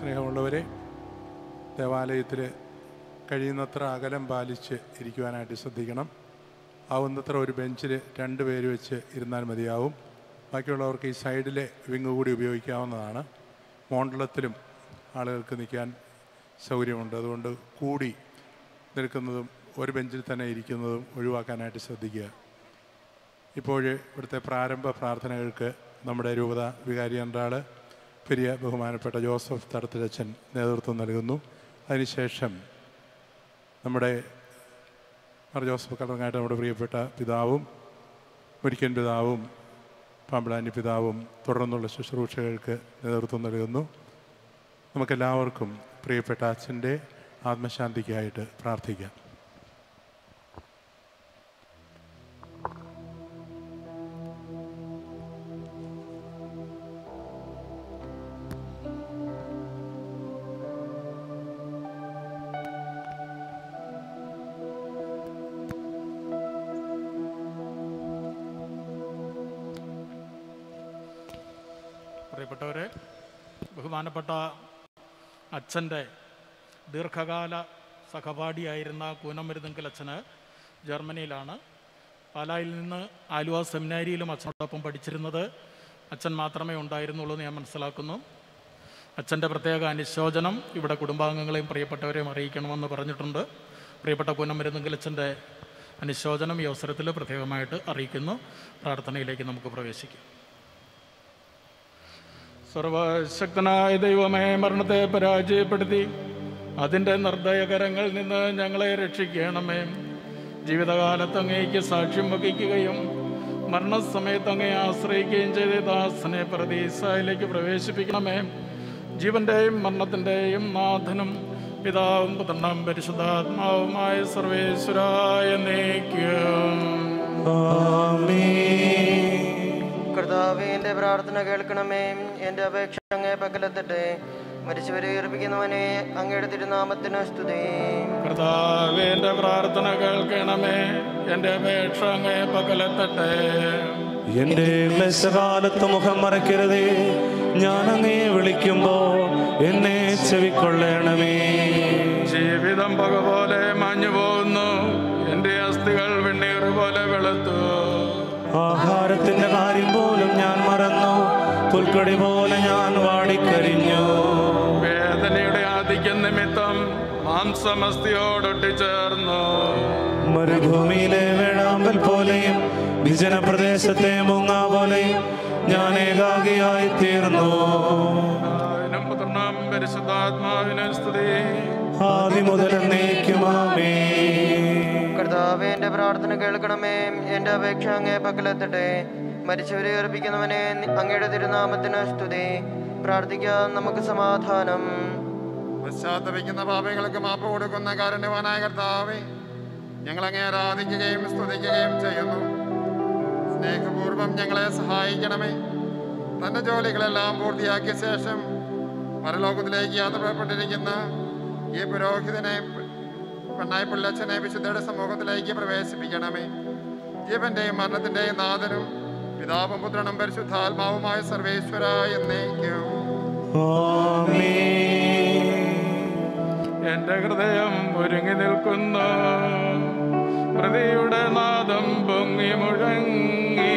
സ്നേഹമുള്ളവരെ ദേവാലയത്തിൽ കഴിയുന്നത്ര അകലം പാലിച്ച് ഇരിക്കുവാനായിട്ട് ശ്രദ്ധിക്കണം ആവുന്നത്ര ഒരു ബെഞ്ചിൽ രണ്ട് പേര് വെച്ച് ഇരുന്നാൽ മതിയാവും ബാക്കിയുള്ളവർക്ക് ഈ സൈഡിലെ വിങ് കൂടി ഉപയോഗിക്കാവുന്നതാണ് മോണ്ടലത്തിലും ആളുകൾക്ക് നിൽക്കാൻ സൗകര്യമുണ്ട് അതുകൊണ്ട് കൂടി നിൽക്കുന്നതും ഒരു ബെഞ്ചിൽ തന്നെ ഇരിക്കുന്നതും ഒഴിവാക്കാനായിട്ട് ശ്രദ്ധിക്കുക ഇപ്പോൾ ഇവിടുത്തെ പ്രാരംഭ പ്രാർത്ഥനകൾക്ക് നമ്മുടെ രൂപത വികാരി അൻറാള് പെരിയ ബഹുമാനപ്പെട്ട ജോസഫ് തടത്തിലച്ചൻ നേതൃത്വം നൽകുന്നു അതിനുശേഷം നമ്മുടെ മർ ജോസഫ് കളറങ്ങാട്ട് നമ്മുടെ പ്രിയപ്പെട്ട പിതാവും മുരിക്കൻ പിതാവും പാമ്പളാനി പിതാവും തുടർന്നുള്ള ശുശ്രൂഷകൾക്ക് നേതൃത്വം നൽകുന്നു നമുക്കെല്ലാവർക്കും പ്രിയപ്പെട്ട അച്ഛൻ്റെ ആത്മശാന്തിക്കായിട്ട് പ്രാർത്ഥിക്കാം പ്രിയപ്പെട്ടവരെ ബഹുമാനപ്പെട്ട അച്ഛൻ്റെ ദീർഘകാല സഹപാഠിയായിരുന്ന കൂനമരുതെങ്കിൽ അച്ഛന് ജർമ്മനിയിലാണ് പാലായിൽ നിന്ന് ആലുവ സെമിനാരിയിലും അച്ഛനോടൊപ്പം പഠിച്ചിരുന്നത് അച്ഛൻ മാത്രമേ ഉണ്ടായിരുന്നുള്ളൂ എന്ന് ഞാൻ മനസ്സിലാക്കുന്നു അച്ഛൻ്റെ പ്രത്യേക അനുശോചനം ഇവിടെ കുടുംബാംഗങ്ങളെയും പ്രിയപ്പെട്ടവരെയും അറിയിക്കണമെന്ന് പറഞ്ഞിട്ടുണ്ട് പ്രിയപ്പെട്ട കൂനമരുതെങ്കിൽ അച്ഛൻ്റെ അനുശോചനം ഈ അവസരത്തിൽ പ്രത്യേകമായിട്ട് അറിയിക്കുന്നു പ്രാർത്ഥനയിലേക്ക് നമുക്ക് പ്രവേശിക്കാം സർവശക്തനായ ദൈവമേ മരണത്തെ പരാജയപ്പെടുത്തി അതിൻ്റെ നിർദ്ദയകരങ്ങളിൽ നിന്ന് ഞങ്ങളെ രക്ഷിക്കണമേ ജീവിതകാലത്ത് അങ്ങേക്ക് സാക്ഷ്യം വഹിക്കുകയും മരണസമയത്ത് അങ്ങേ ആശ്രയിക്കുകയും ചെയ്ത ദാസനെ പ്രതീസയിലേക്ക് പ്രവേശിപ്പിക്കണമേ ജീവന്റെയും മരണത്തിൻ്റെയും നാഥനും പിതാവും പുത്രനും പരിശുദ്ധാത്മാവുമായ സർവേശ്വരായ നീക്കും കർത്താവേ എൻ്റെ പ്രാർത്ഥന കേൾക്കണമേ എൻ്റെ അപേക്ഷ അങ്ങേ പക്കലെത്തട്ടെ മരിച്ചവരെ ഉയർപ്പിക്കുന്നവനെ അങ്ങയുടെ തിരുനാമത്തിന് സ്തുതി കർത്താവേ എൻ്റെ പ്രാർത്ഥന കേൾക്കണമേ എൻ്റെ അപേക്ഷ അങ്ങേ പകലെത്തട്ടെ എന്റെ ക്ലേശകാലത്ത് മുഖം മറക്കരുതേ ഞാൻ അങ്ങേ വിളിക്കുമ്പോ എന്നെ ചെവിക്കൊള്ളണമേ ജീവിതം പക പോലെ മാഞ്ഞു പോകുന്നു എൻ്റെ അസ്ഥികൾ വെണ്ണീർ പോലെ വെളുത്തു ആഹാരത്തിന്റെ കാര്യം പോലും ഞാൻ മറന്നു പുൽക്കടി പോലെ ഞാൻ വാടിക്കരിഞ്ഞു വേദനയുടെ ആധിക്യം നിമിത്തം മാംസമസ്തിയോടൊട്ടിച്ചേർന്നു മരുഭൂമിയിലെ വേഴാമ്പൽ പോലെയും വിജന പ്രദേശത്തെ മുങ്ങ പോലെയും ഞാൻ ഏകാഗിയായി തീർന്നു അതിനും പുത്രനും പരിശുദ്ധാത്മാവിനും സ്തുതി ആദ്യം മുതൽ എന്നേക്കുമാമേ കർത്താവേ എൻ്റെ പ്രാർത്ഥന കേൾക്കണമേ എൻ്റെ അപേക്ഷ അങ്ങേ പക്കലെത്തട്ടെ മരിച്ചവരെ ഉയർപ്പിക്കുന്നവനെ അങ്ങയുടെ തിരുനാമത്തിന് സ്തുതി പ്രാർത്ഥിക്കാം നമുക്ക് സമാധാനം പശ്ചാത്തപിക്കുന്ന പാപികൾക്ക് മാപ്പ് കൊടുക്കുന്ന കാരുണ്യവാനായ കർത്താവെ ഞങ്ങൾ അങ്ങേ ആരാധിക്കുകയും സ്തുതിക്കുകയും ചെയ്യുന്നു സ്നേഹപൂർവം ഞങ്ങളെ സഹായിക്കണമേ തൻ്റെ ജോലികളെല്ലാം പൂർത്തിയാക്കിയ ശേഷം പരലോകത്തിലേക്ക് യാത്ര പുറപ്പെട്ടിരിക്കുന്ന ഈ പുരോഹിതനെ പെണ്ണായി പുള്ളച്ചനെ വിശുദ്ധയുടെ സമൂഹത്തിലേക്ക് പ്രവേശിപ്പിക്കണമേ ജീവന്റെയും മരണത്തിന്റെയും നാഥനും പിതാവും പുത്രനും പരിശുദ്ധാത്മാവുമായ സർവേശ്വര എന്നേക്കും എൻ്റെ ഹൃദയം ഒരുങ്ങി നിൽക്കുന്നു പ്രതിയുടെ നാദം പൊങ്ങി മുഴങ്ങി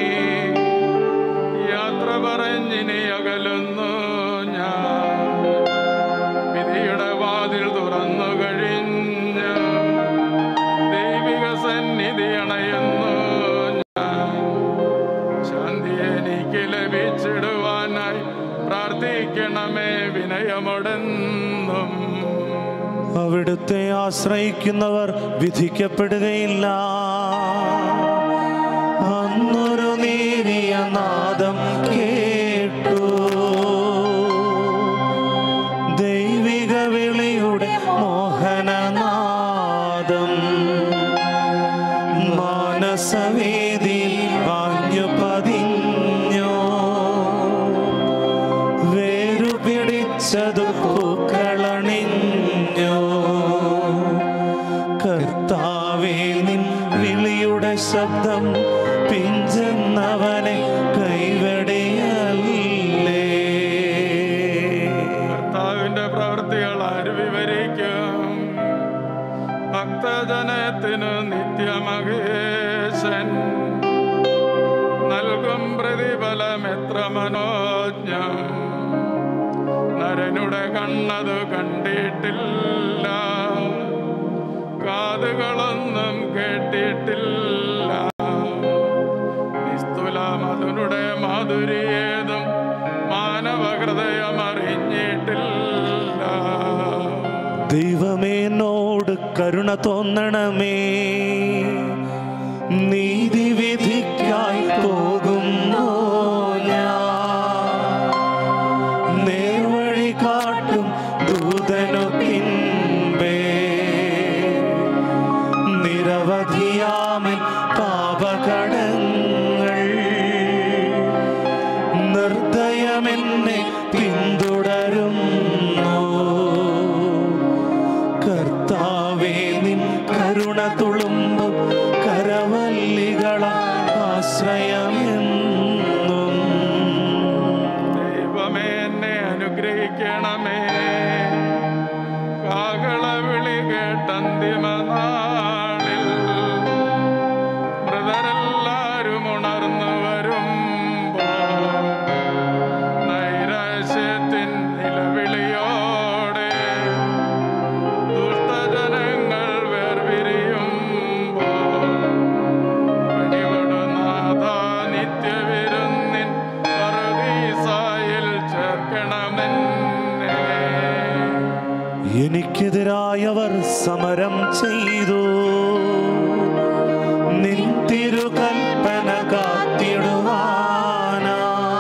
യാത്ര പറഞ്ഞിനി അകലുന്നു ഞാൻ വിധിയുടെ വാതിൽ തുറന്നു കഴിഞ്ഞു ദൈവിക സന്നിധി അണയുന്നു ഞാൻ ശാന്തി എനിക്ക് ലഭിച്ചിടുവാനായി പ്രാർത്ഥിക്കണമേ വിനയമൊടെന്നും അവിടുത്തെ ആശ്രയിക്കുന്നവർ വിധിക്കപ്പെടുകയില്ല അന്നൊരു നേരിയ നാദം കേട്ടു ദൈവിക വിളിയുടെ മോഹനനാദം മാനസവേദിയിൽ ആഞ്ഞു പതിഞ്ഞു വേരു പിടിച്ചതു പൂക്കളണിഞ്ഞു കർത്താവേ നിൻ വിളിയുടെ ഭക്തജനത്തിനു നിത്യമഹേശൻ നൽകും പ്രതിഫലമെത്ര മനോജ്ഞം നരനുടെ കണ്ണതു കണ്ടിട്ടില്ല കാതുകളൊന്നും കേട്ടിട്ടില്ല നിസ്തുലം അതിനുടെ മാധുര്യേതും മാനവഹൃദയം അറിഞ്ഞിട്ടില്ല ദൈവമേ എന്നോട് കരുണ തോന്നണമേ നീതിവിധിക്കായി പോകുന്നു ഞാൻ നേർവഴി കാട്ടും ദൂതനു പിൻപേ നിരവധിയാമൻ പാപകടങ്ങൾ നിർദ്ദയമെന്നെ പിന്തുടരുന്നു കർത്താവേ നിൻ കരുണ തുളുമ്പും കരവല്ലികള ആശ്രയമെന്നും ദൈവമേ എന്നെ അനുഗ്രഹിക്കണമേ കാകള വിളി കേട്ടന്തിമ നാളിൽ മൃതരെല്ലാരും ഉണർന്നു വരുമ്പോ നൈരാശ്യത്തിൻ നിലവിളിയോടെ ദുഷ്ടജനങ്ങൾ വേർപിരിയുമ്പോ പണികൊടുനാഥ നിത്യവിരുന്നിൻ പറുദീസായിൽ ചേർക്കണമെന്നെ എനിക്കെതിരായവർ സമരം ചെയ്തു നിൻ തിരുകൽപ്പന കാത്തിടുവാനാ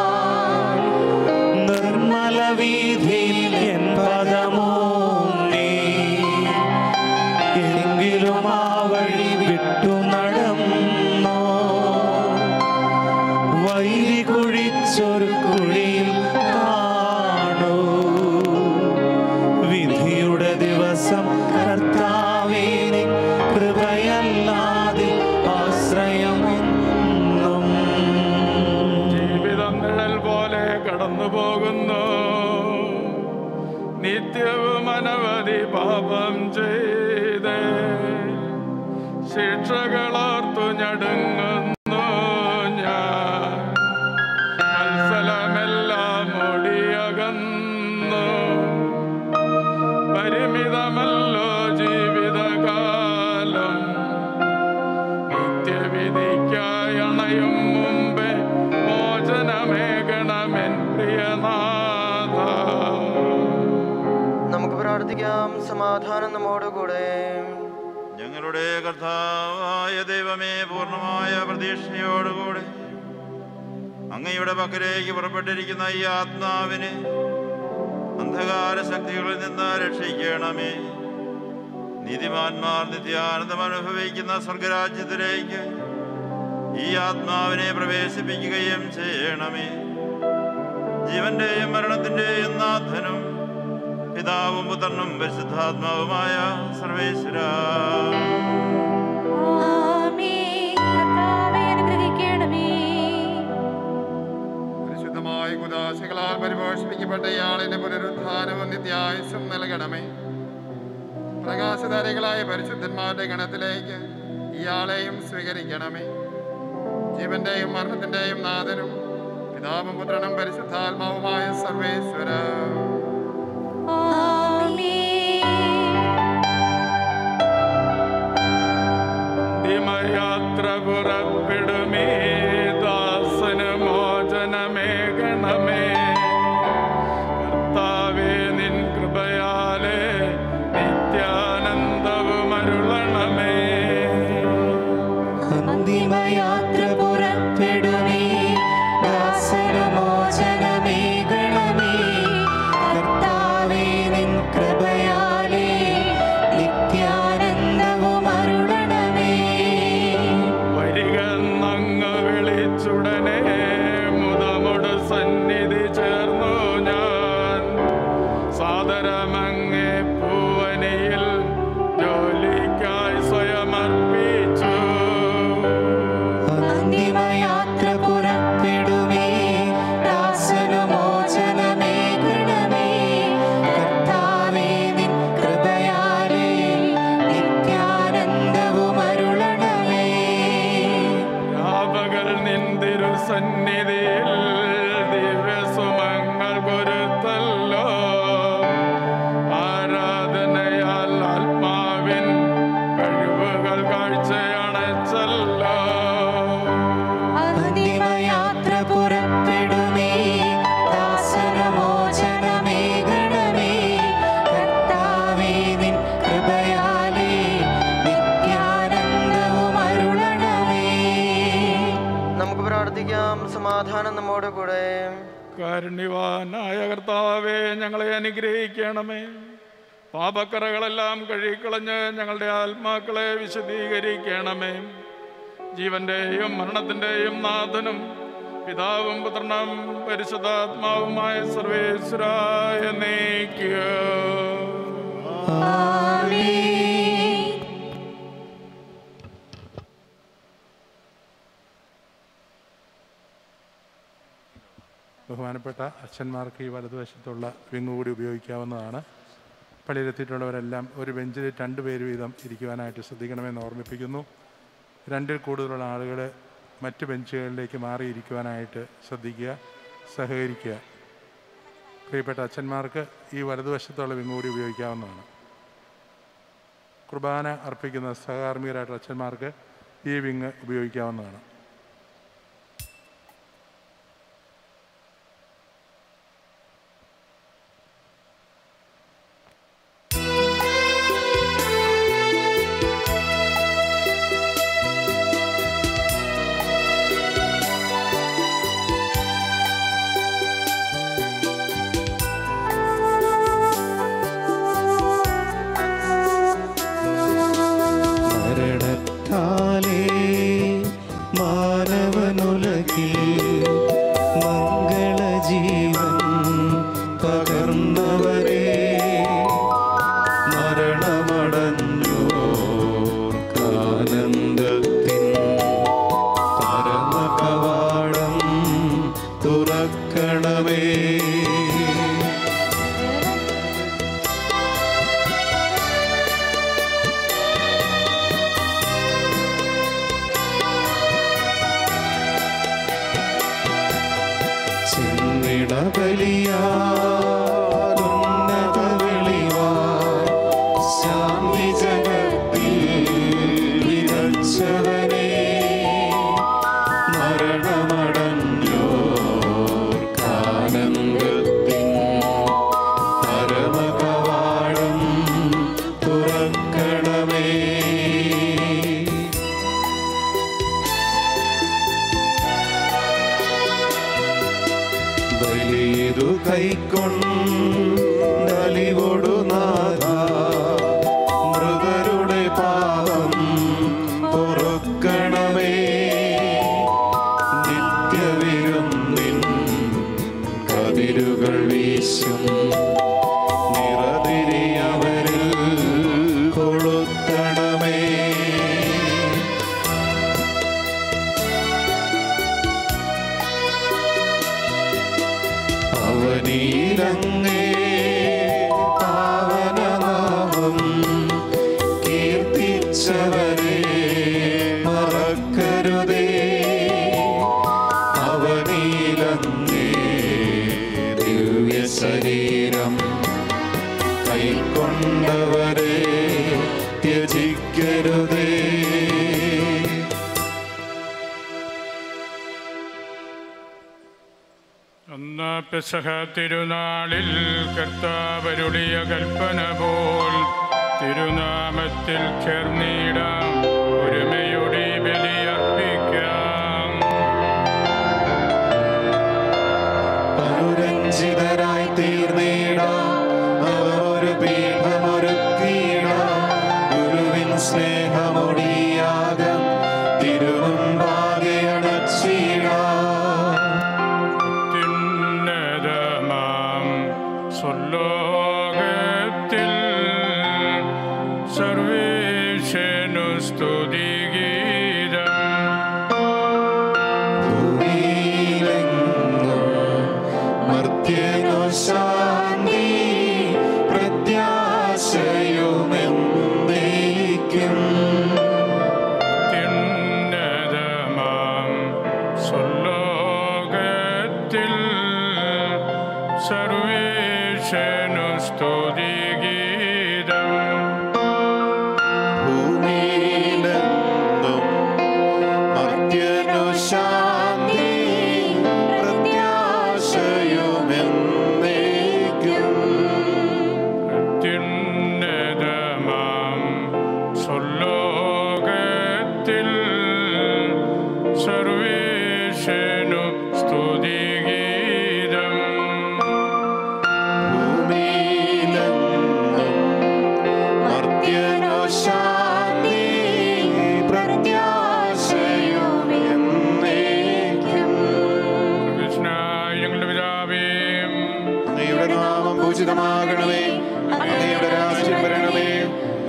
നിർമ്മല വീതിയിൽ എൻ പദമോങ്ങി എങ്കിലും ആ വഴി വിട്ടു നടന്നോ വൈരി കുഴിച്ചൊരു കുഴിയിൽ കാണൂ വിധിയുടെ ദിവസം കർത്താവേ നിൻ കൃപയല്ലാതെ ആശ്രയമൊന്നും ജീവിതം നിഴൽ പോലെ കടന്നു പോകുന്നു നിത്യവും അനവധി പാപം ചെയ്ത് ശിക്ഷകളോർത്തു ഞടുങ്ങുന്നു ഞാൻ മത്സരമെല്ലാം ഒടിയകന്നു പരിമിതമല്ലോ ജീവിതകാലം നിത്യവിധിക്കായി അണയും മുമ്പേ മോചനമേകണമെൻ പ്രിയനാഥ നമുക്ക് പ്രാർത്ഥിക്കാം സമാധാനം നമ്മോടുകൂടെ ഞങ്ങളുടെ കർത്താവായ ദൈവമേ പൂർണ്ണമായ പ്രതീക്ഷയോടുകൂടെ അങ്ങയുടെ പക്കലേക്ക് പുറപ്പെട്ടിരിക്കുന്ന ഈ ആത്മാവിനെ അന്ധകാര ശക്തികളിൽ നിന്ന് രക്ഷിക്കണമേ നീതിമാന്മാർ നിത്യാനന്ദം അനുഭവിക്കുന്ന സ്വർഗരാജ്യത്തിലേക്ക് ഈ ആത്മാവിനെ പ്രവേശിപ്പിക്കുകയും ചെയ്യണമേ ജീവന്റെയും മരണത്തിന്റെയും നാഥനും പിതാവും പുത്രനും പരിശുദ്ധാത്മാവുമായ സർവേശ്വര ആമേൻ. കർത്താവേ, അനുഗ്രഹിക്കണമേ. പരിശുദ്ധമായ കുദാശകളാൽ പരിപോഷിപ്പിക്കപ്പെട്ട ഇയാളിന് പുനരുത്ഥാനവും നിത്യായുസും നൽകണമേ പ്രകാശധാരികളായ പരിശുദ്ധന്മാരുടെ ഗണത്തിലേക്ക് ഇയാളെയും സ്വീകരിക്കണമേ ജീവന്റെയും മരണത്തിന്റെയും നാഥനും പിതാവും പുത്രനും പരിശുദ്ധാത്മാവുമായ സർവേശ്വര ആമേൻ. അന്തിമയാത്ര പുറപ്പെടുമേ ദാസന് മോചനമേകണമേ കർത്താവേ നിൻ കൃപയാലേ നിത്യാനന്ദവും അരുളണമേ അന്തിമയാത്ര പുറപ്പെടുമേ ദാസനമോചനമേകണമേ സമാധാനം നമ്മോടുകൂടെ കാരുണ്യവാനായ കർത്താവേ ഞങ്ങളെ അനുഗ്രഹിക്കണമേ പാപക്കറകളെല്ലാം കഴുകിക്കളഞ്ഞ് ഞങ്ങളുടെ ആത്മാക്കളെ വിശദീകരിക്കണമേ ജീവന്റെയും മരണത്തിന്റെയും നാഥനും പിതാവും പുത്രനും പരിശുദ്ധാത്മാവുമായ സർവേശ്വരായ നീക്കുക ബഹുമാനപ്പെട്ട അച്ഛന്മാർക്ക് ഈ വലതുവശത്തുള്ള വിങ് കൂടി ഉപയോഗിക്കാവുന്നതാണ് പള്ളിയിലെത്തിയിട്ടുള്ളവരെല്ലാം ഒരു ബെഞ്ചിൽ രണ്ട് പേര് വീതം ഇരിക്കുവാനായിട്ട് ശ്രദ്ധിക്കണമെന്ന് ഓർമ്മിപ്പിക്കുന്നു രണ്ടിൽ കൂടുതലുള്ള ആളുകൾ മറ്റ് ബെഞ്ചുകളിലേക്ക് മാറിയിരിക്കുവാനായിട്ട് ശ്രദ്ധിക്കുക സഹകരിക്കുക പ്രിയപ്പെട്ട അച്ഛന്മാർക്ക് ഈ വലതുവശത്തുള്ള വിങ് കൂടി ഉപയോഗിക്കാവുന്നതാണ് കുർബാന അർപ്പിക്കുന്ന സഹകാർമ്മികരായിട്ടുള്ള അച്ഛന്മാർക്ക് ഈ വിങ് ഉപയോഗിക്കാവുന്നതാണ് മരണത്താലേ മാനവനുലകിൽ മംഗളജീവൻ പകർന്നവരെ മരണമടഞ്ഞോർക്കാനന്ദത്തിൻ പരമകവാടം തുറക്കണമേ ചെന്നിടബലിയാലുന്നത വെളിവാ ശാന്തി ജഗത്തിൽ വിതച്ചവനേ മരണമടഞ്ഞോർക്കാനന്ദത്തിൻ പരമകവാടം തുറക്കണമേ ബലിതു കൈക്കൊണ്ടലിവൊടു നാഥ മൃതരുടെ പാപം പൊറുക്കണമേ നിത്യവിരുന്നിൻ കതിരുകൾ വീശും നിറതിരിയവരിൽ കൊളുത്തണമേ അവനീലങ്ങേ പാവനനാമം കീർത്തിച്ചവരെ മറക്കരുതേ അവനീലങ്ങേ ദിവ്യ ശരീരം കൈക്കൊണ്ടവരെ ത്യജിക്കരുതേ അന്ന് പെസഹ തിരുനാളിൽ കർത്താവരുളിയ കൽപ്പന പോൽ തിരുനാമത്തിൽ ചേർന്നിടാം ഒരുമയുടെ ബലിയർപ്പിക്കാം അനുരഞ്ജിതരായി തീർന്നിടാം അവർ ഒരു പീഠമൊരുക്കിയിടാം ഗുരുവിൻ സ്നേഹമൊടിയാകം തിരുമുമ്പാകെ അണച്ചിടാം തിന്നതമാം സ്വർലോകത്തിൽ സർവേശനു സ്തുതിഗീതം ഭൂമിയിലെങ്ങും മർത്യനു ശാന്തി പ്രത്യാശയുമെന്നേക്കും തിന്നതമാം സ്വർലോകത്തിൽ സർവേശനു സ്തുതിഗീതം ഭൂമിയിലെങ്ങും മർത്യനു ശാന്തി പ്രത്യാശയുമെന്നേക്കും തിന്നതമാം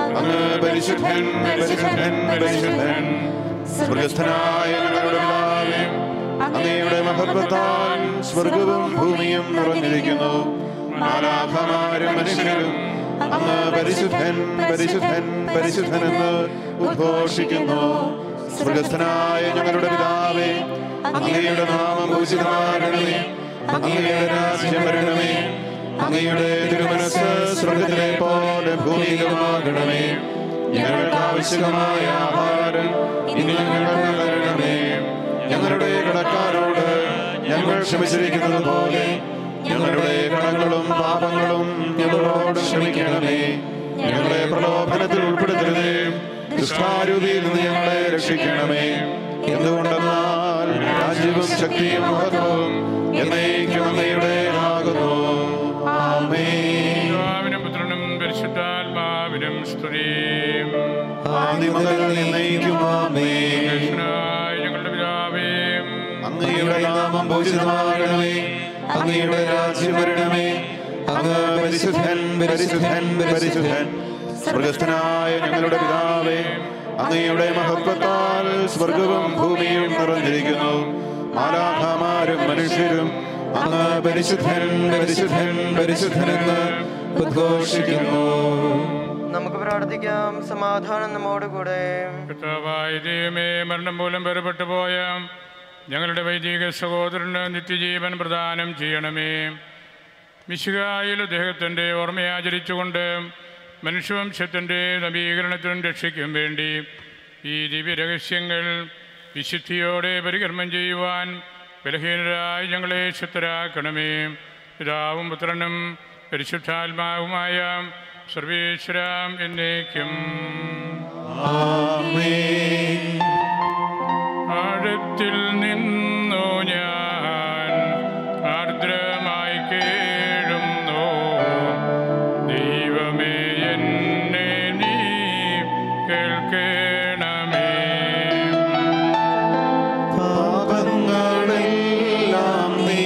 അങ്ങ് പരിശുദ്ധൻ പരിശുദ്ധൻ പരിശുദ്ധൻ സ്വർഗസ്ഥനായ ഞങ്ങളുടെ പിതാവേ അങ്ങയുടെ മഹത്വത്താൽ സ്വർഗവും ഭൂമിയും നിറഞ്ഞിരിക്കുന്നു മാലാഖമാരും മനുഷ്യരും അങ്ങ് പരിശുദ്ധൻ പരിശുദ്ധൻ പരിശുദ്ധനെന്ന് ഉദ്ഘോഷിക്കുന്നു സ്വർഗസ്ഥനായ ഞങ്ങളുടെ പിതാവേ അങ്ങയുടെ നാമം ഭൂഷിതമാകണമേ അങ്ങയുടെ രാജ്യം വരണമേ അങ്ങയുടെ തിരുമനസ് സ്വർഗത്തിലെ പോലെ ഭൂമിയിലുമാകണമേ ഞങ്ങൾക്ക് ആവശ്യമായ ആഹാരം ഇന്ന് ഞങ്ങൾക്ക് തരണമേ ഞങ്ങളുടെ കടക്കാരോട് ഞങ്ങൾ ക്ഷമിച്ചിരിക്കുന്നത് പോലെ ഞങ്ങളുടെ കടങ്ങളും പാപങ്ങളും ഞങ്ങളോട് ക്ഷമിക്കണമേ ഞങ്ങളെ പ്രലോഭനത്തിൽ ഉൾപ്പെടുത്തരുതേ ദുഷ്ടാരൂപിയിൽ നിന്ന് ഞങ്ങളെ രക്ഷിക്കണമേ എന്തുകൊണ്ടെന്നാൽ രാജ്യവും ശക്തിയും മഹത്വവും എന്നേക്കും അങ്ങയുടെ ആകുന്നു ആമേൻ പിതാവിനും പുത്രനും പരിശുദ്ധാത്മാവിനും സ്തുതിയും ആദ്യം മുതൽ എന്നേക്കും ആമേൻ കൃഷ്ണനായ ഞങ്ങളുടെ പിതാവേ അങ്ങയുടെ നാമം പൂജിതമാകണമേ അങ്ങയുടെ രാജ്യം വരണമേ അങ്ങ് പരിശുദ്ധൻ പരിശുദ്ധൻ പരിശുദ്ധൻ സ്വർഗസ്ഥനായ ഞങ്ങളുടെ പിതാവേ അങ്ങയുടെ മഹത്വത്താൽ സ്വർഗവും ഭൂമിയും നിറഞ്ഞിരിക്കുന്നു മാലാഖമാരും മനുഷ്യരും അങ്ങ് പരിശുദ്ധൻ പരിശുദ്ധൻ പരിശുദ്ധനെന്ന് ഉദ്ഘോഷിക്കുന്നു നമുക്ക് പ്രാർത്ഥിക്കാം സമാധാനം നമ്മോടുകൂടെ കർത്താവായ ദൈവമേ മരണം മൂലം വേർപെട്ടു പോയ ഞങ്ങളുടെ വൈദിക സഹോദരന് നിത്യജീവൻ പ്രദാനം ചെയ്യണമേ മിശികായിൽ അദ്ദേഹത്തിൻ്റെ ഓർമ്മയാചരിച്ചുകൊണ്ട് മനുഷ്യവംശത്തിൻ്റെ നവീകരണത്തിനും രക്ഷയ്ക്കും വേണ്ടി ഈ ദിവ്യരഹസ്യങ്ങൾ വിശുദ്ധിയോടെ പരികർമ്മം ചെയ്യുവാൻ ബലഹീനരായി ഞങ്ങളെ ശക്തരാക്കണമേ പിതാവും പുത്രനും പരിശുദ്ധാത്മാവുമായ സർവേശ്വരാം എന്നേക്കും ആമേൻ ആഴത്തിൽ നിന്നു ഞാൻ ആർദ്രമായി കേഴുന്നു ദൈവമേ എന്നെ നീ കേൾക്കണമേ പാപങ്ങളെല്ലാം നീ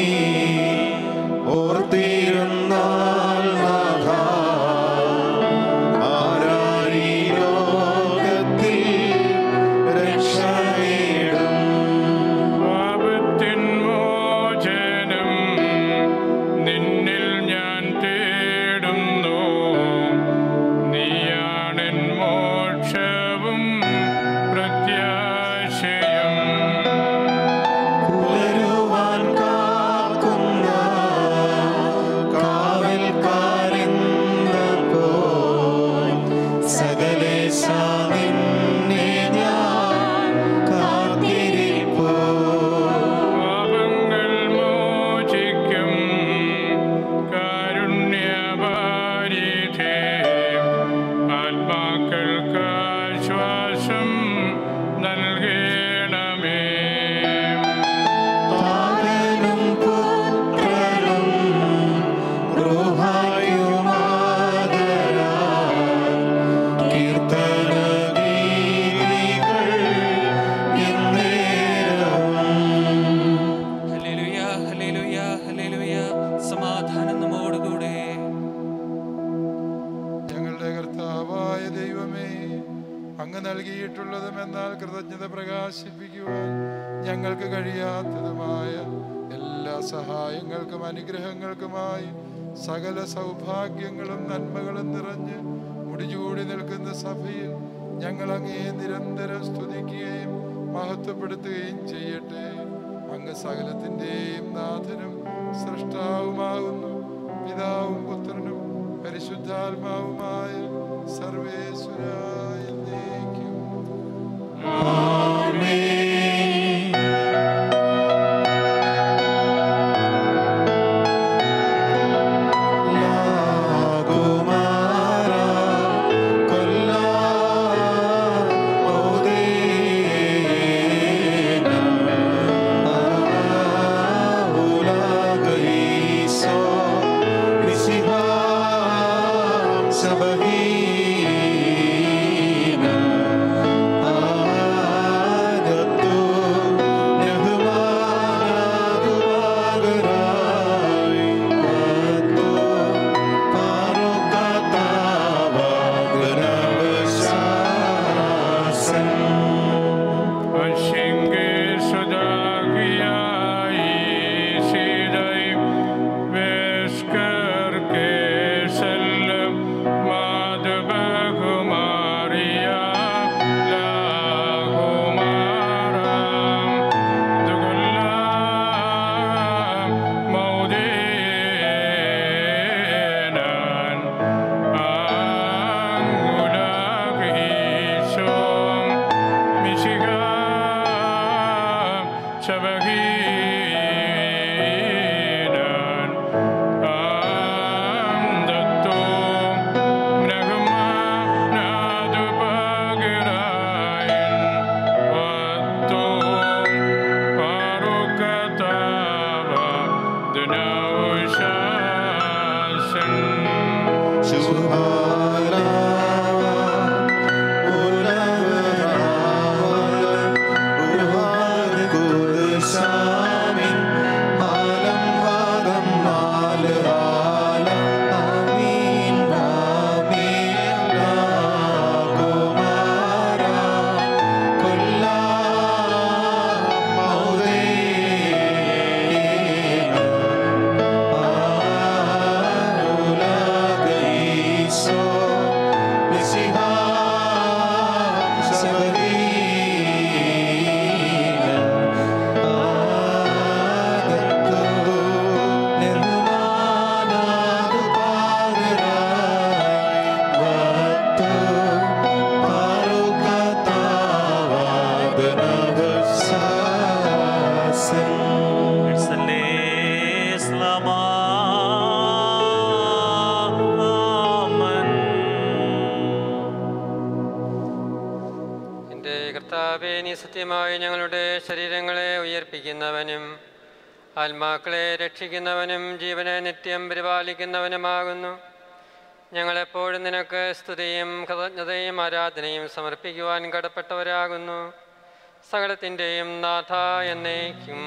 ഓർത്തിരുന്നാൽ നാഥാ, ആരാരീ ലോകത്തിൽ രക്ഷ നേടും? പാപത്തിൻ മോചനം നിന്നിൽ ഞാൻ തേടുന്നു നീയാണെൻ മോക്ഷവും പ്രത്യാശയും പുലരുവാൻ കാക്കുന്ന കാവൽക്കാരെന്നപ്പോൾ സകലേശാ നിന്നെ ഞാൻ കാത്തിരിപ്പോ പാപങ്ങൾ മോചിക്കും കാരുണ്യവാരിധേ ആത്മാക്കൾക്ക് ആശ്വാസം നൽകണമേ താരനും പുത്രനും ഗൃഹായുമാതരാൽ കീർത്തന ഗീതികൾ എന്നേരവും ഹല്ലേലൂയ, ഹല്ലേലൂയ, ഹല്ലേലൂയ. സമാധാനം നമ്മോടുകൂടെ ഞങ്ങളുടെ കർത്താവായ ദൈവമേ അങ്ങ് നൽകിയിട്ടുള്ളതും എന്നാൽ കൃതജ്ഞത പ്രകാശിപ്പിക്കുവാൻ ഞങ്ങൾക്ക് കഴിയാത്തതുമായ എല്ലാ സഹായങ്ങൾക്കും അനുഗ്രഹങ്ങൾക്കുമായി സകല സൗഭാഗ്യങ്ങളും നന്മകളും നിറഞ്ഞ് മുടിചൂടി നിൽക്കുന്ന സഭയിൽ ഞങ്ങൾ അങ്ങേ നിരന്തരം സ്തുതിക്കുകയും മഹത്വപ്പെടുത്തുകയും ചെയ്യട്ടെ അങ്ങ് സകലത്തിൻ്റെയും നാഥനും സൃഷ്ടാവുമാകുന്നു പിതാവും പുത്രനും പരിശുദ്ധാത്മാവുമായ സർവേശ്വരായ എന്നേക്കും. കുമാര കൊല്ലാ ഉലകൈസോ നിസിഹാം സബഹീ കർത്താവെ നീ സത്യമായി ഞങ്ങളുടെ ശരീരങ്ങളെ ഉയർപ്പിക്കുന്നവനും ആത്മാക്കളെ രക്ഷിക്കുന്നവനും ജീവനെ നിത്യം പരിപാലിക്കുന്നവനുമാകുന്നു ഞങ്ങളെപ്പോഴും നിനക്ക് സ്തുതിയും കൃതജ്ഞതയും ആരാധനയും സമർപ്പിക്കുവാൻ കടപ്പെട്ടവരാകുന്നു സകലത്തിൻ്റെയും നാഥ എന്നേക്കും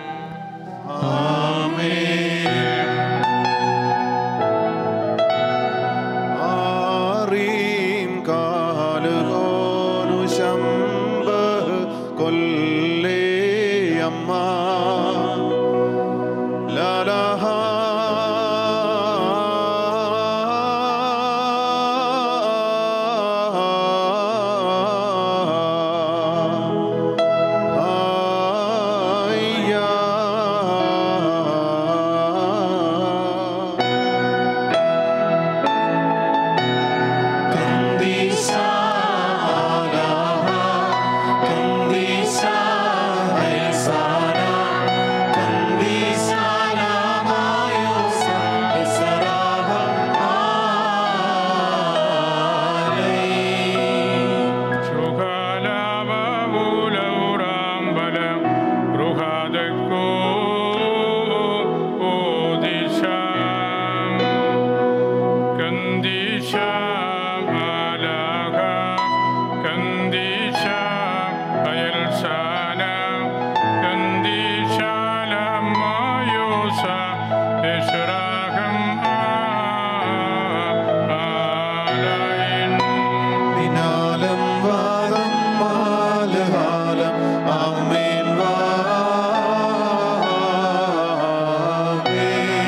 ആറീം കാലുകോനു ശമ്പ കൊല്ലേയമ്മ ലലഹ കന്ദിസാ ആലാഹ കന്ദിസാ ഹൈസാന കന്ദിസാ ലാമായോ സരാഹ ആലൈ ശുഖാലാവൂലൗറാമ്പലം റുഹാദക്കോ ഓദിശാം കന്ദിശാം ആലാഹ കന്ദിശാം അയൽസാന കന്ദിശാലമായോസ ഇസ്രാഹം ആലയിൻ ദിനാലം വാദം മാലഹാലം ആമേൻ വാമേ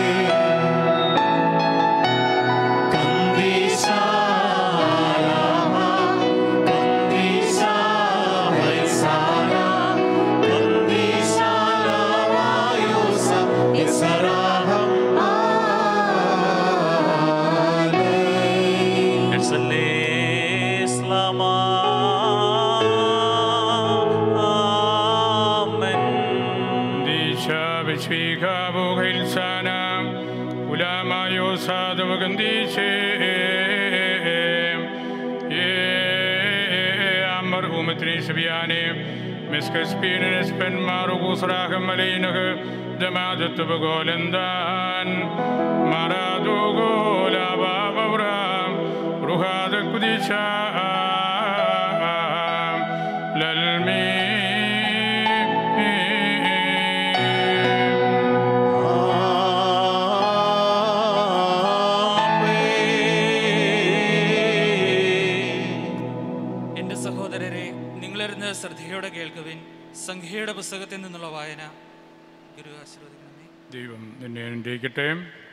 കന്ദിസാ ആലാഹ കന്ദിസാ ഹൈസാന കന്ദിസാ ലാമായോസ ഇസ്രാഹം ആലൈ Disha Vishvika Bogil Sana Ulamayo Sadhu Gandishe Amar Umatri Shabiyane Miska Spinus Pen Marugus Raham Malinah Damadat Bagolandan Maradu Gola Babram Ruhad Kudisha للمين എൻ്റെ സഹോദരരെ നിങ്ങളിരുന്ന് ശ്രദ്ധയോടെ കേൾക്കുവിൻ സംഖ്യയുടെ പുസ്തകത്തിൽ നിന്നുള്ള വായന ഗുരു ആശീർവദിക്കണമേ ദൈവം നിന്നെ അനുഗ്രഹിക്കട്ടെ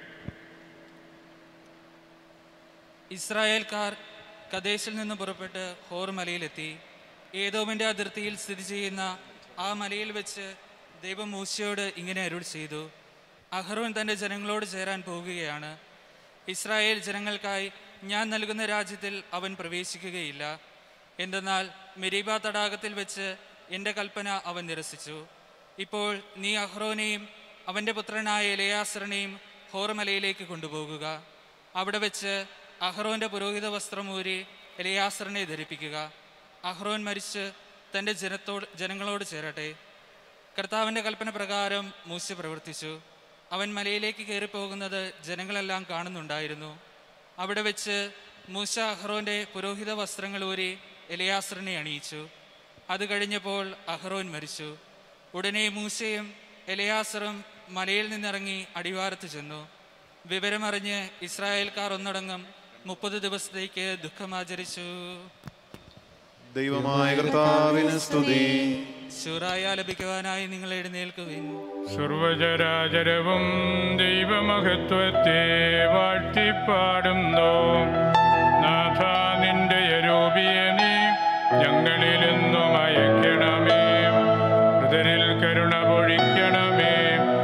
ഇസ്രായേൽക്കാർ കദേശിൽ നിന്ന് പുറപ്പെട്ട് ഹോർ മലയിലെത്തി ഏതോമിൻ്റെ അതിർത്തിയിൽ സ്ഥിതി ചെയ്യുന്ന ആ മലയിൽ വെച്ച് ദൈവം മൂശയോട് ഇങ്ങനെ അരുൾ ചെയ്തു അഹ്റോൻ തൻ്റെ ജനങ്ങളോട് ചേരാൻ പോകുകയാണ് ഇസ്രായേൽ ജനങ്ങൾക്കായി ഞാൻ നൽകുന്ന രാജ്യത്തിൽ അവൻ പ്രവേശിക്കുകയില്ല എന്തെന്നാൽ മെരീബ തടാകത്തിൽ വെച്ച് എൻ്റെ കൽപ്പന അവൻ നിരസിച്ചു ഇപ്പോൾ നീ അഹ്റോനെയും അവൻ്റെ പുത്രനായ എലയാസറിനെയും ഹോർമലയിലേക്ക് കൊണ്ടുപോകുക അവിടെ വെച്ച് അഹ്റോന്റെ പുരോഹിത വസ്ത്രം ഊരി എലയാസറിനെ ധരിപ്പിക്കുക അഹ്റോൻ മരിച്ച് തൻ്റെ ജനത്തോട് ജനങ്ങളോട് ചേരട്ടെ കർത്താവിൻ്റെ കൽപ്പന പ്രകാരം മൂശ പ്രവർത്തിച്ചു അവൻ മലയിലേക്ക് കയറിപ്പോകുന്നത് ജനങ്ങളെല്ലാം കാണുന്നുണ്ടായിരുന്നു അവിടെ വെച്ച് മൂശ അഹ്റോന്റെ പുരോഹിത വസ്ത്രങ്ങൾ ഊരി എലയാസറിനെ അണിയിച്ചു അത് കഴിഞ്ഞപ്പോൾ അഹ്റോൻ മരിച്ചു ഉടനെ മൂശയും എലയാസറും മലയിൽ നിന്നിറങ്ങി അടിവാരത്ത് ചെന്നു വിവരമറിഞ്ഞ് ഇസ്രായേൽക്കാർ ഒന്നടങ്കം മുപ്പത് ദിവസത്തേക്ക് ദുഃഖമാചരിച്ചു ദൈവമായ കർത്താവിന് സ്തുതി ശൂറായ ലഭിക്കുവാനായി നിങ്ങൾ എഴുന്നേൽക്കുവിൻ സർവചരാചരവും ദൈവമഹത്വത്തെ വാഴ്ത്തിപ്പാടുന്നു നാഥ നിന്റെ അരൂപിയെ നീ ഞങ്ങളിലെന്നും അയക്കണമേ ഹൃദരിൽ കരുണ പൊഴിക്കണമേ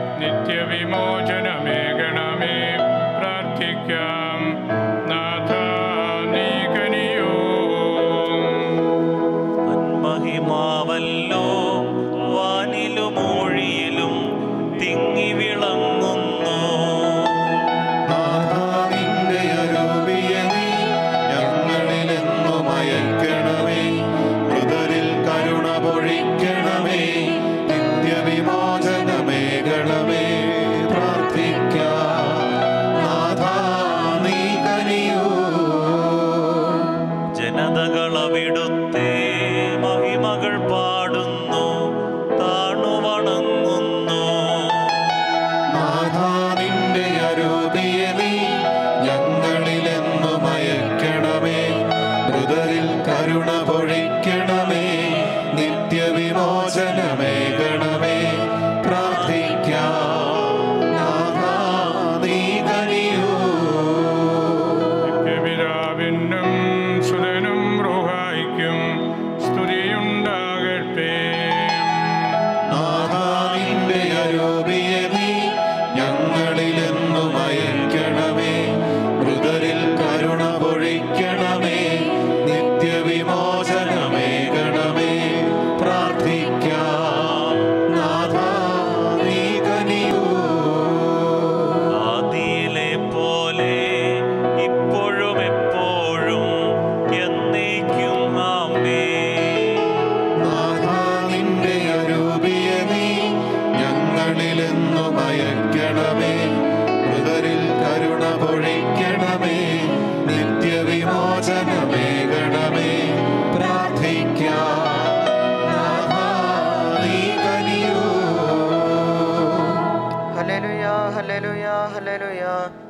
നിത്യവിമോചനമേകണമേ പ്രാർത്ഥിക്കാം നാഥ നീ കനിയോ മഹിമാവല്ലോ വാനിലും മൊഴിയിലും തിങ്ങി വിളങ്ങുന്നു നാഥാ നിന്റെ അരൂപിയെ നീ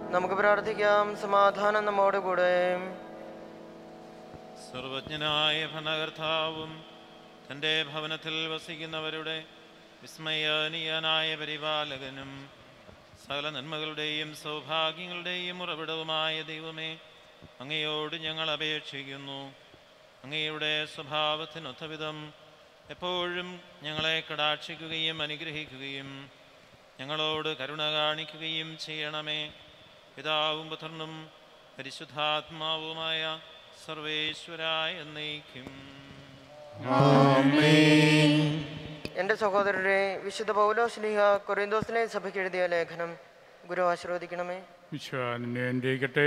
നമുക്ക് പ്രാർത്ഥിക്കാം സമാധാനം നമ്മോടുകൂടെ സർവജ്ഞനായ ഭരണകർത്താവും തൻ്റെ ഭവനത്തിൽ വസിക്കുന്നവരുടെ വിസ്മയനീയനായ പരിപാലകനും സകല നന്മകളുടെയും സൗഭാഗ്യങ്ങളുടെയും ഉറവിടവുമായ ദൈവമേ അങ്ങയോട് ഞങ്ങൾ അപേക്ഷിക്കുന്നു അങ്ങയുടെ സ്വഭാവത്തിനൊത്തവിധം എപ്പോഴും ഞങ്ങളെ കടാക്ഷിക്കുകയും അനുഗ്രഹിക്കുകയും ഞങ്ങളോട് കരുണ കാണിക്കുകയും ചെയ്യണമേ പിതാവും പുത്രനും പരിശുദ്ധാത്മാവുമായ സർവേശ്വരായ എന്നേക്കും എൻ്റെ സഹോദരരെ വിശുദ്ധ പൗലോസ്ലിഹ കൊറിന്തോസിലെ സഭയ്ക്ക് എഴുതിയ ലേഖനം ഗുരു ആശീർവദിക്കണമേ വിശ്വാസിനെ അനുഗ്രഹിക്കട്ടെ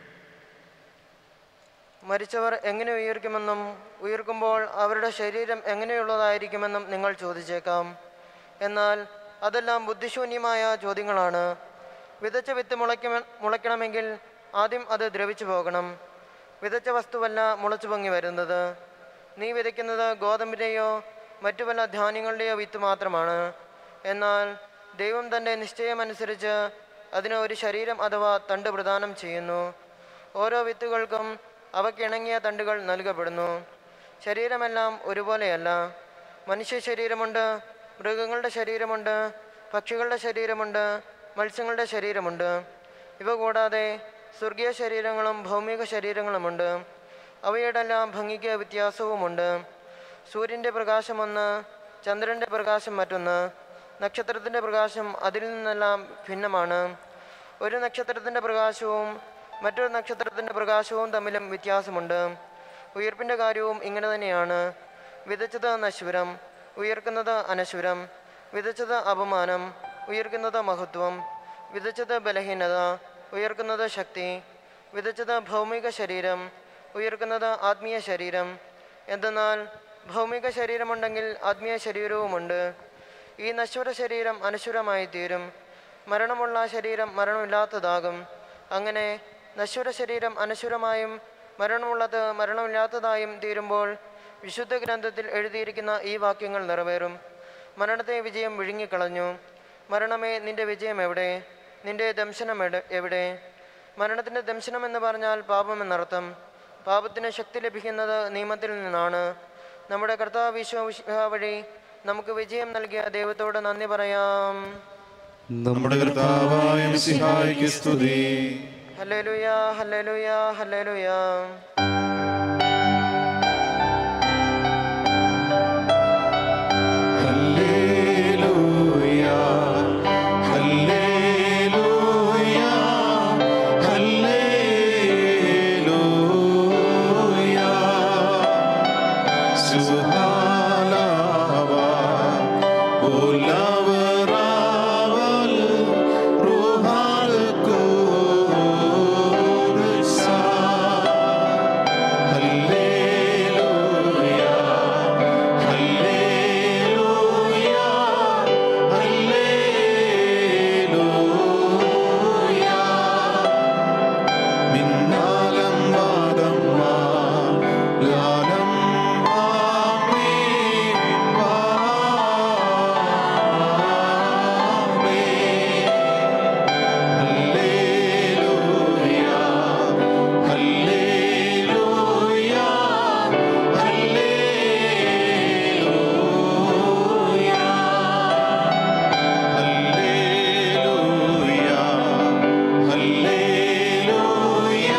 മരിച്ചവർ എങ്ങനെ ഉയർക്കുമെന്നും ഉയർക്കുമ്പോൾ അവരുടെ ശരീരം എങ്ങനെയുള്ളതായിരിക്കുമെന്നും നിങ്ങൾ ചോദിച്ചേക്കാം എന്നാൽ അതെല്ലാം ബുദ്ധിശൂന്യമായ ചോദ്യങ്ങളാണ് വിതച്ച വിത്ത് മുളയ്ക്ക മുളയ്ക്കണമെങ്കിൽ ആദ്യം അത് ദ്രവിച്ചു പോകണം വിതച്ച വസ്തുവല്ല മുളച്ചു പൊങ്ങി വരുന്നത് നീ വിതയ്ക്കുന്നത് ഗോതമ്പിൻ്റെയോ മറ്റു പല ധാന്യങ്ങളുടെയോ വിത്ത് മാത്രമാണ് എന്നാൽ ദൈവം തൻ്റെ നിശ്ചയമനുസരിച്ച് അതിന് ഒരു ശരീരം അഥവാ തണ്ട് പ്രദാനം ചെയ്യുന്നു ഓരോ വിത്തുകൾക്കും അവയ്ക്കിണങ്ങിയ തണ്ടുകൾ നൽകപ്പെടുന്നു ശരീരമെല്ലാം ഒരുപോലെയല്ല മനുഷ്യ ശരീരമുണ്ട് മൃഗങ്ങളുടെ ശരീരമുണ്ട് പക്ഷികളുടെ ശരീരമുണ്ട് മത്സ്യങ്ങളുടെ ശരീരമുണ്ട് ഇവ കൂടാതെ സ്വർഗീയ ശരീരങ്ങളും ഭൗമിക ശരീരങ്ങളുമുണ്ട് അവയുടെല്ലാം ഭംഗിക്ക് വ്യത്യാസവുമുണ്ട് സൂര്യൻ്റെ പ്രകാശം ഒന്ന് ചന്ദ്രൻ്റെ പ്രകാശം മറ്റൊന്ന് നക്ഷത്രത്തിൻ്റെ പ്രകാശം അതിൽ നിന്നെല്ലാം ഭിന്നമാണ് ഒരു നക്ഷത്രത്തിൻ്റെ പ്രകാശവും മറ്റൊരു നക്ഷത്രത്തിൻ്റെ പ്രകാശവും തമ്മിലും വ്യത്യാസമുണ്ട് ഉയർപ്പിൻ്റെ കാര്യവും ഇങ്ങനെ തന്നെയാണ് വിതച്ചത് നശ്വരം ഉയർക്കുന്നത് അനശ്വരം വിതച്ചത് അപമാനം ഉയർക്കുന്നത് മഹത്വം വിതച്ചത് ബലഹീനത ഉയർക്കുന്നത് ശക്തി വിതച്ചത് ഭൗമിക ശരീരം ഉയർക്കുന്നത് ആത്മീയ ശരീരം എന്തെന്നാൽ ഭൗമിക ശരീരമുണ്ടെങ്കിൽ ആത്മീയ ശരീരവുമുണ്ട് ഈ നശ്വര ശരീരം അനശ്വരമായി തീരും മരണമുള്ള ശരീരം മരണമില്ലാത്തതാകും അങ്ങനെ നശ്വര ശരീരം അനശ്വരമായും മരണമുള്ളത് മരണമില്ലാത്തതായും തീരുമ്പോൾ വിശുദ്ധ ഗ്രന്ഥത്തിൽ എഴുതിയിരിക്കുന്ന ഈ വാക്യങ്ങൾ നിറവേറും മരണത്തെ വിജയം വിഴുങ്ങിക്കളഞ്ഞു മരണമേ നിന്റെ വിജയം എവിടെ നിന്റെ ദംശനം എടെ- എവിടെ മരണത്തിൻ്റെ ദംശനം എന്ന് പറഞ്ഞാൽ പാപം എന്നർത്ഥം പാപത്തിന് ശക്തി ലഭിക്കുന്നത് നിയമത്തിൽ നിന്നാണ് നമ്മുടെ കർത്താവ് വിശ്വ വഴി നമുക്ക് വിജയം നൽകിയ ദൈവത്തോട് നന്ദി പറയാം നമ്മുടെ കർത്താവായ മിശിഹായ്ക്ക് സ്തുതി ഹല്ലേലൂയ ഹല്ലേലൂയ ഹല്ലേലൂയ ഹല്ലേലൂയ ഹല്ലേലൂയ ഹല്ലേലൂയ സുഹാലാവ ഉലവറാവൽ റുഹാൽ ഖുദ്സ ഹല്ലേലൂയ ഹല്ലേലൂയ ഹല്ലേലൂയ മിന്നാലം വാദമ്മ ലാലം വാമേ വാമേ ഹല്ലേലൂയ ഹല്ലേലൂയ ഹല്ലേലൂയ ഹല്ലേലൂയ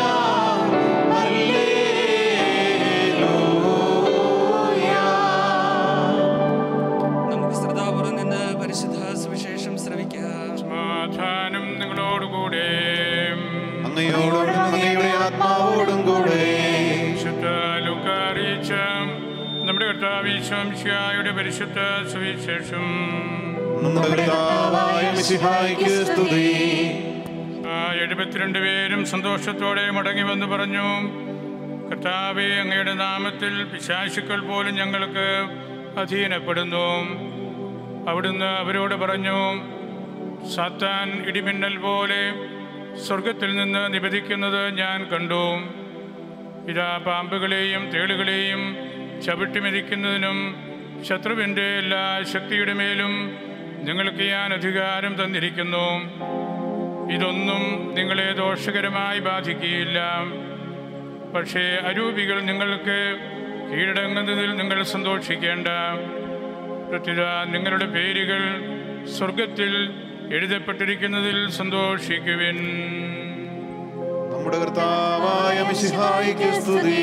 നമുക്ക് ശ്രദ്ധാപൂർവം നിന്ന് പരിശുദ്ധ സുവിശേഷം ശ്രവിക്കാം സമാധാനം നിങ്ങളോടുകൂടെ അങ്ങയോടും അങ്ങയുടെ ആത്മാവോടും കൂടെ വിശുദ്ധ ലൂക്ക അറിയിച്ച നമ്മുടെ കർത്താവിശ്വംശിയായുടെ പരിശുദ്ധ സുവിശേഷം നമ്മുടെ കർത്താവായ മിശിഹായ്ക്ക് സ്തുതി ആ എഴുപത്തിരണ്ട് പേരും സന്തോഷത്തോടെ മടങ്ങി വന്ന് പറഞ്ഞു കർത്താവെ അങ്ങയുടെ നാമത്തിൽ പിശാശുക്കൾ പോലും ഞങ്ങൾക്ക് അധീനപ്പെടുന്നു അവിടുന്ന് അവരോട് പറഞ്ഞു സാത്താൻ ഇടിമിന്നൽ പോലെ സ്വർഗത്തിൽ നിന്ന് നിബദിക്കുന്നത് ഞാൻ കണ്ടു ഇതാ പാമ്പുകളെയും തേളുകളെയും ചവിട്ടിമെതിക്കുന്നതിനും ശത്രുവിൻ്റെ എല്ലാ ശക്തിയുടെ മേലും നിങ്ങൾക്ക് ഞാൻ അധികാരം തന്നിരിക്കുന്നു ഇതൊന്നും നിങ്ങളെ ദോഷകരമായി ബാധിക്കുകയില്ല പക്ഷേ അരൂപികൾ നിങ്ങൾക്ക് കീഴടങ്ങുന്നതിൽ നിങ്ങൾ സന്തോഷിക്കേണ്ട പ്രത്യുത നിങ്ങളുടെ പേരുകൾ സ്വർഗത്തിൽ എഴുതപ്പെട്ടിരിക്കുന്നതിൽ സന്തോഷിക്കുവിൻ നമ്മുടെ കർത്താവായ മിശിഹായിക്ക് സ്തുതി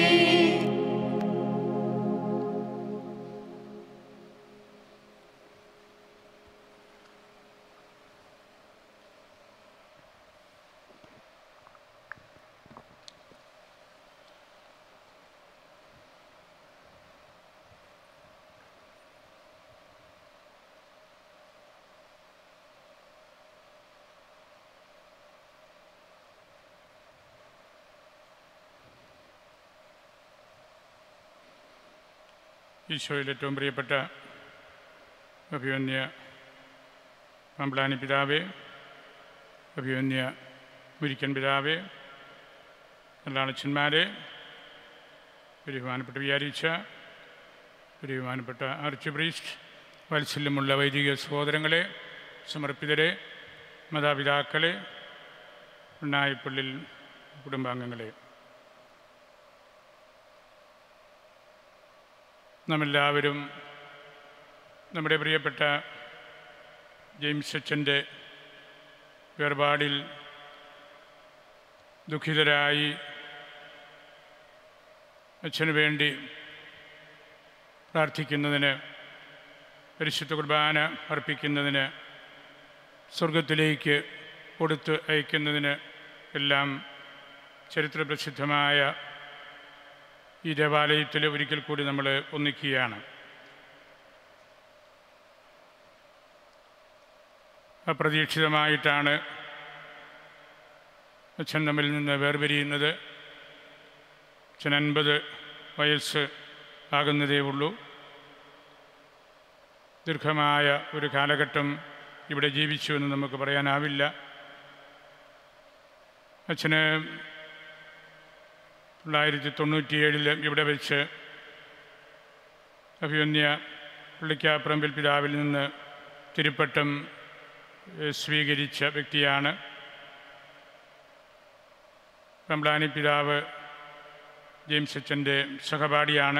ഈശോയിൽ ഏറ്റവും പ്രിയപ്പെട്ട അഭിമന്യ പമ്പ്ലാനി പിതാവേ അഭിമന്യ മുരിക്കൻ പിതാവേ കല്ലാളച്ചന്മാരെ ബഹുമാനപ്പെട്ട വിചാരിച്ച ബഹുമാനപ്പെട്ട ആർച്ച് പ്രീസ്റ്റ് വാത്സല്യമുള്ള വൈദിക സഹോദരങ്ങളെ സമർപ്പിതരെ മാതാപിതാക്കളെ ഉണ്ണായിപ്പള്ളിൽ കുടുംബാംഗങ്ങളെ നാമെല്ലാവരും നമ്മുടെ പ്രിയപ്പെട്ട ജെയിംസ് അച്ഛൻ്റെ വേർപാടിൽ ദുഃഖിതരായി അച്ഛന് വേണ്ടി പ്രാർത്ഥിക്കുന്നതിന് പരിശുദ്ധ കുർബാന അർപ്പിക്കുന്നതിന് സ്വർഗത്തിലേക്ക് കൊടുത്ത് അയക്കുന്നതിന് എല്ലാം ചരിത്രപ്രസിദ്ധമായ ഈ ദേവാലയത്തിൽ ഒരിക്കൽ കൂടി നമ്മൾ ഒന്നിക്കുകയാണ് അപ്രതീക്ഷിതമായിട്ടാണ് അച്ഛൻ നമ്മിൽ നിന്ന് വേർപിരിയുന്നത് അച്ഛൻ അൻപത് വയസ്സ് ആകുന്നതേ ഉള്ളൂ ദീർഘമായ ഒരു കാലഘട്ടം ഇവിടെ ജീവിച്ചു എന്ന് നമുക്ക് പറയാനാവില്ല അച്ഛന് തൊള്ളായിരത്തി തൊണ്ണൂറ്റിയേഴിൽ ഇവിടെ വെച്ച് അഭിമന്യ പുള്ളിക്കാപ്പറമ്പിൽ പിതാവിൽ നിന്ന് തിരുപ്പട്ടം ഏഹ്, സ്വീകരിച്ച വ്യക്തിയാണ് പമ്പ്ലാനി പിതാവ് ജെയിംസ് അച്ഛൻ്റെ സഹപാഠിയാണ്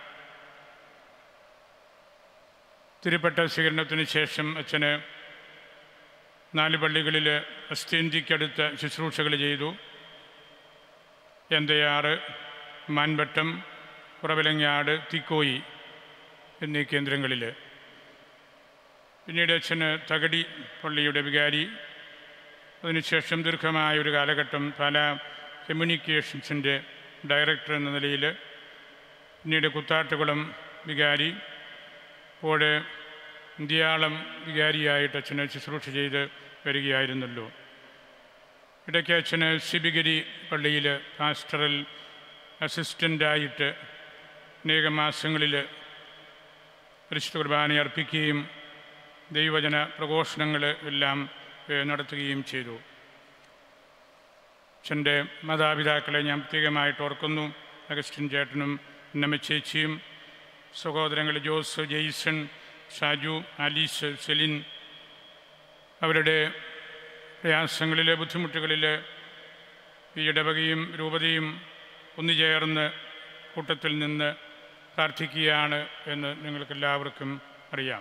തിരുപ്പട്ട സ്വീകരണത്തിന് ശേഷം അച്ഛന് നാല് പള്ളികളിൽ അസ്ഥിന്തിക്കടുത്ത് ശുശ്രൂഷകൾ ചെയ്തു എന്തയാറ് മാൻവട്ടം കുറവിലങ്ങാട് തിക്കോയി എന്നീ കേന്ദ്രങ്ങളിൽ പിന്നീട് അച്ഛന് തകടി പള്ളിയുടെ വികാരി അതിനുശേഷം ദീർഘമായ ഒരു കാലഘട്ടം പല കമ്മ്യൂണിക്കേഷൻസിൻ്റെ ഡയറക്ടർ എന്ന നിലയിൽ പിന്നീട് കുത്താട്ടുകുളം വികാരി ഇപ്പോൾ ഇന്ത്യാളം വികാരിയായിട്ട് അച്ഛനെ ശുശ്രൂഷ ചെയ്ത് വരികയായിരുന്നല്ലോ ഇടയ്ക്ക് അച്ഛന് ശിബിഗിരി പള്ളിയിൽ പാസ്റ്ററൽ അസിസ്റ്റൻ്റായിട്ട് അനേക മാസങ്ങളിൽ പരിശുദ്ധ കുർബാന അർപ്പിക്കുകയും ദൈവജന പ്രഘോഷണങ്ങൾ എല്ലാം ഏഹ്, നടത്തുകയും ചെയ്തു അച്ഛൻ്റെ മാതാപിതാക്കളെ ഞാൻ പ്രത്യേകമായിട്ട് ഓർക്കുന്നു അഗസ്റ്റിൻ ചേട്ടനും എന്നമ്മ ചേച്ചിയും സഹോദരങ്ങൾ ജോസ് ജെയ്സൺ ഷാജു ആലീസ് സെലിൻ അവരുടെ പ്രയാസങ്ങളിൽ ബുദ്ധിമുട്ടുകളിൽ ഈ ഇടവകയും രൂപതയും ഒന്നുചേർന്ന് കൂട്ടത്തിൽ നിന്ന് പ്രാർത്ഥിക്കുകയാണ് എന്ന് നിങ്ങൾക്കെല്ലാവർക്കും അറിയാം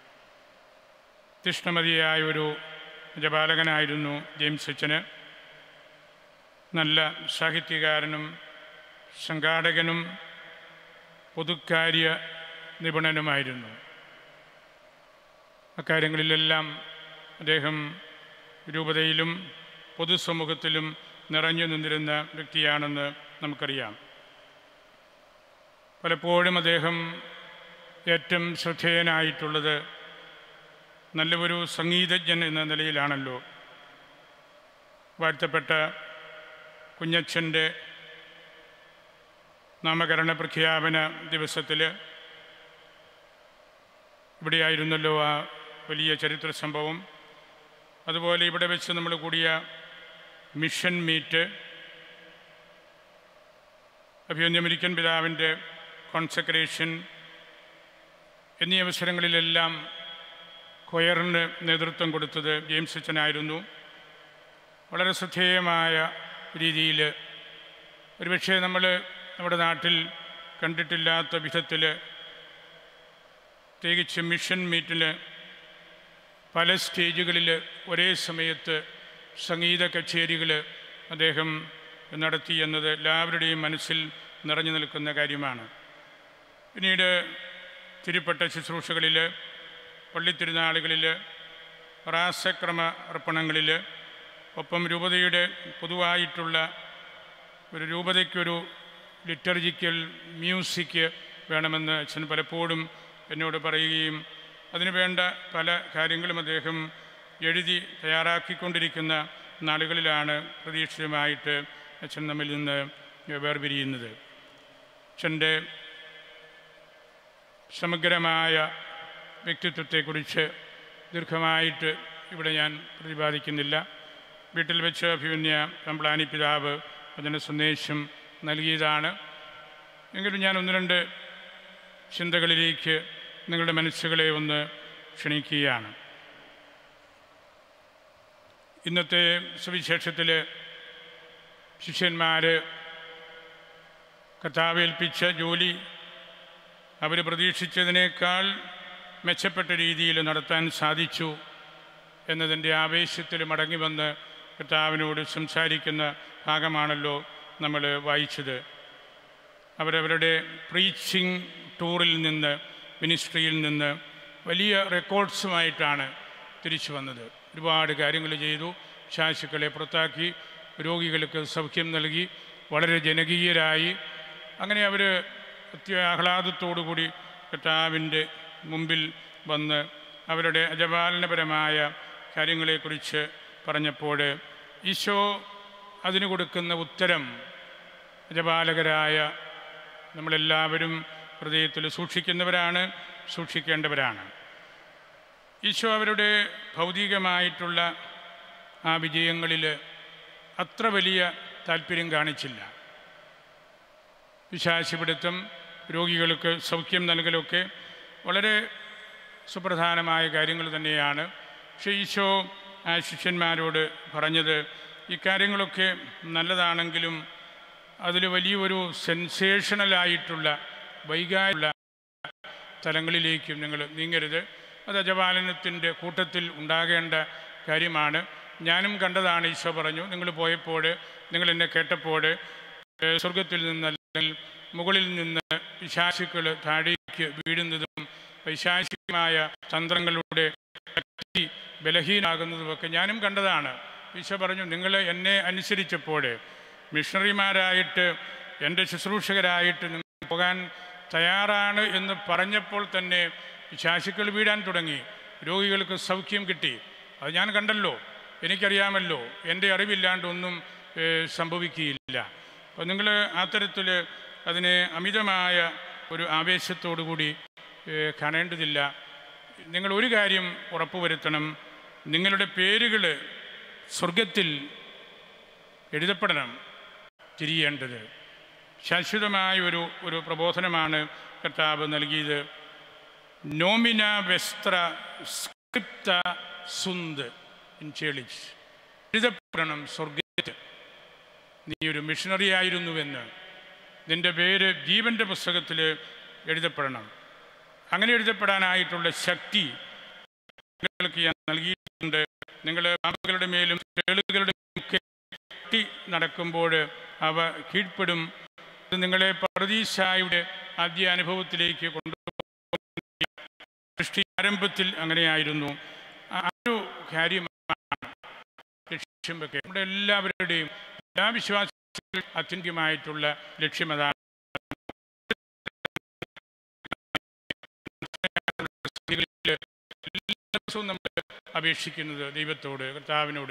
തീഷ്ണമതിയായ ഒരു ജപാലകനായിരുന്നു ജെയിംസ് അച്ഛന് നല്ല സാഹിത്യകാരനും സംഘാടകനും പൊതുക്കാര്യ നിപുണനുമായിരുന്നു അക്കാര്യങ്ങളിലെല്ലാം അദ്ദേഹം രൂപതയിലും പൊതുസമൂഹത്തിലും നിറഞ്ഞു നിന്നിരുന്ന വ്യക്തിയാണെന്ന് നമുക്കറിയാം പലപ്പോഴും അദ്ദേഹം ഏറ്റവും ശ്രദ്ധേയനായിട്ടുള്ളത് നല്ല ഒരു സംഗീതജ്ഞൻ എന്ന നിലയിലാണല്ലോ വാഴ്ത്തപ്പെട്ട കുഞ്ഞച്ഛൻ്റെ നാമകരണ പ്രഖ്യാപന ദിവസത്തിൽ ഇവിടെയായിരുന്നല്ലോ ആ വലിയ ചരിത്ര സംഭവം അതുപോലെ ഇവിടെ വെച്ച് നമ്മൾ കൂടിയ മിഷൻ മീറ്റ് അഭിമന്യമരിക്കൻ പിതാവിൻ്റെ കോൺസെക്രേഷൻ എന്നീ അവസരങ്ങളിലെല്ലാം കൊയറിന് നേതൃത്വം കൊടുത്തത് ജെയിംസ് അച്ഛനായിരുന്നു വളരെ ശ്രദ്ധേയമായ രീതിയിൽ ഒരുപക്ഷെ നമ്മൾ നമ്മുടെ നാട്ടിൽ കണ്ടിട്ടില്ലാത്ത വിധത്തിൽ പ്രത്യേകിച്ച് മിഷൻ മീറ്റിൽ പല സ്റ്റേജുകളിൽ ഒരേ സമയത്ത് സംഗീത കച്ചേരികൾ അദ്ദേഹം നടത്തി എന്നത് എല്ലാവരുടെയും മനസ്സിൽ നിറഞ്ഞു നിൽക്കുന്ന കാര്യമാണ് പിന്നീട് തിരുപ്പട്ട ശുശ്രൂഷകളിൽ പള്ളിത്തിരുനാളുകളിൽ റാസക്രമ അർപ്പണങ്ങളിൽ ഒപ്പം രൂപതയുടെ പൊതുവായിട്ടുള്ള ഒരു രൂപതയ്ക്കൊരു ലിറ്റർജിക്കൽ മ്യൂസിക് വേണമെന്ന് അച്ഛൻ പലപ്പോഴും എന്നോട് പറയുകയും അതിനു വേണ്ട പല കാര്യങ്ങളും അദ്ദേഹം എഴുതി തയ്യാറാക്കിക്കൊണ്ടിരിക്കുന്ന നാളുകളിലാണ് പ്രതീക്ഷിതമായിട്ട് അച്ഛൻ നമ്മിൽ നിന്ന് വേർപിരിയുന്നത് അച്ഛൻ്റെ സമഗ്രമായ വ്യക്തിത്വത്തെക്കുറിച്ച് ദീർഘമായിട്ട് ഇവിടെ ഞാൻ പ്രതിപാദിക്കുന്നില്ല വീട്ടിൽ വെച്ച് അഭിമന്യ തമ്പ്ളാനി പിതാവ് അതിന് സന്ദേശം നൽകിയതാണ് എങ്കിലും ഞാൻ ഒന്ന് രണ്ട് ചിന്തകളിലേക്ക് നിങ്ങളുടെ മനസ്സുകളെ ഒന്ന് ക്ഷണിക്കുകയാണ് ഇന്നത്തെ സുവിശേഷത്തിൽ ശിഷ്യന്മാർ കർത്താവേൽപ്പിച്ച ജോലി അവർ പ്രതീക്ഷിച്ചതിനേക്കാൾ മെച്ചപ്പെട്ട രീതിയിൽ നടത്താൻ സാധിച്ചു എന്നതിൻ്റെ ആവേശത്തിൽ മടങ്ങി വന്ന് കർത്താവിനോട് സംസാരിക്കുന്ന ഭാഗമാണല്ലോ നമ്മൾ വായിച്ചത് അവരവരുടെ പ്രീച്ചിങ് ടൂറിൽ നിന്ന് മിനിസ്ട്രിയിൽ നിന്ന് വലിയ റെക്കോർഡ്സുമായിട്ടാണ് തിരിച്ചു വന്നത് ഒരുപാട് കാര്യങ്ങൾ ചെയ്തു ശാശുക്കളെ പുറത്താക്കി രോഗികൾക്ക് സൗഖ്യം നൽകി വളരെ ജനകീയരായി അങ്ങനെ അവർ അത്യാഹ്ലാദത്തോടുകൂടി കർത്താവിൻ്റെ മുമ്പിൽ വന്ന് അവരുടെ അജപാലനപരമായ കാര്യങ്ങളെക്കുറിച്ച് പറഞ്ഞപ്പോൾ ഈശോ അതിന് കൊടുക്കുന്ന ഉത്തരം അജപാലകരായ നമ്മളെല്ലാവരും ഹൃദയത്തിൽ സൂക്ഷിക്കുന്നവരാണ് സൂക്ഷിക്കേണ്ടവരാണ് ഈശോ അവരുടെ ഭൗതികമായിട്ടുള്ള ആ വിജയങ്ങളിൽ അത്ര വലിയ താല്പര്യം കാണിച്ചില്ല പിശാശിപിടുത്തം രോഗികൾക്ക് സൗഖ്യം നൽകലൊക്കെ വളരെ സുപ്രധാനമായ കാര്യങ്ങൾ തന്നെയാണ് പക്ഷേ ഈശോ ആ ശിഷ്യന്മാരോട് പറഞ്ഞത് ഇക്കാര്യങ്ങളൊക്കെ നല്ലതാണെങ്കിലും അതിൽ വലിയൊരു സെൻസേഷണലായിട്ടുള്ള വൈകാരിക തലങ്ങളിലേക്കും നിങ്ങൾ നീങ്ങരുത് അത് അജപാലനത്തിൻ്റെ കൂട്ടത്തിൽ ഉണ്ടാകേണ്ട കാര്യമാണ് ഞാനും കണ്ടതാണ് ഈശോ പറഞ്ഞു നിങ്ങൾ പോയപ്പോൾ നിങ്ങൾ എന്നെ കേട്ടപ്പോൾ ഏഹ്, സ്വർഗത്തിൽ നിന്ന് അല്ലെങ്കിൽ മുകളിൽ നിന്ന് പിശാശുക്കൾ താഴേക്ക് വീഴുന്നതും പൈശാചികമായ തന്ത്രങ്ങളുടെ ശക്തി ബലഹീനാകുന്നതുമൊക്കെ ഞാനും കണ്ടതാണ് ഈശോ പറഞ്ഞു നിങ്ങൾ എന്നെ അനുസരിച്ചപ്പോൾ മിഷണറിമാരായിട്ട് എൻ്റെ ശുശ്രൂഷകരായിട്ട് നിങ്ങൾ പോകാൻ തയ്യാറാണ് എന്ന് പറഞ്ഞപ്പോൾ തന്നെ ശാശുക്കൾ വീഴാൻ തുടങ്ങി രോഗികൾക്ക് സൗഖ്യം കിട്ടി അത് ഞാൻ കണ്ടല്ലോ എനിക്കറിയാമല്ലോ എൻ്റെ അറിവില്ലാണ്ട് ഒന്നും ഏഹ്, സംഭവിക്കുകയില്ല അപ്പോൾ നിങ്ങൾ ആ തരത്തിൽ അതിനെ അമിതമായ ഒരു ആവേശത്തോടു കൂടി ഏഹ്, കാണേണ്ടതില്ല നിങ്ങൾ ഒരു കാര്യം ഉറപ്പുവരുത്തണം നിങ്ങളുടെ പേരുകൾ സ്വർഗത്തിൽ എഴുതപ്പെടണം തിരിയേണ്ടത് ശാശ്വതമായ ഒരു ഒരു പ്രബോധനമാണ് കർത്താവ് നൽകിയത് നോമിന വെസ്ത്ര സ്ക്രിപ്ത സുന്ത് ഇൻ ചേളിച്ച് എഴുതപ്പെടണം സ്വർഗത്ത് നീ ഒരു മിഷണറി ആയിരുന്നുവെന്ന് നിൻ്റെ പേര് ജീവൻ്റെ പുസ്തകത്തിൽ എഴുതപ്പെടണം അങ്ങനെ എഴുതപ്പെടാനായിട്ടുള്ള ശക്തി നിങ്ങൾക്ക് ഞാൻ നൽകിയിട്ടുണ്ട് നിങ്ങൾ പാമ്പുകളുടെ മേലും തേളുകളുടെ ഒക്കെ കെട്ടി നടക്കുമ്പോൾ അവ കീഴ്പ്പെടും ഇത് നിങ്ങളെ പർദീസായുടെ ആദ്യ അനുഭവത്തിലേക്ക് കൊണ്ടുപോകും സൃഷ്ടി ആരംഭത്തിൽ അങ്ങനെയായിരുന്നു ആ ഒരു കാര്യമാണ് ലക്ഷ്യം വെക്കുക നമ്മുടെ എല്ലാവരുടെയും എല്ലാ വിശ്വാസികളും ആത്യന്തികമായിട്ടുള്ള ലക്ഷ്യം അതാണ് എല്ലാ ദിവസവും നമ്മൾ അപേക്ഷിക്കുന്നത് ദൈവത്തോട് കർത്താവിനോട്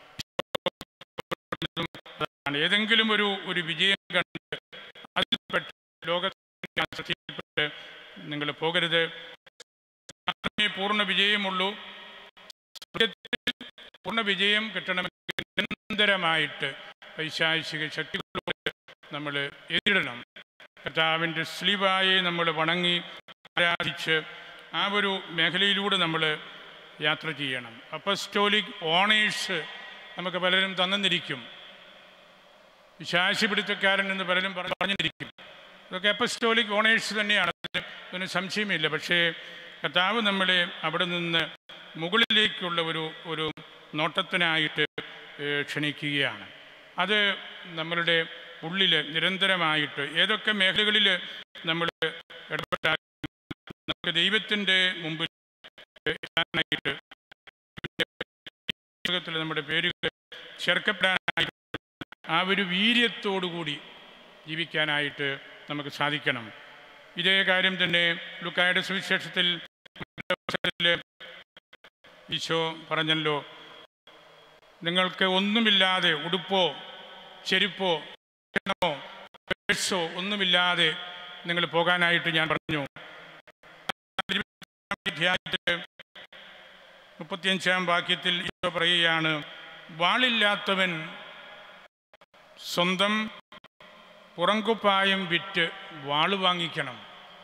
അതാണ് ഏതെങ്കിലും ഒരു ഒരു വിജയം കണ്ട് അതിൽപ്പെട്ട് ലോകത്തിന്റെ ശ്രദ്ധയിൽപ്പെട്ട് നിങ്ങൾ പോകരുത് മാത്രമേ പൂർണ്ണ വിജയമുള്ളൂ സ്വർഗ്ഗത്തിൽ പൂർണ്ണ വിജയം കിട്ടണമെങ്കിൽ നിരന്തരമായിട്ട് പൈശാചിക ശക്തികളോട് നമ്മൾ എതിരിടണം കർത്താവിൻ്റെ സ്ലീവായി നമ്മൾ വണങ്ങി ആരാധിച്ച് ആ ഒരു മേഖലയിലൂടെ നമ്മൾ യാത്ര ചെയ്യണം അപ്പസ്റ്റോലിക് ഓണേഴ്സ് നമുക്ക് പലരും തന്നിരിക്കും വിശാശിപിടുത്തക്കാരൻ എന്ന് പലരും പറഞ്ഞ് പറഞ്ഞിരിക്കും ഇതൊക്കെ അപ്പസ്റ്റോളിക് ഓണേഴ്സ് തന്നെയാണ് അതിന് ഒന്നും സംശയമില്ല പക്ഷേ കർത്താവ് നമ്മളെ അവിടെ നിന്ന് മുകളിലേക്കുള്ള ഒരു ഒരു നോട്ടത്തിനായിട്ട് ഏഹ്, ക്ഷണിക്കുകയാണ് അത് നമ്മളുടെ ഉള്ളിൽ നിരന്തരമായിട്ട് ഏതൊക്കെ മേഖലകളിൽ നമ്മൾ ഇടപെട്ടാൽ നമുക്ക് ദൈവത്തിൻ്റെ മുമ്പിൽ എത്താനായിട്ട് പുസ്തകത്തിൽ നമ്മുടെ പേരുകൾ ചേർക്കപ്പെടാനായിട്ട് ആ ഒരു വീര്യത്തോടുകൂടി ജീവിക്കാനായിട്ട് നമുക്ക് സാധിക്കണം ഇതേ കാര്യം തന്നെ ലുക്കായുടെ സുവിശേഷത്തിൽ അവസരത്തിൽ ഈശോ പറഞ്ഞല്ലോ നിങ്ങൾക്ക് ഒന്നുമില്ലാതെ ഉടുപ്പോ ചെരുപ്പോ ഭക്ഷണമോ പേഴ്സോ ഒന്നുമില്ലാതെ നിങ്ങൾ പോകാനായിട്ട് ഞാൻ പറഞ്ഞു അധ്യായത്തിൽ മുപ്പത്തിയഞ്ചാം വാക്യത്തിൽ ഈശോ പറയുകയാണ് വാളില്ലാത്തവൻ സ്വന്തം പുറങ്കുപ്പായം വിറ്റ് വാള് വാങ്ങിക്കണം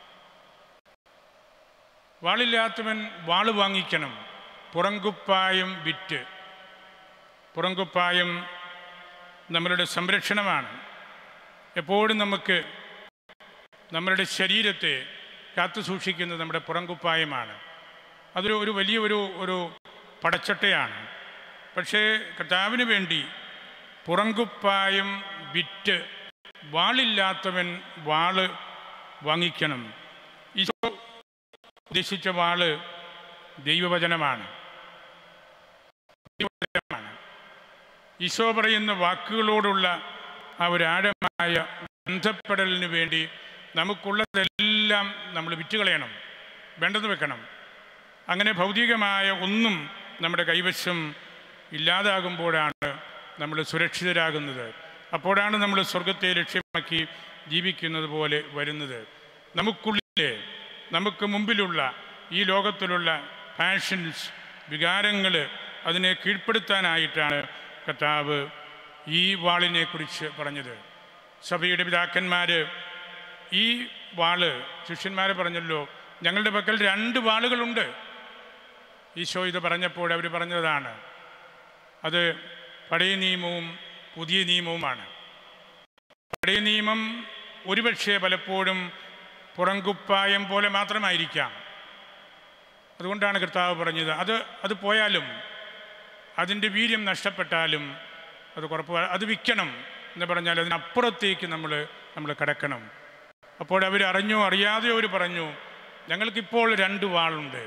വാളില്ലാത്തവൻ വാള് വാങ്ങിക്കണം പുറങ്കുപ്പായം വിറ്റ് പുറങ്കുപ്പായം നമ്മളുടെ സംരക്ഷണമാണ് എപ്പോഴും നമുക്ക് നമ്മളുടെ ശരീരത്തെ കാത്തു സൂക്ഷിക്കുന്നത് നമ്മുടെ പുറങ്കുപ്പായമാണ് അതൊരു ഒരു വലിയ ഒരു ഒരു പടച്ചട്ടയാണ് പക്ഷേ കർത്താവിന് വേണ്ടി പുറങ്കുപ്പായം വിറ്റ് വാളില്ലാത്തവൻ വാള് വാങ്ങിക്കണം ഈശോ ഉദ്ദേശിച്ച വാള് ദൈവവചനമാണ് ദൈവവചനമാണ് ഈശോ പറയുന്ന വാക്കുകളോടുള്ള ആ ഒരു ആഴമായ ബന്ധപ്പെടലിന് വേണ്ടി നമുക്കുള്ളതെല്ലാം നമ്മൾ വിറ്റുകളയണം വേണ്ടെന്ന് വെക്കണം അങ്ങനെ ഭൗതികമായ ഒന്നും നമ്മുടെ കൈവശം ഇല്ലാതാകുമ്പോഴാണ് നമ്മൾ സുരക്ഷിതരാകുന്നത് അപ്പോഴാണ് നമ്മൾ സ്വർഗത്തെ ലക്ഷ്യമാക്കി ജീവിക്കുന്നത് പോലെ വരുന്നത് നമുക്കുള്ളിലെ നമുക്ക് മുമ്പിലുള്ള ഈ ലോകത്തിലുള്ള പാഷൻസ് വികാരങ്ങൾ അതിനെ കീഴ്പ്പെടുത്താനായിട്ടാണ് കർത്താവ് ഈ വാളിനെ കുറിച്ച് പറഞ്ഞത് സഭയുടെ പിതാക്കന്മാർ ഈ വാള് ശിഷ്യന്മാരെ പറഞ്ഞല്ലോ ഞങ്ങളുടെ പക്കൽ രണ്ട് വാളുകളുണ്ട് ഈശോ ഇത് പറഞ്ഞപ്പോൾ അവർ പറഞ്ഞതാണ് അത് പഴയ നിയമവും പുതിയ നിയമവുമാണ് പഴയ നിയമം ഒരുപക്ഷെ പലപ്പോഴും പുറങ്കുപ്പായം പോലെ മാത്രമായിരിക്കാം അതുകൊണ്ടാണ് കർത്താവ് പറഞ്ഞത് അത് അത് പോയാലും അതിൻ്റെ വീര്യം നഷ്ടപ്പെട്ടാലും അത് കുറപ്പ് അത് വിൽക്കണം എന്ന് പറഞ്ഞാൽ അതിനപ്പുറത്തേക്ക് നമ്മൾ നമ്മൾ കിടക്കണം അപ്പോൾ അവർ അറിഞ്ഞോ അറിയാതെയോ അവർ പറഞ്ഞു ഞങ്ങൾക്കിപ്പോൾ രണ്ട് വാളുണ്ട്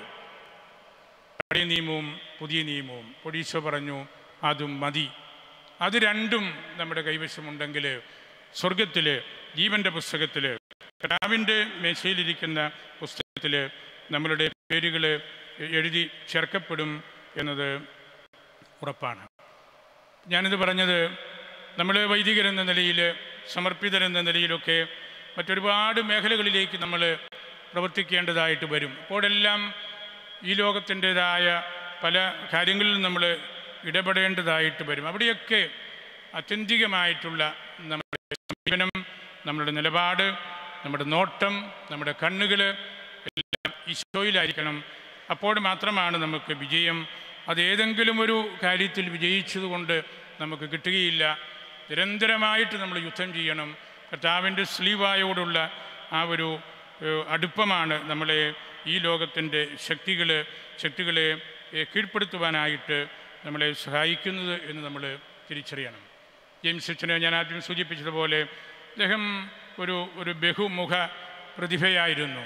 പഴയ നിയമവും പുതിയ നിയമവും പൊടീശോ പറഞ്ഞു അതും മതി അത് രണ്ടും നമ്മുടെ കൈവശമുണ്ടെങ്കിൽ സ്വർഗത്തിൽ ജീവൻ്റെ പുസ്തകത്തിൽ കടാവിൻ്റെ മേശയിലിരിക്കുന്ന പുസ്തകത്തിൽ നമ്മളുടെ പേരുകൾ എഴുതി ചേർക്കപ്പെടും എന്നത് ഉറപ്പാണ് ഞാനിത് പറഞ്ഞത് നമ്മൾ വൈദികരെന്ന നിലയിൽ സമർപ്പിതരെന്ന നിലയിലൊക്കെ മറ്റൊരുപാട് മേഖലകളിലേക്ക് നമ്മൾ പ്രവർത്തിക്കേണ്ടതായിട്ട് വരും അപ്പോഴെല്ലാം ഈ ലോകത്തിൻ്റെതായ പല കാര്യങ്ങളിൽ നമ്മൾ ഇടപെടേണ്ടതായിട്ട് വരും അവിടെയൊക്കെ അത്യന്തികമായിട്ടുള്ള നമ്മുടെ സമീപനം നമ്മുടെ നിലപാട് നമ്മുടെ നോട്ടം നമ്മുടെ കണ്ണുകൾ എല്ലാം ഈശോയിലായിരിക്കണം അപ്പോൾ മാത്രമാണ് നമുക്ക് വിജയം അതേതെങ്കിലും ഒരു കാര്യത്തിൽ വിജയിച്ചതുകൊണ്ട് നമുക്ക് കിട്ടുകയില്ല നിരന്തരമായിട്ട് നമ്മൾ യുദ്ധം ചെയ്യണം കർത്താവിൻ്റെ സ്ലീവായോടുള്ള ആ ഒരു ഏഹ്, അടുപ്പമാണ് നമ്മളെ ഈ ലോകത്തിൻ്റെ ശക്തികൾ ശക്തികളെ ഏഹ്, കീഴ്പ്പെടുത്തുവാനായിട്ട് നമ്മളെ സഹായിക്കുന്നത് എന്ന് നമ്മൾ തിരിച്ചറിയണം ജെയിംസ് അച്ഛനെ ഞാൻ ആദ്യം സൂചിപ്പിച്ചതുപോലെ അദ്ദേഹം ഒരു ഒരു ബഹുമുഖ പ്രതിഭയായിരുന്നു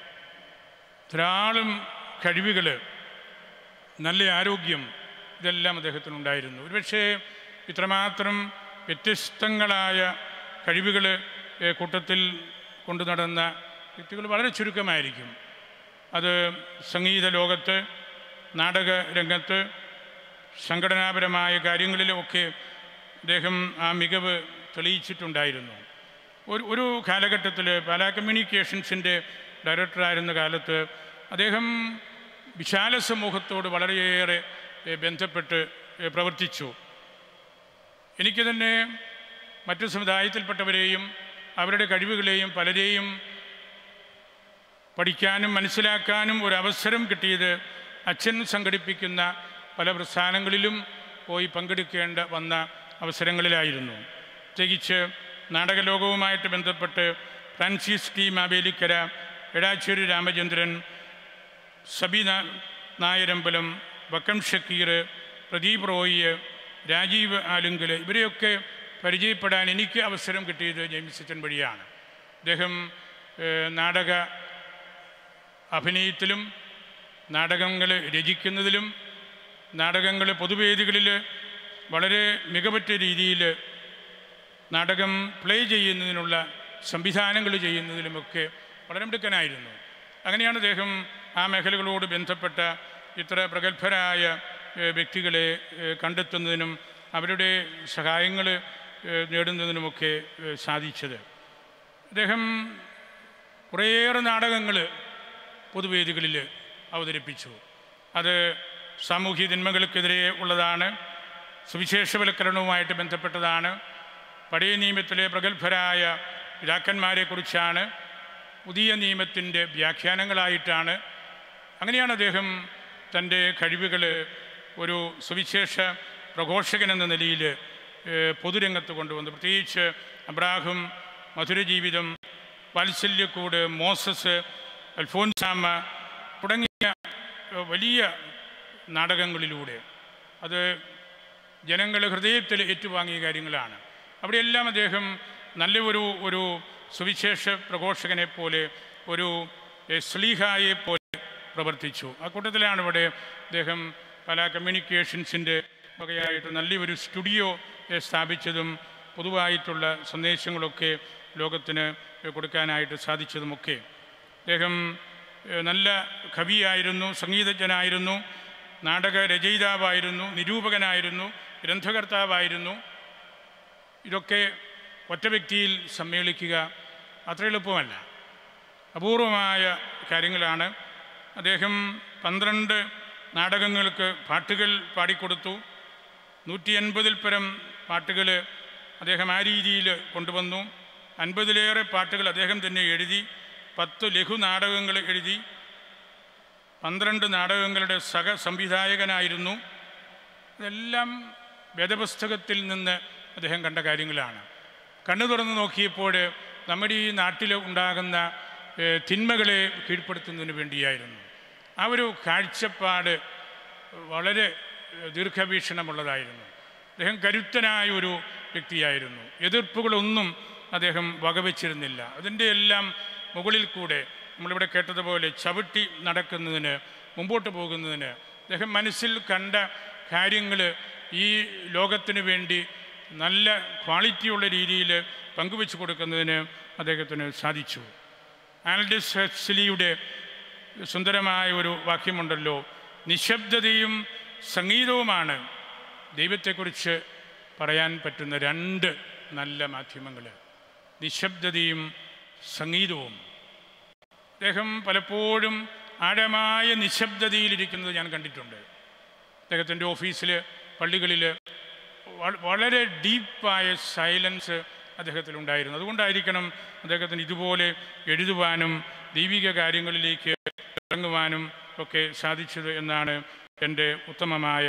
ധാരാളം കഴിവുകൾ നല്ല ആരോഗ്യം ഇതെല്ലാം അദ്ദേഹത്തിനുണ്ടായിരുന്നു ഒരുപക്ഷേ ഇത്രമാത്രം വ്യത്യസ്തങ്ങളായ കഴിവുകൾ ഏഹ്, കൂട്ടത്തിൽ കൊണ്ടു നടന്ന വ്യക്തികൾ വളരെ ചുരുക്കമായിരിക്കും അത് സംഗീത ലോകത്ത് നാടക രംഗത്ത് സംഘടനാപരമായ കാര്യങ്ങളിലുമൊക്കെ അദ്ദേഹം ആ മികവ് തെളിയിച്ചിട്ടുണ്ടായിരുന്നു ഒരു ഒരു കാലഘട്ടത്തിൽ പാലാ കമ്മ്യൂണിക്കേഷൻസിൻ്റെ ഡയറക്ടറായിരുന്ന കാലത്ത് അദ്ദേഹം വിശാല സമൂഹത്തോട് വളരെയേറെ ഏഹ്, ബന്ധപ്പെട്ട് ഏഹ്, പ്രവർത്തിച്ചു എനിക്ക് തന്നെ മറ്റു സമുദായത്തിൽപ്പെട്ടവരെയും അവരുടെ കഴിവുകളെയും പലരെയും പഠിക്കാനും മനസ്സിലാക്കാനും ഒരു അവസരം കിട്ടിയത് അച്ഛൻ സംഘടിപ്പിക്കുന്ന പല പ്രസ്ഥാനങ്ങളിലും പോയി പങ്കെടുക്കേണ്ട വന്ന അവസരങ്ങളിലായിരുന്നു പ്രത്യേകിച്ച് നാടകലോകവുമായിട്ട് ബന്ധപ്പെട്ട് ഫ്രാൻസിസ് ടി മാവേലിക്കര എടാച്ചേരി രാമചന്ദ്രൻ സബീന നായരമ്പലം വക്കം ഷക്കീർ പ്രദീപ് റോയ് രാജീവ് ആലുങ്കൽ ഇവരെയൊക്കെ പരിചയപ്പെടാൻ എനിക്ക് അവസരം കിട്ടിയത് ജെയിംസ് അച്ഛൻ വഴിയാണ് അദ്ദേഹം ഏഹ്, നാടക അഭിനയത്തിലും നാടകങ്ങൾ രചിക്കുന്നതിലും നാടകങ്ങൾ പൊതുവേദികളിൽ വളരെ മികവുറ്റ രീതിയിൽ നാടകം പ്ലേ ചെയ്യുന്നതിനുള്ള സംവിധാനങ്ങൾ ചെയ്യുന്നതിലുമൊക്കെ വളരെ മിടുക്കനായിരുന്നു അങ്ങനെയാണ് അദ്ദേഹം ആ മേഖലകളോട് ബന്ധപ്പെട്ട ഇത്ര പ്രഗത്ഭരായ ഏഹ്, വ്യക്തികളെ ഏഹ്, കണ്ടെത്തുന്നതിനും അവരുടെ സഹായങ്ങൾ ഏഹ്, നേടുന്നതിനുമൊക്കെ ഏഹ്, സാധിച്ചത് അദ്ദേഹം കുറേയേറെ നാടകങ്ങൾ പൊതുവേദികളിൽ അവതരിപ്പിച്ചു അത് സാമൂഹ്യ തിന്മകൾക്കെതിരെ ഉള്ളതാണ് സുവിശേഷവൽക്കരണവുമായിട്ട് ബന്ധപ്പെട്ടതാണ് പഴയ നിയമത്തിലെ പ്രഗത്ഭരായ പിതാക്കന്മാരെക്കുറിച്ചാണ് പുതിയ നിയമത്തിൻ്റെ വ്യാഖ്യാനങ്ങളായിട്ടാണ് അങ്ങനെയാണ് അദ്ദേഹം തൻ്റെ കഴിവുകൾ ഒരു സുവിശേഷ പ്രഘോഷകൻ എന്ന നിലയിൽ ഏഹ്, പൊതുരംഗത്ത് കൊണ്ടുവന്നു പ്രത്യേകിച്ച് അബ്രാഹം മധുരജീവിതം വാത്സല്യക്കൂട് മോസസ് അൽഫോൻസാമ തുടങ്ങിയ ഏഹ്, വലിയ നാടകങ്ങളിലൂടെ അത് ജനങ്ങൾ ഹൃദയത്തിൽ ഏറ്റുവാങ്ങിയ കാര്യങ്ങളാണ് അവിടെയെല്ലാം അദ്ദേഹം നല്ല ഒരു ഒരു സുവിശേഷ പ്രഘോഷകനെ പോലെ ഒരു ഏഹ്, സ്ലീഹായെ പോലെ പ്രവർത്തിച്ചു ആ കൂട്ടത്തിലാണ് ഇവിടെ അദ്ദേഹം പല കമ്മ്യൂണിക്കേഷൻസിൻ്റെ വകയായിട്ട് നല്ലൊരു സ്റ്റുഡിയോ ഏഹ്, സ്ഥാപിച്ചതും പൊതുവായിട്ടുള്ള സന്ദേശങ്ങളൊക്കെ ലോകത്തിന് കൊടുക്കാനായിട്ട് സാധിച്ചതുമൊക്കെ അദ്ദേഹം ഏഹ്, നല്ല കവിയായിരുന്നു സംഗീതജ്ഞനായിരുന്നു നാടക രചയിതാവായിരുന്നു നിരൂപകനായിരുന്നു ഗ്രന്ഥകർത്താവായിരുന്നു ഇതൊക്കെ ഒറ്റ വ്യക്തിയിൽ സമ്മേളിക്കുക അത്ര എളുപ്പമല്ല അപൂർവമായ കാര്യങ്ങളാണ് അദ്ദേഹം പന്ത്രണ്ട് നാടകങ്ങൾക്ക് പാട്ടുകൾ പാടിക്കൊടുത്തു നൂറ്റി എൺപതിൽ പരം പാട്ടുകൾ അദ്ദേഹം ആ രീതിയിൽ കൊണ്ടുവന്നു അൻപതിലേറെ പാട്ടുകൾ അദ്ദേഹം തന്നെ എഴുതി പത്ത് ലഘു നാടകങ്ങൾ എഴുതി പന്ത്രണ്ട് നാടകങ്ങളുടെ സഹ സംവിധായകനായിരുന്നു ഇതെല്ലാം വേദപുസ്തകത്തിൽ നിന്ന് അദ്ദേഹം കണ്ട കാര്യങ്ങളാണ് കണ്ണു തുറന്ന് നോക്കിയപ്പോൾ നമ്മുടെ ഈ നാട്ടിൽ ഉണ്ടാകുന്ന ഏഹ്, തിന്മകളെ കീഴ്പ്പെടുത്തുന്നതിന് വേണ്ടിയായിരുന്നു ആ ഒരു കാഴ്ചപ്പാട് വളരെ ഏഹ്, ദീർഘവീക്ഷണമുള്ളതായിരുന്നു അദ്ദേഹം കരുത്തനായ ഒരു വ്യക്തിയായിരുന്നു എതിർപ്പുകളൊന്നും അദ്ദേഹം വകവെച്ചിരുന്നില്ല അതിൻ്റെ എല്ലാം മുകളിൽ കൂടെ നമ്മളിവിടെ കേട്ടതുപോലെ ചവിട്ടി നടക്കുന്നതിന് മുമ്പോട്ട് പോകുന്നതിന് അദ്ദേഹം മനസ്സിൽ കണ്ട കാര്യങ്ങൾ ഈ ലോകത്തിന് വേണ്ടി നല്ല ക്വാളിറ്റിയുള്ള രീതിയിൽ പങ്കുവെച്ച് കൊടുക്കുന്നതിന് അദ്ദേഹത്തിന് സാധിച്ചു ആൽഡിസ് ഹെക്സ്ലിയുടെ സുന്ദരമായ ഒരു വാക്യമുണ്ടല്ലോ നിശബ്ദതയും സംഗീതവുമാണ് ദൈവത്തെക്കുറിച്ച് പറയാൻ പറ്റുന്ന രണ്ട് നല്ല മാധ്യമങ്ങൾ നിശബ്ദതയും സംഗീതവും അദ്ദേഹം പലപ്പോഴും ആഴമായ നിശബ്ദതയിലിരിക്കുന്നത് ഞാൻ കണ്ടിട്ടുണ്ട് അദ്ദേഹത്തിൻ്റെ ഓഫീസിൽ പള്ളികളിൽ വ- വളരെ ഡീപ്പായ സൈലൻസ് അദ്ദേഹത്തിലുണ്ടായിരുന്നു അതുകൊണ്ടായിരിക്കണം അദ്ദേഹത്തിന് ഇതുപോലെ എഴുതുവാനും ദൈവിക കാര്യങ്ങളിലേക്ക് ഇറങ്ങുവാനും ഒക്കെ സാധിച്ചത് എന്നാണ് എൻ്റെ ഉത്തമമായ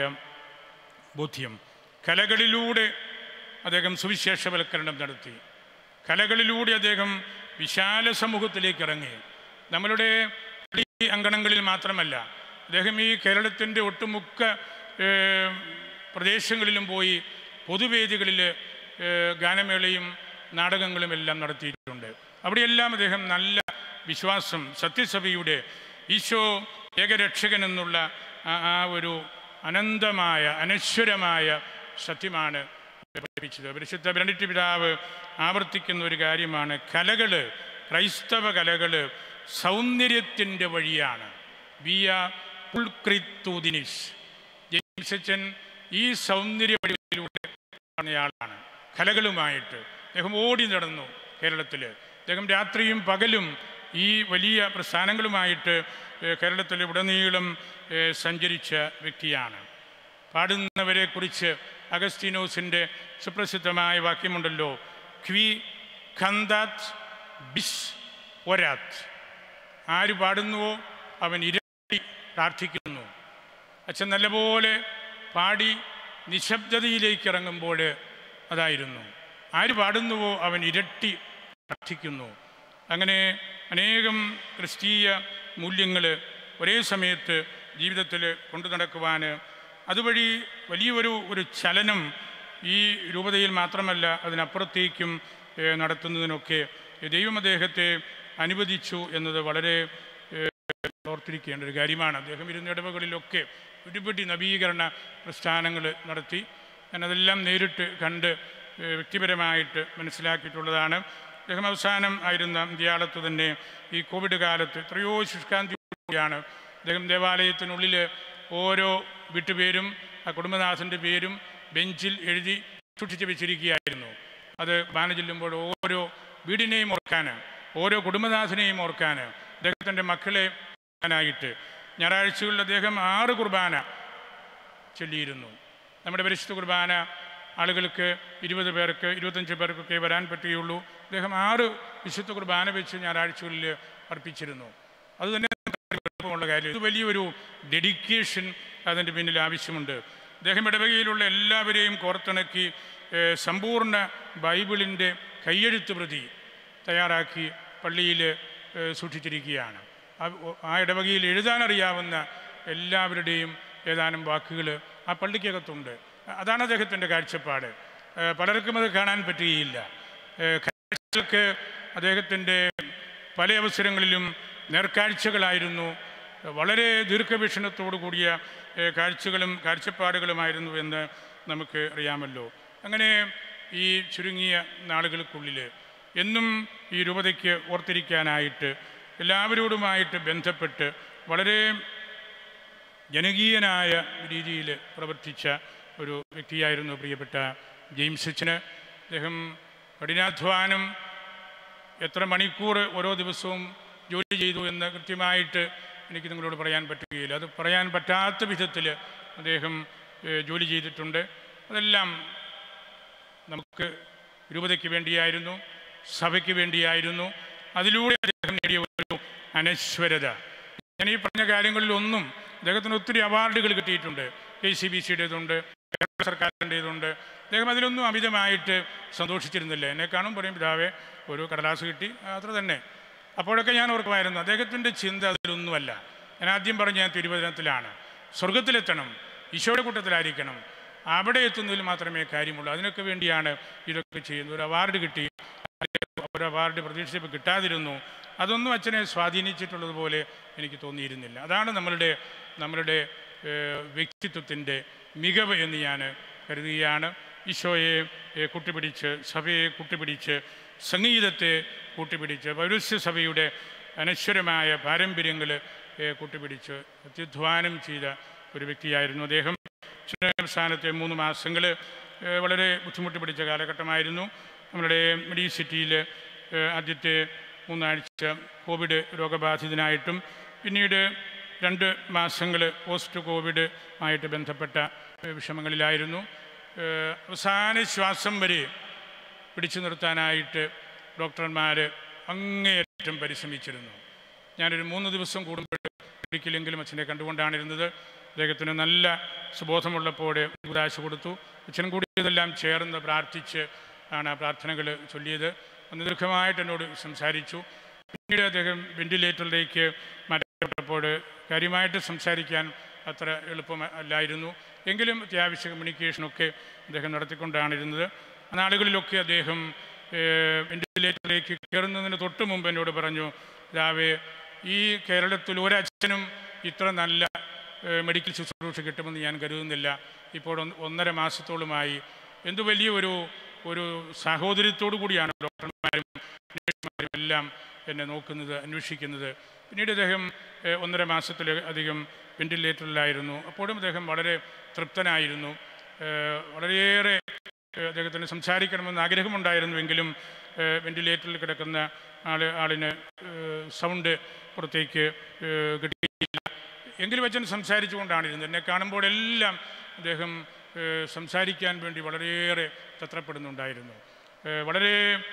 ബോധ്യം കലകളിലൂടെ അദ്ദേഹം സുവിശേഷവൽക്കരണം നടത്തി കലകളിലൂടെ അദ്ദേഹം വിശാല സമൂഹത്തിലേക്ക് ഇറങ്ങി നമ്മളുടെ പള്ളി അങ്കണങ്ങളിൽ മാത്രമല്ല അദ്ദേഹം ഈ കേരളത്തിൻ്റെ ഒട്ടുമുക്ക ഏഹ്, പ്രദേശങ്ങളിലും പോയി പൊതുവേദികളിൽ ഏഹ്, ഗാനമേളയും നാടകങ്ങളും എല്ലാം നടത്തിയിട്ടുണ്ട് അവിടെയെല്ലാം അദ്ദേഹം നല്ല വിശ്വാസം സത്യസഭയുടെ ഈശോ ഏകരക്ഷകൻ എന്നുള്ള ആ- ആ ഒരു അനന്തമായ അനശ്വരമായ സത്യമാണ് പഠിപ്പിച്ചത് പരിശുദ്ധ ബ്രണ്ടിറ്റ് പിതാവ് ആവർത്തിക്കുന്ന ഒരു കാര്യമാണ് കലകൾ ക്രൈസ്തവ കലകൾ സൗന്ദര്യത്തിൻ്റെ വഴിയാണ് വിയ പുൾക്രിത്തൂദിനിസ് ജെയിംസ് അച്ഛൻ ഈ സൗന്ദര്യ വഴിയിലൂടെ പറഞ്ഞയാളാണ് കലകളുമായിട്ട് അദ്ദേഹം ഓടി നടന്നു കേരളത്തിൽ അദ്ദേഹം രാത്രിയും പകലും ഈ വലിയ പ്രസ്ഥാനങ്ങളുമായിട്ട് ഏഹ്, കേരളത്തിൽ ഉടനീളം ഏഹ്, സഞ്ചരിച്ച വ്യക്തിയാണ് പാടുന്നവരെക്കുറിച്ച് അഗസ്തീനോസിൻ്റെ സുപ്രസിദ്ധമായ വാക്യമുണ്ടല്ലോ ക്വി ഖന്താത് ബിസ് ഒരാത്ത് ആര് പാടുന്നുവോ അവൻ ഇരട്ടി പ്രാർത്ഥിക്കുന്നു അച്ഛൻ നല്ലപോലെ പാടി നിശബ്ദതയിലേക്ക് ഇറങ്ങുമ്പോൾ അതായിരുന്നു ആര് പാടുന്നുവോ അവൻ ഇരട്ടി പ്രാർത്ഥിക്കുന്നു അങ്ങനെ അനേകം ക്രിസ്തീയ മൂല്യങ്ങൾ ഒരേ സമയത്ത് ജീവിതത്തിൽ കൊണ്ടു നടക്കുവാൻ അതുവഴി വലിയൊരു ഒരു ചലനം ഈ രൂപതയിൽ മാത്രമല്ല അതിനപ്പുറത്തേക്കും ഏഹ്, നടത്തുന്നതിനൊക്കെ ദൈവം അദ്ദേഹത്തെ അനുവദിച്ചു എന്നത് വളരെ ഏഹ്, ഓർത്തിരിക്കേണ്ട ഒരു കാര്യമാണ് അദ്ദേഹം ഇരുന്ന ഇടവകളിലൊക്കെ ഒരുപടി നവീകരണ പ്രസ്ഥാനങ്ങൾ നടത്തി ഞാനതെല്ലാം നേരിട്ട് കണ്ട് ഏഹ്, വ്യക്തിപരമായിട്ട് മനസ്സിലാക്കിയിട്ടുള്ളതാണ് അദ്ദേഹം അവസാനം ആയിരുന്ന ഇന്ത്യാളത്ത് തന്നെ ഈ കോവിഡ് കാലത്ത് എത്രയോ ശുഷ്കാന്തിയാണ് അദ്ദേഹം ദേവാലയത്തിനുള്ളിൽ ഓരോ വീട്ടുപേരും ആ കുടുംബനാഥൻ്റെ പേരും ബെഞ്ചിൽ എഴുതി സൂക്ഷിച്ച് വെച്ചിരിക്കുകയായിരുന്നു അത് ബാന ചെല്ലുമ്പോൾ ഓരോ വീടിനെയും ഓർക്കാൻ ഓരോ കുടുംബനാഥനെയും ഓർക്കാൻ അദ്ദേഹത്തിൻ്റെ മക്കളെ ഓർക്കാനായിട്ട് ഞായറാഴ്ചകളിൽ അദ്ദേഹം ആറ് കുർബാന ചൊല്ലിയിരുന്നു നമ്മുടെ പരിശുദ്ധ കുർബാന ആളുകൾക്ക് ഇരുപത് പേർക്ക് ഇരുപത്തഞ്ച് പേർക്കൊക്കെ വരാൻ പറ്റുകയുള്ളൂ അദ്ദേഹം ആറ് വിശുദ്ധ കുർബാന വെച്ച് ഞായറാഴ്ചകളിൽ അർപ്പിച്ചിരുന്നു അതുതന്നെ എളുപ്പമുള്ള കാര്യം ഇത് വലിയൊരു ഡെഡിക്കേഷൻ അതിൻ്റെ പിന്നിൽ ആവശ്യമുണ്ട് അദ്ദേഹം ഇടവകയിലുള്ള എല്ലാവരെയും കോർത്തിണക്കി ഏഹ്, സമ്പൂർണ്ണ ബൈബിളിൻ്റെ കയ്യെഴുത്ത് പ്രതി തയ്യാറാക്കി പള്ളിയിൽ ഏഹ്, സൂക്ഷിച്ചിരിക്കുകയാണ് ആ- ആ ഇടവകയിൽ എഴുതാനറിയാവുന്ന എല്ലാവരുടെയും ഏതാനും വാക്കുകൾ ആ പള്ളിക്കകത്തുണ്ട് അതാണ് അദ്ദേഹത്തിൻ്റെ കാഴ്ചപ്പാട് ഏഹ്, പലർക്കും അത് കാണാൻ പറ്റുകയില്ല ഏഹ്, കാഴ്ചകൾക്ക് അദ്ദേഹത്തിൻ്റെ പല അവസരങ്ങളിലും നേർക്കാഴ്ചകളായിരുന്നു വളരെ ദീർഘവീക്ഷണത്തോടു കൂടിയ ഏഹ്, കാഴ്ചകളും കാഴ്ചപ്പാടുകളുമായിരുന്നു എന്ന് നമുക്ക് അറിയാമല്ലോ അങ്ങനെ ഈ ചുരുങ്ങിയ നാളുകൾക്കുള്ളിൽ എന്നും ഈ രൂപതയ്ക്ക് ഓർത്തിരിക്കാനായിട്ട് എല്ലാവരോടുമായിട്ട് ബന്ധപ്പെട്ട് വളരെ ജനകീയനായ രീതിയിൽ പ്രവർത്തിച്ച ഒരു വ്യക്തിയായിരുന്നു പ്രിയപ്പെട്ട ജെയിംസ് അച്ഛന് അദ്ദേഹം കഠിനാധ്വാനം എത്ര മണിക്കൂർ ഓരോ ദിവസവും ജോലി ചെയ്തു എന്ന് കൃത്യമായിട്ട് എനിക്ക് നിങ്ങളോട് പറയാൻ പറ്റുകയില്ല അത് പറയാൻ പറ്റാത്ത വിധത്തിൽ അദ്ദേഹം ഏഹ്, ജോലി ചെയ്തിട്ടുണ്ട് അതെല്ലാം നമുക്ക് രൂപതയ്ക്ക് വേണ്ടിയായിരുന്നു സഭയ്ക്ക് വേണ്ടിയായിരുന്നു അതിലൂടെ അദ്ദേഹം നേടിയ ഒരു അനശ്വരത ഞാൻ ഈ പറഞ്ഞ കാര്യങ്ങളിലൊന്നും അദ്ദേഹത്തിന് ഒത്തിരി അവാർഡുകൾ കിട്ടിയിട്ടുണ്ട് കെ സി ബി സിയുടേതുണ്ട് കേരള സർക്കാരിൻ്റേതുണ്ട് അദ്ദേഹം അതിലൊന്നും അമിതമായിട്ട് സന്തോഷിച്ചിരുന്നില്ല എന്നെ കാണും പറയും പിതാവേ ഒരു കടലാസ് കിട്ടി അത്ര തന്നെ അപ്പോഴൊക്കെ ഞാൻ ഓർക്കുമായിരുന്നു അദ്ദേഹത്തിൻ്റെ ചിന്ത അതിലൊന്നുമല്ല ഞാൻ ആദ്യം പറഞ്ഞ ഞാൻ തിരുവചനത്തിലാണ് സ്വർഗത്തിലെത്തണം ഈശോയുടെ കൂട്ടത്തിലായിരിക്കണം അവിടെ എത്തുന്നതിൽ മാത്രമേ കാര്യമുള്ളൂ അതിനൊക്കെ വേണ്ടിയാണ് ഇതൊക്കെ ചെയ്യുന്നത് ഒരു അവാർഡ് കിട്ടി ഒരു അവാർഡ് പ്രതീക്ഷിച്ചപ്പോൾ കിട്ടാതിരുന്നു അതൊന്നും അച്ഛനെ സ്വാധീനിച്ചിട്ടുള്ളതുപോലെ എനിക്ക് തോന്നിയിരുന്നില്ല അതാണ് നമ്മളുടെ നമ്മളുടെ ഏഹ്, വ്യക്തിത്വത്തിൻ്റെ മികവ് എന്ന് ഞാൻ കരുതുകയാണ് ഈശോയെ ഏഹ്, കൂട്ടുപിടിച്ച് സഭയെ കൂട്ടുപിടിച്ച് സംഗീതത്തെ കൂട്ടുപിടിച്ച് പൗരസ്യ സഭയുടെ അനശ്വരമായ പാരമ്പര്യങ്ങൾ കൂട്ടുപിടിച്ച് അത്യുധ്വാനം ചെയ്ത ഒരു വ്യക്തിയായിരുന്നു അദ്ദേഹം സ്ഥാനത്തെ മൂന്ന് മാസങ്ങൾ വളരെ ബുദ്ധിമുട്ട് പിടിച്ച കാലഘട്ടമായിരുന്നു നമ്മുടെ മെഡിസിറ്റിയിൽ ആദ്യത്തെ മൂന്നാഴ്ച കോവിഡ് രോഗബാധിതനായിട്ടും പിന്നീട് രണ്ട് മാസങ്ങൾ പോസ്റ്റ് കോവിഡ് ആയിട്ട് ബന്ധപ്പെട്ട ഏഹ്, വിഷമങ്ങളിലായിരുന്നു ഏഹ്, അവസാന ശ്വാസം വരെ പിടിച്ചു നിർത്താനായിട്ട് ഡോക്ടർമാർ അങ്ങേയറ്റം പരിശ്രമിച്ചിരുന്നു ഞാനൊരു മൂന്ന് ദിവസം കൂടുമ്പോൾ ഒരിക്കലെങ്കിലും അച്ഛനെ കണ്ടുകൊണ്ടാണിരുന്നത് അദ്ദേഹത്തിന് നല്ല സുബോധമുള്ളപ്പോൾ ഉദാശ കൊടുത്തു അച്ഛൻ കൂടി ഇതെല്ലാം ചേർന്ന് പ്രാർത്ഥിച്ച് ആണ് ആ പ്രാർത്ഥനകൾ ചൊല്ലിയത് അന്ന് ദീർഘമായിട്ട് എന്നോട് സംസാരിച്ചു പിന്നീട് അദ്ദേഹം വെന്റിലേറ്ററിലേക്ക് മാറ്റപ്പെട്ടപ്പോൾ കാര്യമായിട്ട് സംസാരിക്കാൻ അത്ര എളുപ്പം അല്ലായിരുന്നു എങ്കിലും അത്യാവശ്യ കമ്മ്യൂണിക്കേഷനൊക്കെ അദ്ദേഹം നടത്തിക്കൊണ്ടാണിരുന്നത് ആ നാളുകളിലൊക്കെ അദ്ദേഹം ഏഹ്, വെന്റിലേറ്ററിലേക്ക് കയറുന്നതിന് തൊട്ട് മുമ്പ് എന്നോട് പറഞ്ഞു രാവേ ഈ കേരളത്തിൽ ഒരച്ഛനും ഇത്ര നല്ല ഏഹ്, മെഡിക്കൽ ശുശ്രൂഷ കിട്ടുമെന്ന് ഞാൻ കരുതുന്നില്ല ഇപ്പോൾ ഒന്ന് ഒന്നര മാസത്തോളമായി എന്ത് വലിയ ഒരു ഒരു സാഹോദര്യത്തോടു കൂടിയാണ് ഡോക്ടർമാരും നഴ്സുമാരും എല്ലാം എന്നെ നോക്കുന്നത് അന്വേഷിക്കുന്നത് പിന്നീട് അദ്ദേഹം ഏഹ്, ഒന്നര മാസത്തിൽ അധികം വെന്റിലേറ്ററിലായിരുന്നു അപ്പോഴും അദ്ദേഹം വളരെ തൃപ്തനായിരുന്നു ഏഹ്, വളരെയേറെ ഏഹ്, അദ്ദേഹത്തിന് സംസാരിക്കണമെന്ന് ആഗ്രഹമുണ്ടായിരുന്നുവെങ്കിലും ഏഹ്, വെന്റിലേറ്ററിൽ കിടക്കുന്ന ആള് ആളിന് ഏഹ്, സൗണ്ട് പുറത്തേക്ക് ഏഹ്, കിട്ടിയില്ല എങ്കിലും അച്ഛൻ സംസാരിച്ചുകൊണ്ടാണിരുന്നത് എന്നെ കാണുമ്പോഴെല്ലാം അദ്ദേഹം ഏഹ്, സംസാരിക്കാൻ വേണ്ടി വളരെയേറെ തത്രപ്പെടുന്നുണ്ടായിരുന്നു ഏഹ്, വളരെ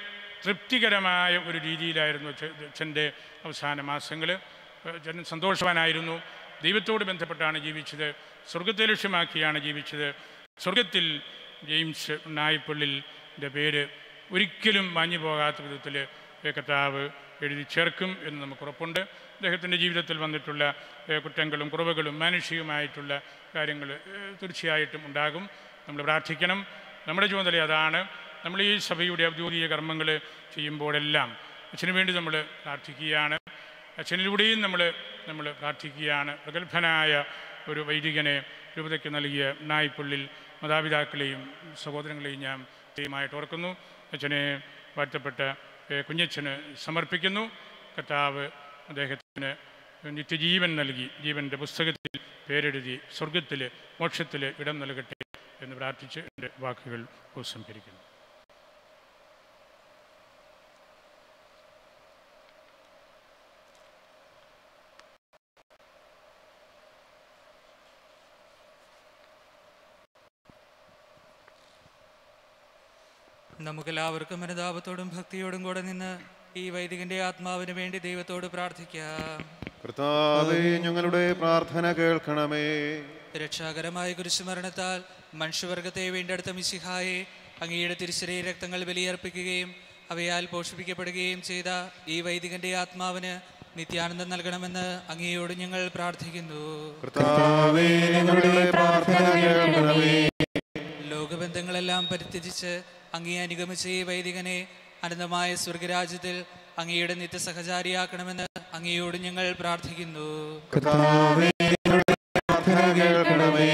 തൃപ്തികരമായ ഒരു രീതിയിലായിരുന്നു അച്ഛ- അച്ഛൻ്റെ അവസാന മാസങ്ങൾ അച്ഛൻ സന്തോഷവാനായിരുന്നു ദൈവത്തോട് ബന്ധപ്പെട്ടാണ് ജീവിച്ചത് സ്വർഗത്തെ ലക്ഷ്യമാക്കിയാണ് ജീവിച്ചത് സ്വർഗത്തിൽ ജെയിംസ് നായ്പള്ളിൻ്റെ പേര് ഒരിക്കലും മാഞ്ഞു പോകാത്ത വിധത്തിൽ കർത്താവ് എഴുതി ചേർക്കും എന്ന് നമുക്ക് ഉറപ്പുണ്ട് അദ്ദേഹത്തിൻ്റെ ജീവിതത്തിൽ വന്നിട്ടുള്ള ഏഹ്, കുറ്റങ്ങളും കുറവുകളും മാനുഷികമായിട്ടുള്ള കാര്യങ്ങൾ ഏഹ്, തീർച്ചയായിട്ടും ഉണ്ടാകും നമ്മൾ പ്രാർത്ഥിക്കണം നമ്മുടെ ചുമതല അതാണ് നമ്മൾ ഈ സഭയുടെ ഔദ്യോഗിക കർമ്മങ്ങൾ ചെയ്യുമ്പോഴെല്ലാം അച്ഛന് വേണ്ടി നമ്മൾ പ്രാർത്ഥിക്കുകയാണ് അച്ഛനിലൂടെയും നമ്മൾ നമ്മൾ പ്രാർത്ഥിക്കുകയാണ് പ്രഗത്ഭനായ ഒരു വൈദികനെ രൂപതയ്ക്ക് നൽകിയ നായ്പുള്ളിൽ മാതാപിതാക്കളെയും സഹോദരങ്ങളെയും ഞാൻ ദൈവമായിട്ട് ഓർക്കുന്നു അച്ഛനെ വാഴ്ത്തപ്പെട്ട ഏ, കുഞ്ഞച്ഛന് സമർപ്പിക്കുന്നു കർത്താവ് അദ്ദേഹത്തിന് നിത്യജീവൻ നൽകി ജീവൻ്റെ പുസ്തകത്തിൽ പേരെഴുതി സ്വർഗത്തിൽ മോക്ഷത്തിൽ ഇടം നൽകട്ടെ എന്ന് പ്രാർത്ഥിച്ച് എൻ്റെ വാക്കുകൾ ഉപസംഹരിക്കുന്നു നമുക്കെല്ലാവർക്കും അനുതാപത്തോടും ഭക്തിയോടും കൂടെ നിന്ന് ഈ വൈദികന്റെ ആത്മാവിന് വേണ്ടി ദൈവത്തോട് പ്രാർത്ഥിക്കാം കർത്താവേ ഞങ്ങളുടെ പ്രാർത്ഥന കേൾക്കണമേ രക്ഷാകരമായ കുരിശുമരണത്താൽ മനുഷ്യവർഗത്തെ വീണ്ടെടുത്ത മിശിഹായെ അങ്ങയുടെ തിരിച്ചറിയ രക്തങ്ങൾ ബലിയർപ്പിക്കുകയും അവയാൽ പോഷിപ്പിക്കപ്പെടുകയും ചെയ്ത ഈ വൈദികന്റെ ആത്മാവിന് നിത്യാനന്ദം നൽകണമെന്ന് അങ്ങയോട് ഞങ്ങൾ പ്രാർത്ഥിക്കുന്നു കർത്താവേ ഞങ്ങളുടെ പ്രാർത്ഥന കേൾക്കണമേ ലോകബന്ധങ്ങളെല്ലാം പരിത്യജിച്ച് അങ്ങേ അനുഗമിച്ച ഈ വൈദികനെ അനന്തമായ സ്വർഗരാജ്യത്തിൽ അങ്ങയുടെ നിത്യസഹചാരിയാക്കണമെന്ന് അങ്ങയോട് ഞങ്ങൾ പ്രാർത്ഥിക്കുന്നു കർത്താവേ ഞങ്ങളുടെ പ്രാർത്ഥന കേൾക്കണമേ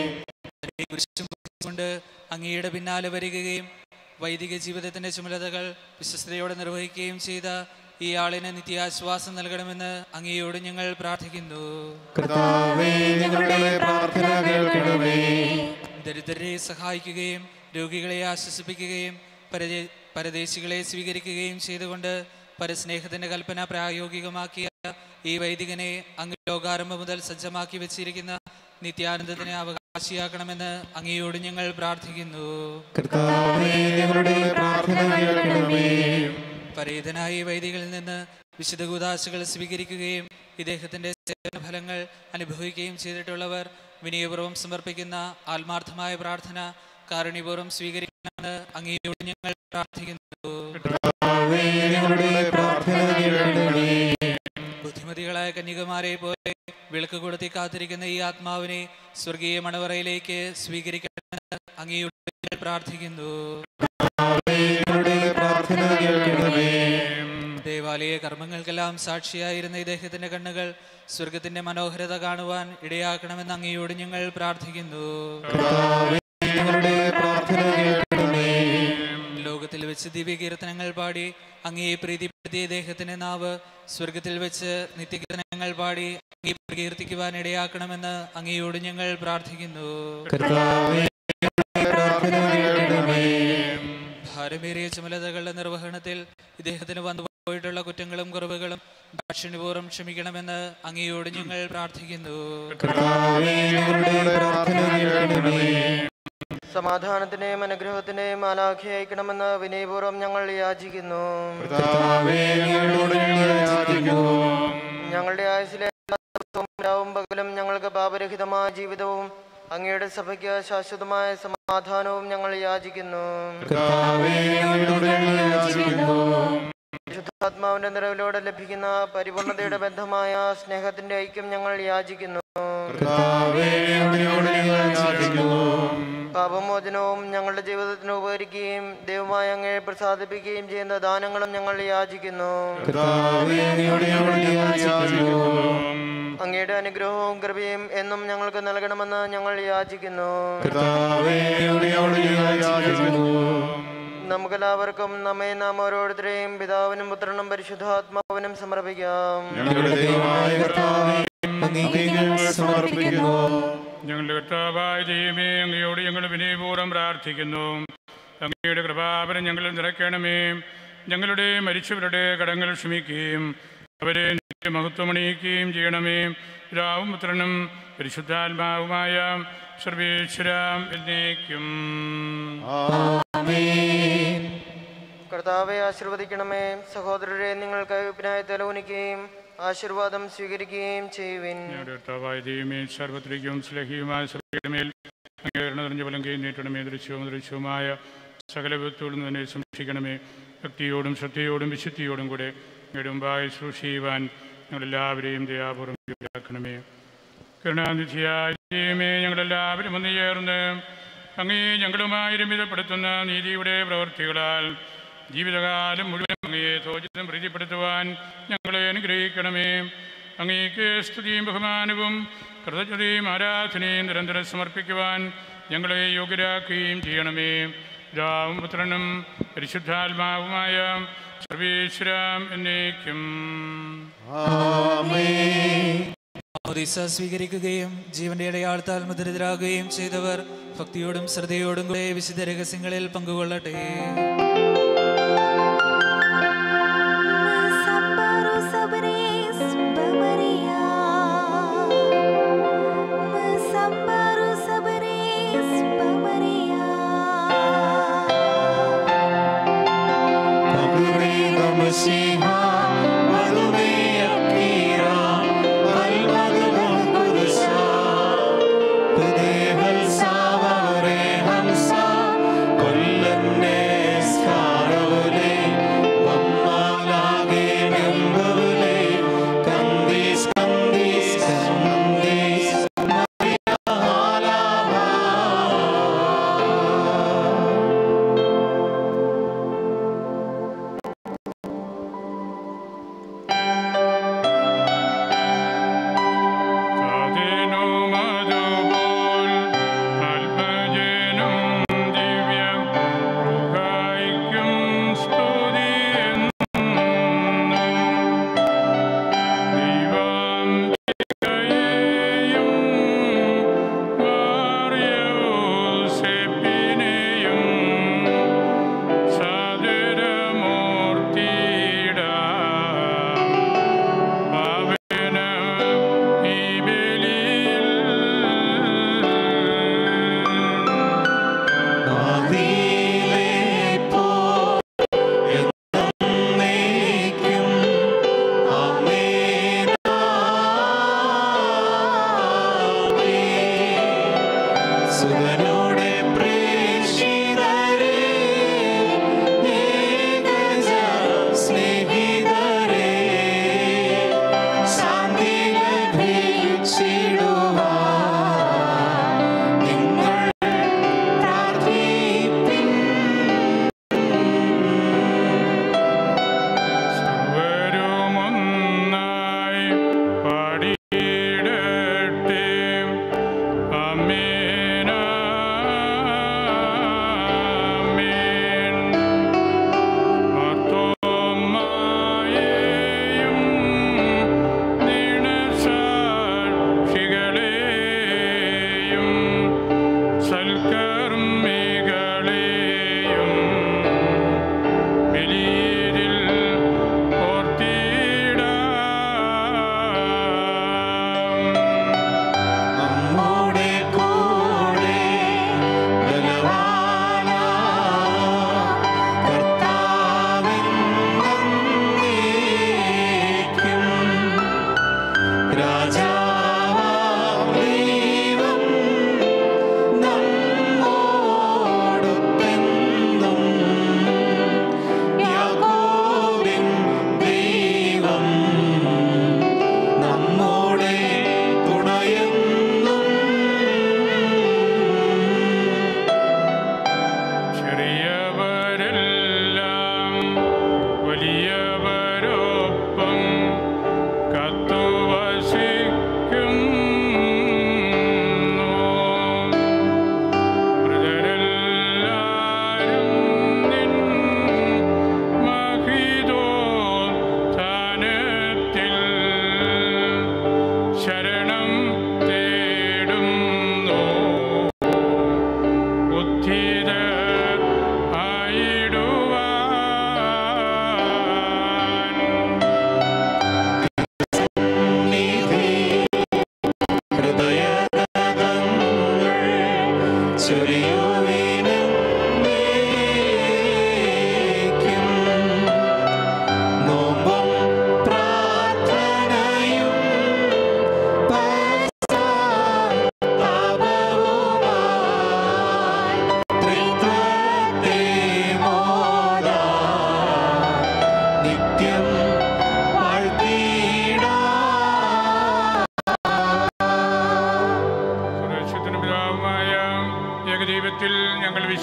തന്റെ കുരിശും കൊണ്ട് അങ്ങയുടെ പിന്നാലെ വരികയും വൈദിക ജീവിതത്തിന്റെ ചുമതലകൾ വിശ്വസ്തയോടെ നിർവഹിക്കുകയും ചെയ്ത ഈ ആളിന് നിത്യാശ്വാസം നൽകണമെന്ന് അങ്ങയോട് ഞങ്ങൾ പ്രാർത്ഥിക്കുന്നു കർത്താവേ ഞങ്ങളുടെ പ്രാർത്ഥന കേൾക്കണമേ ദരിദ്രരെ സഹായിക്കുകയും രോഗികളെ ആശ്വസിപ്പിക്കുകയും പരദേ പരദേശികളെ സ്വീകരിക്കുകയും ചെയ്തുകൊണ്ട് പരസ്നേഹത്തിന്റെ കൽപ്പന പ്രായോഗികമാക്കിയ ഈ വൈദികനെ അങ്ങ് ലോകാരംഭം മുതൽ സജ്ജമാക്കി വെച്ചിരിക്കുന്ന നിത്യാനന്ദത്തിന് അവകാശിയാക്കണമെന്ന് അങ്ങയോട് ഞങ്ങൾ പ്രാർത്ഥിക്കുന്നു കർത്താവേ ഞങ്ങളുടെ പ്രാർത്ഥന കേൾക്കണമേ പരേതനായ ഈ വൈദികളിൽ നിന്ന് വിശുദ്ധ കൂതാശകൾ സ്വീകരിക്കുകയും ഇദ്ദേഹത്തിന്റെ സേവന ഫലങ്ങൾ അനുഭവിക്കുകയും ചെയ്തിട്ടുള്ളവർ വിനയപൂർവ്വം സമർപ്പിക്കുന്ന ആത്മാർത്ഥമായ പ്രാർത്ഥന കാരുണ്യപൂർവ്വം സ്വീകരിക്കണമെന്ന് അങ്ങയോട് ഞങ്ങൾ പ്രാർത്ഥിക്കുന്നു കർത്താവേ ഞങ്ങളുടെ പ്രാർത്ഥന കേൾക്കണമേ ബുദ്ധിമതികളായ കന്യകമാരെ പോലെ വിളക്ക് കൊളുത്തി കാത്തിരിക്കുന്ന ഈ ആത്മാവിനെ സ്വർഗീയ മണവറയിലേക്ക് സ്വീകരിക്കണമെന്ന് അങ്ങയോട് ഞങ്ങൾ പ്രാർത്ഥിക്കുന്നു കർത്താവേ ഞങ്ങളുടെ പ്രാർത്ഥന കേൾക്കണമേ ദേവാലയ കർമ്മങ്ങൾക്കെല്ലാം സാക്ഷിയായിരുന്ന ഇദ്ദേഹത്തിന്റെ കണ്ണുകൾ സ്വർഗത്തിന്റെ മനോഹരത കാണുവാൻ ഇടയാക്കണമെന്ന് അങ്ങയോട് ഞങ്ങൾ പ്രാർത്ഥിക്കുന്നു കർത്താവേ ഞങ്ങളുടെ പ്രാർത്ഥന കേൾക്കണമേ ലോകത്തിൽ വെച്ച് ദിവ്യകീർത്തനങ്ങൾ പാടി അങ്ങയെ പ്രീതിപ്പെടുത്തിയ ഇദ്ദേഹത്തിന്റെ നാവ് സ്വർഗത്തിൽ വെച്ച് നിത്യകീർത്തനങ്ങൾ പാടി അങ്ങയെ പ്രകീർത്തിക്കുവാൻ ഇടയാക്കണമെന്ന് അങ്ങയോട് ഞങ്ങൾ പ്രാർത്ഥിക്കുന്നു കർത്താവേ ഞങ്ങളുടെ പ്രാർത്ഥന കേൾക്കണമേ ഭാരമേറിയ ചുമതലകളുടെ നിർവഹണത്തിൽ ഇദ്ദേഹത്തിന് വന്നുപോയിട്ടുള്ള കുറ്റങ്ങളും കുറവുകളും ദാക്ഷിണ്യപൂർവ്വം ക്ഷമിക്കണമെന്ന് അങ്ങയോട് ഞങ്ങൾ പ്രാർത്ഥിക്കുന്നു കർത്താവേ ഞങ്ങളുടെ പ്രാർത്ഥന കേൾക്കണമേ സമാധാനത്തിന്റെയും അനുഗ്രഹത്തിന്റെയും ആലാഖ്യ അയക്കണമെന്ന് വിനയപൂർവ്വം ഞങ്ങൾ യാചിക്കുന്നു കർത്താവേ ഞങ്ങളോട് ഞങ്ങൾ യാചിക്കുന്നു ഞങ്ങളുടെ ആയുസിലെ എല്ലാ ദിവസവും രാവും പകലും ഞങ്ങൾക്ക് പാപരഹിതമായ ജീവിതവും അങ്ങയുടെ സഭയ്ക്ക് ശാശ്വതമായ സമാധാനവും ഞങ്ങൾ യാചിക്കുന്നു കർത്താവേ ഞങ്ങളോട് ഞങ്ങൾ യാചിക്കുന്നു ശുദ്ധാത്മാവിന്റെ നിറവിലൂടെ ലഭിക്കുന്ന പരിപൂർണതയുടെ ബന്ധമായ സ്നേഹത്തിന്റെ ഐക്യം ഞങ്ങൾ യാചിക്കുന്നു കർത്താവേ ഞങ്ങളോട് ഞങ്ങൾ യാചിക്കുന്നു പാപമോചനവും ഞങ്ങളുടെ ജീവിതത്തിന് ഉപകരിക്കുകയും ദൈവമായ അങ്ങയെ പ്രസാദിപ്പിക്കുകയും ചെയ്യുന്ന ദാനങ്ങളും ഞങ്ങൾ യാചിക്കുന്നു കർത്താവേ ഞങ്ങളോട് ഞങ്ങൾ യാചിക്കുന്നു അങ്ങയുടെ അനുഗ്രഹവും കൃപയും എന്നും ഞങ്ങൾക്ക് നൽകണമെന്ന് ഞങ്ങൾ യാചിക്കുന്നു കർത്താവേ ഞങ്ങളോട് ഞങ്ങൾ യാചിക്കുന്നു നമുക്കെല്ലാവർക്കും നമ്മെ നാം ഓരോരുത്തരെയും പിതാവിനും പുത്രനും പരിശുദ്ധാത്മാവിനും സമർപ്പിക്കാം ഞങ്ങളുടെ ദൈവമായ കർത്താവേ അങ്ങേക്ക് ഞങ്ങൾ സമർപ്പിക്കുന്നു ഞങ്ങളുടെ കർത്താവായ ദൈവമേ അങ്ങയോട് ഞങ്ങൾ വിനയപൂർവ്വം പ്രാർത്ഥിക്കുന്നു അങ്ങയുടെ കൃപാപരം ഞങ്ങളിൽ നിറയ്ക്കണമേ ഞങ്ങളുടെ മരിച്ചവരുടെ കടങ്ങൾ ക്ഷമിക്കുകയും അവരെ മഹത്വമണിയിക്കുകയും ചെയ്യണമേ പിതാവും പുത്രനും പരിശുദ്ധാത്മാവുമായ സർവേശ്വരാം എന്നേക്കും ആമേൻ കർത്താവെ ആശീർവദിക്കണമേ സഹോദരരെ നിങ്ങൾ കൈപ്പിനായി തലവുനിക്കുകയും ആശീർവാദം സ്വീകരിക്കുകയും ചെയ്യുവിൻ ഞങ്ങളുടെ കർത്താവായ ദൈവമേ സർവത്രിക്കും സ്ലഹിയുമായ സഭയുടെ മേൽ അംഗീകരണം നിറഞ്ഞ ഫലം കൈനീട്ടണമേ ദൃശ്യവും ദൃശ്യവുമായ സകല വിധത്തോടും തന്നെ സംരക്ഷിക്കണമേ ഭക്തിയോടും ശ്രദ്ധയോടും വിശുദ്ധിയോടും കൂടെ ഞങ്ങളുടെ മുമ്പായി സൂക്ഷിക്കുവാൻ ഞങ്ങളെല്ലാവരെയും ദയാപൂർവ്വം യോഗ്യരാക്കണമേ കരുണാനിധിയായ ദൈവമേ ഞങ്ങളെല്ലാവരും ഒന്ന് ചേർന്ന് അങ്ങേ ഞങ്ങളുമായി രമിതപ്പെടുത്തുന്ന നീതിയുടെ പ്രവൃത്തികളാൽ ജീവിതകാലം മുഴുവൻ അങ്ങയെ തോചിതം പ്രീതിപ്പെടുത്തുവാൻ ഞങ്ങളെ അനുഗ്രഹിക്കണമേ അങ്ങേക്ക് സ്തുതിയും ബഹുമാനവും കൃതജ്ഞതയും ആരാധനയും നിരന്തരം സമർപ്പിക്കുവാൻ ഞങ്ങളെ യോഗ്യരാക്കുകയും ചെയ്യണമേ പിതാവും പുത്രനും പരിശുദ്ധാത്മാവുമായ സർവേശ്വരാം എന്നേക്കും മാമോദീസ സ്വീകരിക്കുകയും ജീവന്റെ അടയാളത്താൽ മുദ്രിതരാകുകയും ചെയ്തവർ ഭക്തിയോടും ശ്രദ്ധയോടും കൂടെ വിശുദ്ധ രഹസ്യങ്ങളിൽ പങ്കുകൊള്ളട്ടെ Salvare Hamsa, Kullane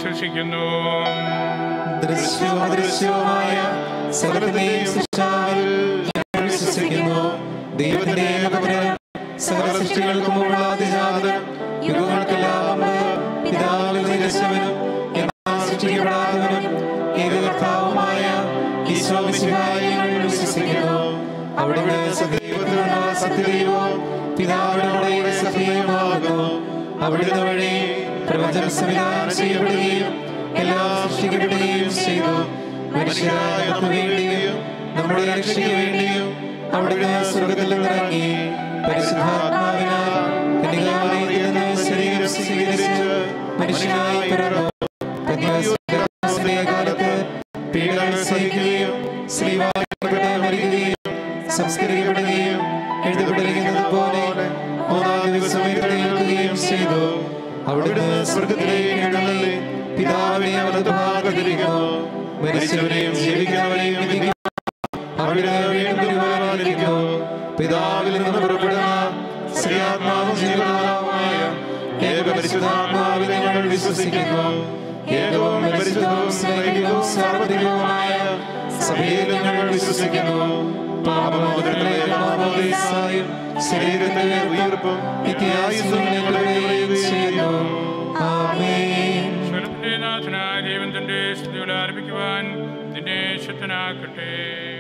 വിശ്വസിക്കുന്നു ദൃശ്യവും അദൃശ്യവുമായ സകലത്തിന്റെയും സൃഷ്ടാവിൽ ഞങ്ങൾ വിശ്വസിക്കുന്നു ദൈവത്തിന്റെ ഏകപുത്രൻ സകല സൃഷ്ടികൾക്കും മുമ്പുള്ള അതിജാതൻ യുഗങ്ങൾക്കെല്ലാം മുമ്പ് പിതാവിൽ നിരശവനും എന്നാൽ സൃഷ്ടിക്കപ്പെടാത്തവനും ഏകകർത്താവുമായ ഈശോ മിശിഹായിൽ ഞങ്ങൾ വിശ്വസിക്കുന്നു അവിടുന്ന് സത്യദൈവത്തിലുള്ള സത്യദൈവവും പിതാവിനോടെ സത്യവുമാകുന്നു അവിടുന്ന് വഴി പ്രപഞ്ചം സംവിധാനം ചെയ്യപ്പെടുകയും എല്ലാം സൃഷ്ടിക്കപ്പെടുകയും ചെയ്തു മനുഷ്യരായ നമുക്ക് വേണ്ടിയും നമ്മുടെ രക്ഷയ്ക്ക് വേണ്ടിയും അവിടുന്ന് സ്വർഗത്തിൽ നിന്നിറങ്ങി പരിശുദ്ധാത്മാവിനാൽ കന്യകാമറിയത്തിൽ നിന്ന് ശരീരം സ്വീകരിച്ച് മനുഷ്യനായി പിറന്നു കാലത്ത് പീഡകൾ സഹിക്കുകയും ശ്രീവാക്കപ്പെട്ട് മരിക്കുകയും സംസ്കരിക്കപ്പെടുകയും എഴുതപ്പെട്ടിരിക്കുന്നത് പോലെ മൂന്നാം ദിവസം എഴുന്നേൽക്കുകയും ചെയ്തു അവിടുന്ന് സ്വർഗത്തിലേക്ക് എഴുന്നള്ളി പിതാവിനെ വലതുഭാഗത്തിരിക്കുന്നു മരിച്ചവരെയും ജീവിക്കുന്നവരെയും വിധിക്കും അവിടെ വീണ്ടും വരുവാനിരിക്കുന്നു പിതാവിൽ നിന്ന് പുറപ്പെടുന്ന ശ്രീയാത്മാവും ജീവനാഥവുമായ ഏക പരിശുദ്ധാത്മാവിനെ ഞങ്ങൾ വിശ്വസിക്കുന്നു ഏകവും പരിശുദ്ധവും സ്നേഹിതവും സാർവത്രികവുമായ സഭയിൽ ഞങ്ങൾ വിശ്വസിക്കുന്നു പാപമോചനത്തിലേക്കും ശരീരത്തിന്റെ ഉയർപ്പും നിത്യായുസ്സും ഞങ്ങൾ ചെയ്യുന്നു ആമേൻ സ്വരത്തിന്റെ നാഥനായ ദൈവം തന്റെ സ്തുതികൾ ആരംഭിക്കുവാൻ നിന്നെ ശക്തനാക്കട്ടെ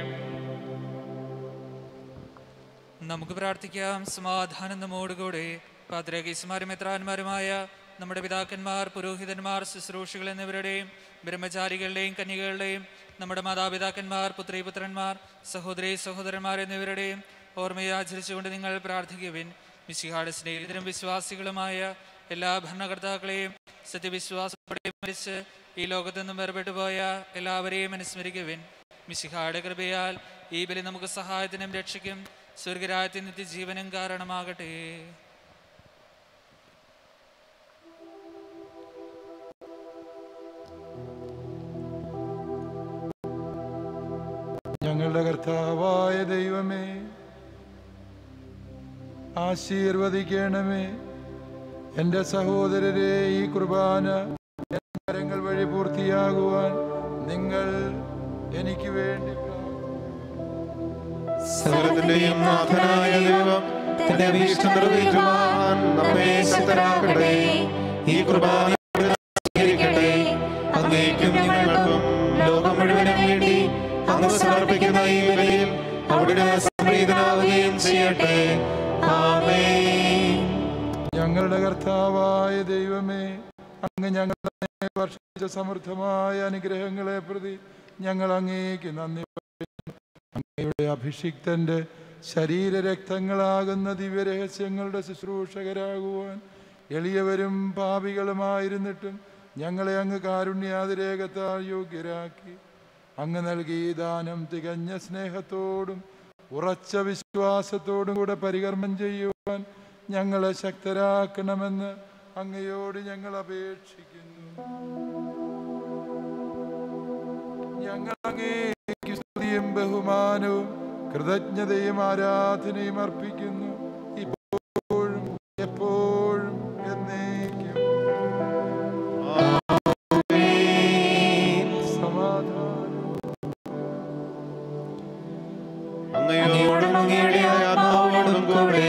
നമുക്ക് പ്രാർത്ഥിക്കാം സമാധാനം നമ്മോടുകൂടെ പാത്രകീസുമാരും എത്രാന്മാരുമായ നമ്മുടെ പിതാക്കന്മാർ പുരോഹിതന്മാർ ശുശ്രൂഷകൾ എന്നിവരുടെയും ബ്രഹ്മചാരികളുടെയും കന്യകളുടെയും നമ്മുടെ മാതാപിതാക്കന്മാർ പുത്രീപുത്രന്മാർ സഹോദരി സഹോദരന്മാർ എന്നിവരുടെയും ഓർമ്മയെ ആചരിച്ചുകൊണ്ട് നിങ്ങൾ പ്രാർത്ഥിക്കുവിൻ മിശിഹാട് സ്നേഹിതരും വിശ്വാസികളുമായ എല്ലാ ഭരണകർത്താക്കളെയും സത്യവിശ്വാസത്തോടെ മരിച്ച് ഈ ലോകത്തു നിന്നും വേർപെട്ടു പോയ എല്ലാവരെയും അനുസ്മരിക്കുവിൻ മിശിഹായുടെ കൃപയാൽ ഈ ബലി നമുക്ക് സഹായത്തിനും രക്ഷയ്ക്കും സ്വർഗരാജ്യത്തിൽ നിത്യജീവനും കാരണമാകട്ടെ ഞങ്ങളുടെ കർത്താവായ ദൈവമേ ആശീർവദിക്കണമേ എൻ്റെ സഹോദരരെ ഈ കുർബാന എൻ്റെ കരങ്ങൾ വഴി പൂർത്തിയാകുവാൻ നിങ്ങൾ എനിക്ക് വേണ്ടി സകലത്തിന്റെയും നാഥനായ ദൈവം തന്റെ അഭീഷ്ടം നിറവേറ്റുവാൻ നമ്മെ ശക്തരാക്കട്ടെ ഈ കുർബാന സ്വീകരിക്കട്ടെ അങ്ങേക്കും ഞങ്ങൾക്കും ലോകം മുഴുവനും വേണ്ടി അങ്ങ് സമർപ്പിക്കുന്ന ഈ ബലിയിൽ അവിടുന്ന് സംപ്രീതനാവുകയും ചെയ്യട്ടെ ആമേൻ ഞങ്ങളുടെ കർത്താവായ ദൈവമേ അങ്ങ് ഞങ്ങളെ വർഷിച്ച സമൃദ്ധമായ അനുഗ്രഹങ്ങളെ പ്രതി ഞങ്ങൾ അങ്ങേക്ക് നന്ദി പറയുന്നു അങ്ങയുടെ അഭിഷിക്തന്റെ ശരീരരക്തങ്ങളാകുന്ന ദിവ്യരഹസ്യങ്ങളുടെ ശുശ്രൂഷകരാകുവാൻ എളിയവരും പാപികളുമായിരുന്നിട്ടും ഞങ്ങളെ അങ്ങ് കാരുണ്യാതിരേകത്താൽ യോഗ്യരാക്കി അങ്ങ് നൽകി ഈ ദാനം തികഞ്ഞ സ്നേഹത്തോടും ഉറച്ച വിശ്വാസത്തോടും കൂടെ പരികർമ്മം ചെയ്യുവാൻ ഞങ്ങളെ ശക്തരാക്കണമെന്ന് അങ്ങയോട് ഞങ്ങൾ അപേക്ഷിക്കുന്നു ഞങ്ങൾ അങ്ങേക്ക് സ്തുതിയും ബഹുമാനവും കൃതജ്ഞതയും ആരാധനയും അർപ്പിക്കുന്നു ഇപ്പോഴും എപ്പോഴും എന്നേക്കും സമാധാനം അങ്ങയോടും അങ്ങയുടെ ആത്മാവോടും കൂടെ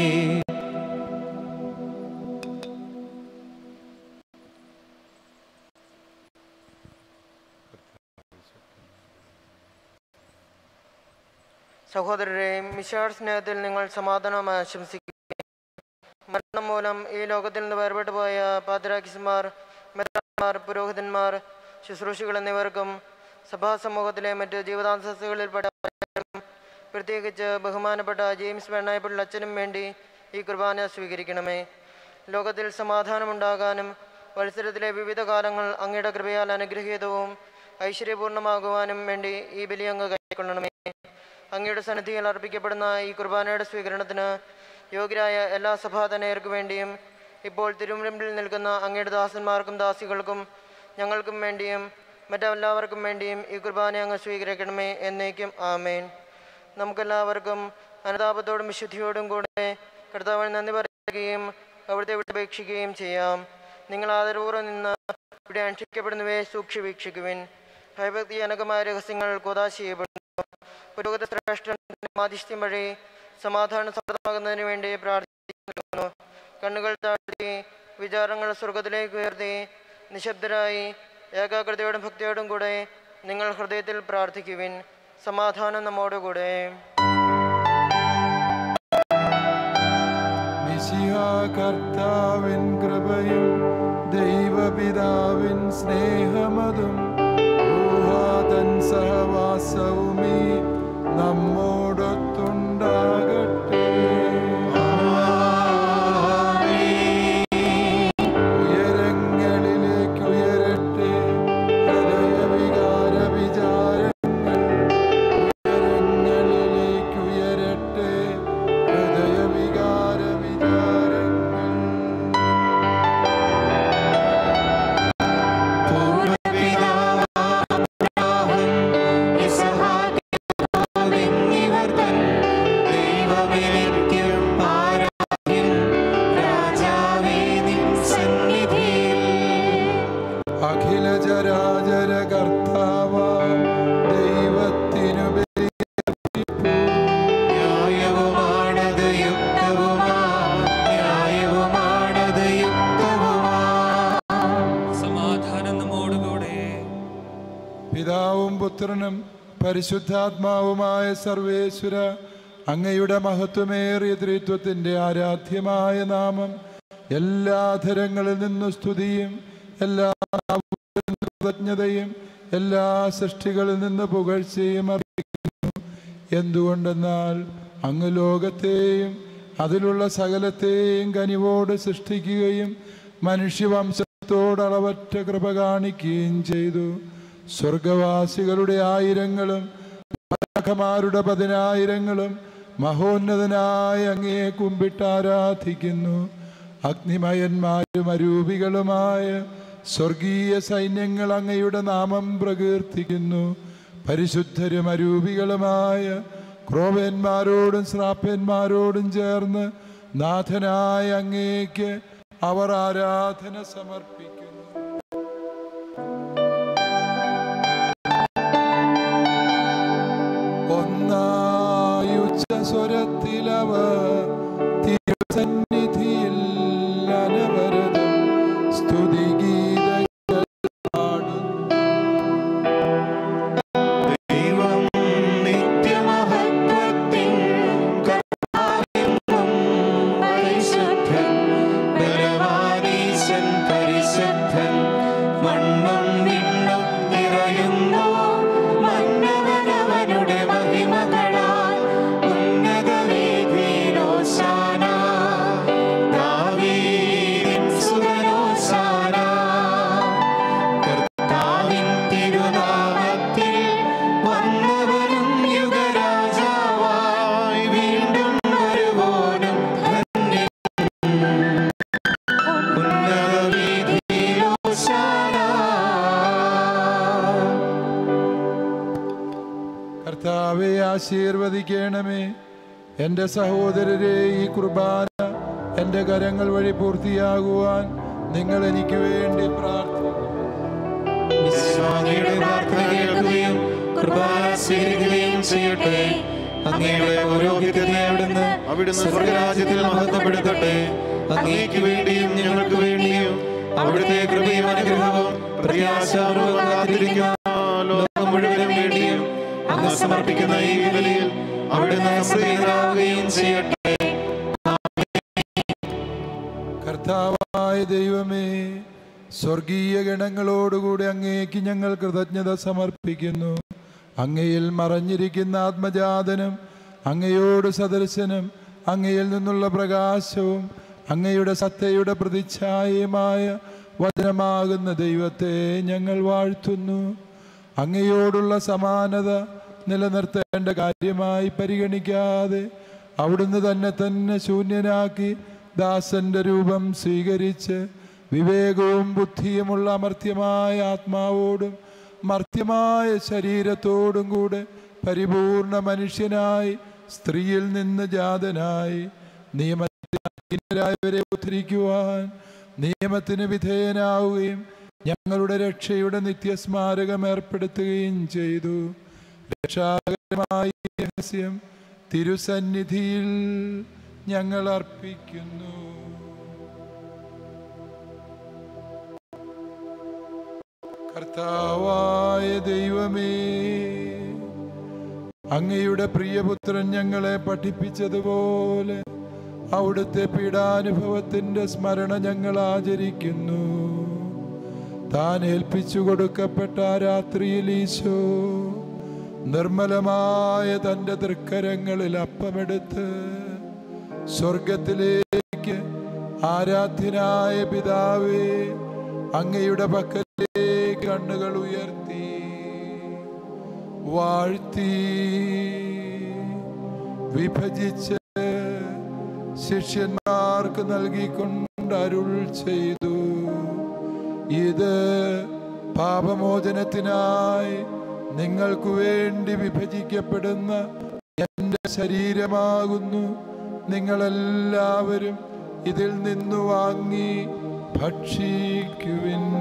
സഹോദരരെ മിശാർ സ്നേഹത്തിൽ നിങ്ങൾ സമാധാനം ആശംസിക്കുക മരണം മൂലം ഈ ലോകത്തിൽ നിന്ന് വേർപെട്ടു പോയ പാദ്രാക്കിസ്മാർ മെത്രാന്മാർ പുരോഹിതന്മാർ ശുശ്രൂഷികൾ എന്നിവർക്കും സഭാ സമൂഹത്തിലെ മറ്റ് ജീവിതാംശങ്ങളിൽപ്പെട്ട പ്രത്യേകിച്ച് ബഹുമാനപ്പെട്ട ജെയിംസ് വെണ്ണായപ്പിള്ള അച്ഛനും വേണ്ടി ഈ കുർബാന സ്വീകരിക്കണമേ ലോകത്തിൽ സമാധാനമുണ്ടാകാനും വത്സരത്തിലെ വിവിധ കാലങ്ങൾ അങ്ങയുടെ കൃപയാൽ അനുഗ്രഹീതവും ഐശ്വര്യപൂർണ്ണമാകുവാനും വേണ്ടി ഈ ബലി അങ്ങ് കൈക്കൊള്ളണമേ അങ്ങയുടെ സന്നിധിയിൽ അർപ്പിക്കപ്പെടുന്ന ഈ കുർബാനയുടെ സ്വീകരണത്തിന് യോഗ്യരായ എല്ലാ സഭാതനയർക്കു വേണ്ടിയും ഇപ്പോൾ തിരുമുമ്പിൽ നിൽക്കുന്ന അങ്ങയുടെ ദാസന്മാർക്കും ദാസികൾക്കും ഞങ്ങൾക്കും വേണ്ടിയും മറ്റെല്ലാവർക്കും വേണ്ടിയും ഈ കുർബാന അങ്ങ് സ്വീകരിക്കണമേ എന്നേക്കും ആമേൻ നമുക്കെല്ലാവർക്കും അനുതാപത്തോടും വിശുദ്ധിയോടും കൂടെ കർത്താവിന് നന്ദി പറയുകയും അവിടുത്തെ വിട്ടപേക്ഷിക്കുകയും ചെയ്യാം നിങ്ങൾ ആദരപൂർവ്വം നിന്ന് ഇവിടെ അനുഷ്ഠിക്കപ്പെടുന്നവയെ സൂക്ഷ്യ വീക്ഷിക്കുവിൻ ഭയഭക്തിജനകമായ രഹസ്യങ്ങൾ കോതാശ ചെയ്യപ്പെടുന്നു പുരോഗത ശ്രേഷ്ഠന്റെ മാധ്യസ്ഥ്യം വഴി സമാധാനം സമൃദ്ധമാകുന്നതിന് വേണ്ടി പ്രാർത്ഥിക്കുന്നു കണ്ണുകൾ താഴ്ത്തി വിചാരങ്ങൾ സ്വർഗത്തിലേക്ക് ഉയർത്തി നിശബ്ദരായി ഏകാഗ്രതയോടും ഭക്തിയോടും കൂടെ നിങ്ങൾ ഹൃദയത്തിൽ പ്രാർത്ഥിക്കുവിൻ സമാധാനം നമ്മോടുകൂടെ മിശിഹ കർത്താവിൻ കൃപയും ദൈവപിതാവിൻ സ്നേഹമതും ഊഹാതൻ സഹവാസവുമീ നമ്മോടൊത്തുണ്ടാകട്ടെ ഉയരങ്ങളിലേക്ക് ഉയരട്ടെ ഹൃദയവികാര വിചാരങ്ങൾ ഉയരങ്ങളിലേക്ക് ഉയരട്ടെ ഹൃദയവികാര വിചാരങ്ങൾ അഖില ചരാചര കർത്താവ ദൈവത്തിനു ന്യായവുമാണത് യുക്തവുമാ ന്യായവുമാണത് യുക്തവുമാ സമാധാനം നമ്മോടുകൂടെ പിതാവും പുത്രനും പരിശുദ്ധാത്മാവുമായ സർവേശ്വര അങ്ങയുടെ മഹത്വമേറിയ ത്രിത്വത്തിന്റെ ആരാധ്യമായ നാമം എല്ലാ ധരങ്ങളിൽ നിന്നു സ്തുതിയും എല്ലാ കൃതജ്ഞതയും എല്ലാ സൃഷ്ടികളിൽ നിന്ന് പുകഴ്ചയും അർപ്പിക്കുന്നു എന്തുകൊണ്ടെന്നാൽ അങ്ങ് ലോകത്തെയും അതിലുള്ള സകലത്തെയും കനിവോട് സൃഷ്ടിക്കുകയും മനുഷ്യവംശത്തോട് അളവറ്റ കൃപ കാണിക്കുകയും ചെയ്തു സ്വർഗവാസികളുടെ ആയിരങ്ങളും മാലാഖമാരുടെ പതിനായിരങ്ങളും മഹോന്നതനായ അങ്ങയെ കുമ്പിട്ട് ആരാധിക്കുന്നു അഗ്നിമയന്മാരും അരൂപികളുമായ സ്വർഗീയ സൈന്യങ്ങൾ അങ്ങയുടെ നാമം പ്രകീർത്തിക്കുന്നു പരിശുദ്ധരും അരൂപികളുമായ ക്രോവന്മാരോടും ശ്രാപ്പന്മാരോടും ചേർന്ന് നാഥനായ അങ്ങേക്ക് അവർ ആരാധന സമർപ്പിക്കുന്നു ഒന്നായുച്ച സ്വരത്തിലവർ തിരുസന്നിധിയിൽ അനവരതം സ്തുതിഗീതങ്ങൾ പാടുന്നു ദൈവം നിത്യമഹത്വത്തിൻ കർത്താവെന്നും പരിശുദ്ധൻ ബലവാനീശൻ പരിശുദ്ധൻ മണ്ണും വിണ്ണും നിറയുന്നു മന്നവനവനുടെ മഹിമകളാൽ ഉന്നത വീതിയിലോശാന ദാവീദിൻ സുതനോശാന കർത്താവിൻ തിരുനാമത്തിൽ വന്നവനും യുഗരാജാവായി വീണ്ടും വരുവോനും ധന്യൻ. ഉന്നത വീതിയിലോശാന. കർത്താവെ ആശീർവദിക്കണമേ എൻ്റെ സഹോദരരെ ഈ കുർബാന എൻ്റെ കരങ്ങൾ വഴി പൂർത്തിയാകുവാൻ നിങ്ങൾ എനിക്ക് വേണ്ടി പ്രാർത്ഥിക്കും അങ്ങയുടെ പ്രാർത്ഥന കേൾക്കുകയും കുർബാന സ്വീകരിക്കുകയും ചെയ്യട്ടെ അങ്ങയുടെ പൗരോഹിത്യത്തെ അവിടുന്ന് അവിടുന്ന് സ്വർഗരാജ്യത്തിൽ മഹത്വപ്പെടുത്തട്ടെ അങ്ങേക്ക് വേണ്ടിയും ഞങ്ങൾക്ക് വേണ്ടിയും അവിടുത്തെ കൃപയും അനുഗ്രഹവും പ്രത്യാശാപൂർവ്വം കാത്തിരിക്കുന്ന ലോകം മുഴുവനും വേണ്ടിയും അങ്ങ് സമർപ്പിക്കുന്ന ഈ ബലിയിൽ അവിടുന്ന് പ്രീതരാവുകയും ചെയ്യട്ടെ കർത്താവായ ദൈവമേ സ്വർഗീയ ഗണങ്ങളോടുകൂടി അങ്ങേക്ക് ഞങ്ങൾ കൃതജ്ഞത സമർപ്പിക്കുന്നു അങ്ങയിൽ മറഞ്ഞിരിക്കുന്ന ആത്മജാതനും അങ്ങയോട് സദൃശനും അങ്ങയിൽ നിന്നുള്ള പ്രകാശവും അങ്ങയുടെ സത്തയുടെ പ്രതിച്ഛായയുമായ വചനമാകുന്ന ദൈവത്തെ ഞങ്ങൾ വാഴ്ത്തുന്നു അങ്ങയോടുള്ള സമാനത നിലനിർത്തേണ്ട കാര്യമായി പരിഗണിക്കാതെ അവിടുന്ന് തന്നെ തന്നെ ശൂന്യനാക്കി ദാസന്റെ രൂപം സ്വീകരിച്ച് വിവേകവും ബുദ്ധിയുമുള്ള അമർത്യമായ ആത്മാവോടും മർത്യമായ ശരീരത്തോടും കൂടെ പരിപൂർണ മനുഷ്യനായി സ്ത്രീയിൽ നിന്ന് ജാതനായി നിയമത്തിനായവരെ ഉദ്ധരിക്കുവാൻ നിയമത്തിന് വിധേയനാവുകയും ഞങ്ങളുടെ രക്ഷയുടെ നിത്യസ്മാരകം ഏർപ്പെടുത്തുകയും ചെയ്തു രക്ഷാകരമായ ഈ രഹസ്യം തിരുസന്നിധിയിൽ ഞങ്ങൾ അർപ്പിക്കുന്നു കർത്താവായ ദൈവമേ അങ്ങയുടെ പ്രിയപുത്രൻ ഞങ്ങളെ പഠിപ്പിച്ചതുപോലെ അവിടുത്തെ പീഡാനുഭവത്തിന്റെ സ്മരണ ഞങ്ങൾ ആചരിക്കുന്നു താൻ ഏൽപ്പിച്ചു കൊടുക്കപ്പെട്ട ആ രാത്രിയിൽ ഈശോ നിർമ്മലമായ തൻ്റെ തൃക്കരങ്ങളിൽ അപ്പമെടുത്ത് സ്വർഗത്തിലേക്ക് ആരാധ്യനായ പിതാവേ അങ്ങയുടെ പക്കലേക്ക് കണ്ണുകൾ ഉയർത്തി വാഴ്ത്തി വിഭജിച്ച് ശിഷ്യന്മാർക്ക് നൽകിക്കൊണ്ട് അരുൾ ചെയ്തു ഇത് പാപമോചനത്തിനായി നിങ്ങൾക്ക് വേണ്ടി വിഭജിക്കപ്പെടുന്ന എൻ്റെ ശരീരമാകുന്നു നിങ്ങളെല്ലാവരും ഇതിൽ നിന്ന് വാങ്ങി ഭക്ഷിക്കുവിൻ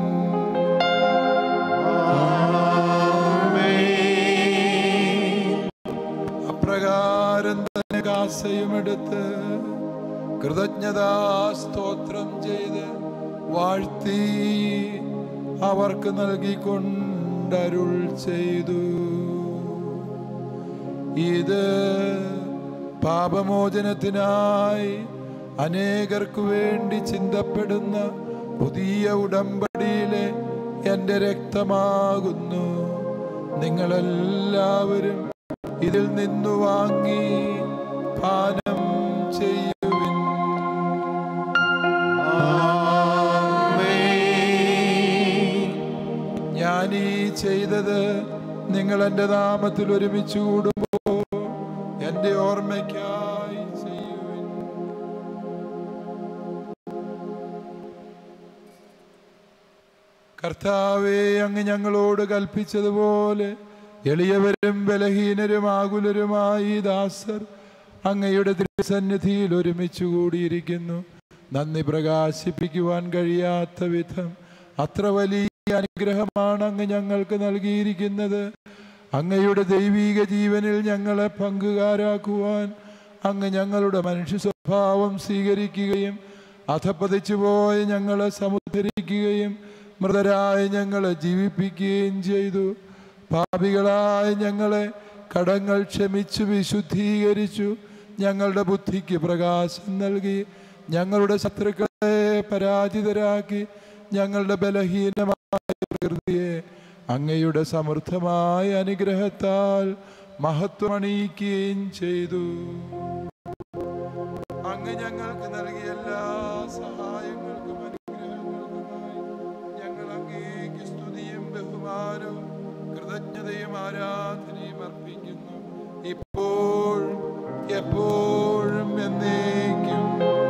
അപ്രകാരം തന്നെ കാസയുമെടുത്ത് കൃതജ്ഞതാ സ്തോത്രം ചെയ്ത് വാഴ്ത്തി അവർക്ക് നൽകിക്കൊണ്ടരുൾ ചെയ്തു ഇത് പാപമോചനത്തിനായി അനേകർക്കു വേണ്ടി ചിന്തപ്പെടുന്ന പുതിയ ഉടമ്പടിയിലെ എൻ്റെ രക്തമാകുന്നു നിങ്ങളെല്ലാവരും ഇതിൽ നിന്നു വാങ്ങി പാനം ചെയ്യുവിൻ ഞാൻ ഈ ചെയ്തത് നിങ്ങൾ എൻ്റെ നാമത്തിൽ ഒരുമിച്ച് കൂടുമ്പോൾ എൻ്റെ ഓർമ്മയ്ക്കായി ചെയ്യുവിൻ കർത്താവെ അങ്ങ് ഞങ്ങളോട് കൽപ്പിച്ചതുപോലെ എളിയവരും ബലഹീനരും ആകുലരുമായി ഈ ദാസർ അങ്ങയുടെ തിരുസന്നിധിയിൽ ഒരുമിച്ച് കൂടിയിരിക്കുന്നു നന്ദി പ്രകാശിപ്പിക്കുവാൻ കഴിയാത്ത വിധം അത്ര വലിയ അനുഗ്രഹമാണ് അങ്ങ് ഞങ്ങൾക്ക് നൽകിയിരിക്കുന്നത് അങ്ങയുടെ ദൈവീക ജീവനിൽ ഞങ്ങളെ പങ്കുകാരാക്കുവാൻ അങ്ങ് ഞങ്ങളുടെ മനുഷ്യ സ്വഭാവം സ്വീകരിക്കുകയും അധപ്പതിച്ചു പോയ ഞങ്ങളെ സമുദ്ധരിക്കുകയും മൃതരായ ഞങ്ങളെ ജീവിപ്പിക്കുകയും ചെയ്തു പാപികളായ ഞങ്ങളെ കടങ്ങൾ ക്ഷമിച്ചു വിശുദ്ധീകരിച്ചു ഞങ്ങളുടെ ബുദ്ധിക്ക് പ്രകാശം നൽകി ഞങ്ങളുടെ ശത്രുക്കളെ പരാജിതരാക്കി ഞങ്ങളുടെ ബലഹീനമായ പ്രകൃതിയെ അങ്ങയുടെ സമൃദ്ധമായ അനുഗ്രഹത്താൽ മഹത്വമണിയിക്കുകയും ചെയ്തു അങ്ങ് ഞങ്ങൾക്ക് നൽകിയ എല്ലാ സഹായങ്ങൾക്കും അനുഗ്രഹങ്ങൾക്കുമായി ഞങ്ങൾ അങ്ങേക്ക് സ്തുതിയും ബഹുമാനവും കൃതജ്ഞതയും ആരാധനയും അർപ്പിക്കുന്നു ഇപ്പോൾ എപ്പോഴും എന്നേക്കും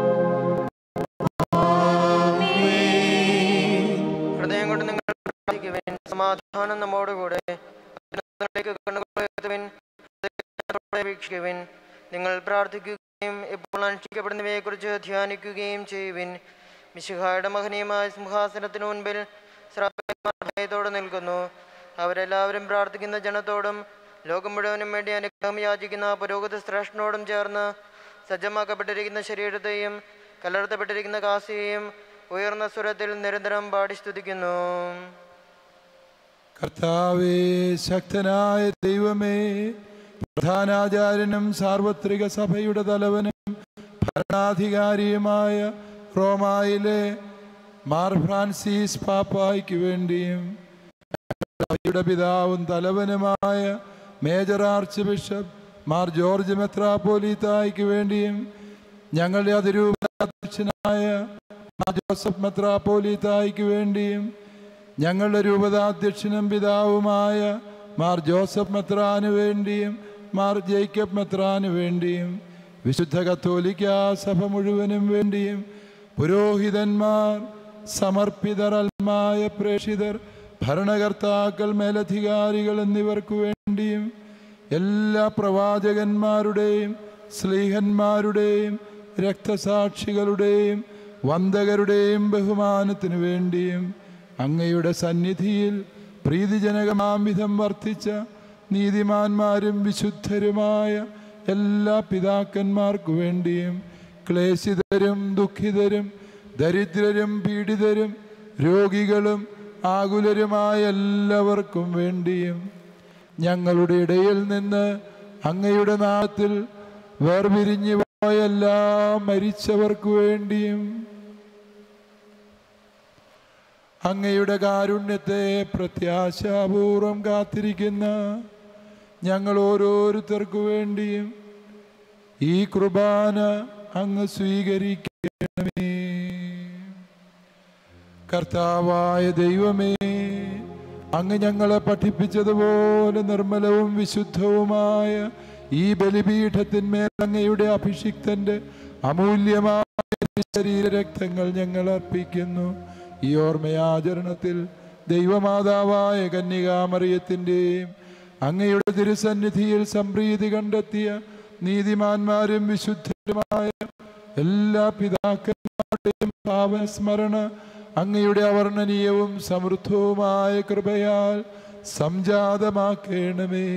ഹൃദയം കൊണ്ട് നിങ്ങൾ പ്രാർത്ഥിക്കുവിൻ സമാധാനം നമ്മോടുകൂടെ അത്യുന്നതങ്ങളിലേക്ക് കണ്ണുകൾ ഉയർത്തുവിൻ ഹൃദയത്തോടെ വീക്ഷിക്കുവിൻ നിങ്ങൾ പ്രാർത്ഥിക്കുകയും ഇപ്പോൾ അനുഷ്ഠിക്കപ്പെടുന്നവയെക്കുറിച്ച് ധ്യാനിക്കുകയും ചെയ്യുവിൻ മിശിഹായുടെ മഹനീയമായ സിംഹാസനത്തിനു മുൻപിൽ ശ്രാപ്പന്മാർ ഭയത്തോടെ നിൽക്കുന്നു അവരെല്ലാവരും പ്രാർത്ഥിക്കുന്ന ജനത്തോടും ലോകം മുഴുവനും വേണ്ടി അനുഗ്രഹം യാചിക്കുന്ന പുരോഗതി ശ്രേഷ്ഠനോടും ചേർന്ന് സജ്ജമാക്കപ്പെട്ടിരിക്കുന്ന ശരീരത്തെയും കലർത്തപ്പെട്ടിരിക്കുന്ന കാസിയെയും ഉയർന്ന സ്വരത്തിൽ നിരന്തരം പാടി സ്തുതിക്കുന്നു കർത്താവേ ശക്തനായ ദൈവമേ പ്രധാനാചാര്യനും സാർവത്രിക സഭയുടെ തലവനും ഭരണാധികാരിയുമായ റോമായിലെ മാർ ഫ്രാൻസിസ് പാപ്പായ്ക്ക് വേണ്ടിയും സഭയുടെ പിതാവും തലവനുമായ major archbishop Mar George മെത്രാപ്പോലീത്തായ്ക്ക് വേണ്ടിയും ഞങ്ങളുടെ അതിരൂപാധ്യക്ഷനായ മാർ ജോസഫ് മെത്രാപ്പോലീത്തായ്ക്ക് വേണ്ടിയും ഞങ്ങളുടെ രൂപതാധ്യക്ഷനും പിതാവുമായ മാർ ജോസഫ് മെത്രാന് വേണ്ടിയും മാർ ജേക്കബ് മെത്രാന് വേണ്ടിയും വിശുദ്ധ കത്തോലിക്ക സഭ മുഴുവനും വേണ്ടിയും പുരോഹിതന്മാർ സമർപ്പിതർ അൽമായ പ്രേക്ഷിതർ ഭരണകർത്താക്കൾ മേലധികാരികൾ എന്നിവർക്ക് വേണ്ടിയും എല്ലാ പ്രവാചകന്മാരുടെയും സ്ലീഹന്മാരുടെയും രക്തസാക്ഷികളുടെയും വന്ദകരുടെയും ബഹുമാനത്തിനു വേണ്ടിയും അങ്ങയുടെ സന്നിധിയിൽ പ്രീതിജനകമാം വിധം വർദ്ധിച്ച നീതിമാന്മാരും വിശുദ്ധരുമായ എല്ലാ പിതാക്കന്മാർക്കു വേണ്ടിയും ക്ലേശിതരും ദുഃഖിതരും ദരിദ്രരും പീഡിതരും രോഗികളും ആകുലരുമായ എല്ലാവർക്കും വേണ്ടിയും ഞങ്ങളുടെ ഇടയിൽ നിന്ന് അങ്ങയുടെ നാട്ടിൽ വേർപിരിഞ്ഞു പോയ എല്ലാ മരിച്ചവർക്കു വേണ്ടിയും അങ്ങയുടെ കാരുണ്യത്തെ പ്രത്യാശാപൂർവം കാത്തിരിക്കുന്ന ഞങ്ങൾ ഓരോരുത്തർക്കു വേണ്ടിയും ഈ കുർബാന അങ്ങ് സ്വീകരിക്കണമേ കർത്താവായ ദൈവമേ അങ്ങ് ഞങ്ങളെ പഠിപ്പിച്ചതുപോലെ നിർമ്മലവും വിശുദ്ധവുമായ ഈ ബലിപീഠത്തിന്മേൽ അങ്ങയുടെ അഭിഷിക്തന്റെ അമൂല്യമായ ശരീരരക്തങ്ങൾ ഞങ്ങൾ അർപ്പിക്കുന്നു ഈ ഓർമ്മയാചരണത്തിൽ ദൈവമാതാവായ കന്യകാമറിയത്തിൻ്റെയും അങ്ങയുടെ തിരുസന്നിധിയിൽ സംപ്രീതി കണ്ടെത്തിയ നീതിമാന്മാരും വിശുദ്ധരുമായ എല്ലാ പിതാക്കന്മാരുടെയും പാവസ്മരണ അങ്ങയുടെ അവർണ്ണനീയവും സമൃദ്ധവുമായ കൃപയാൽ സംജാതമാക്കേണമേ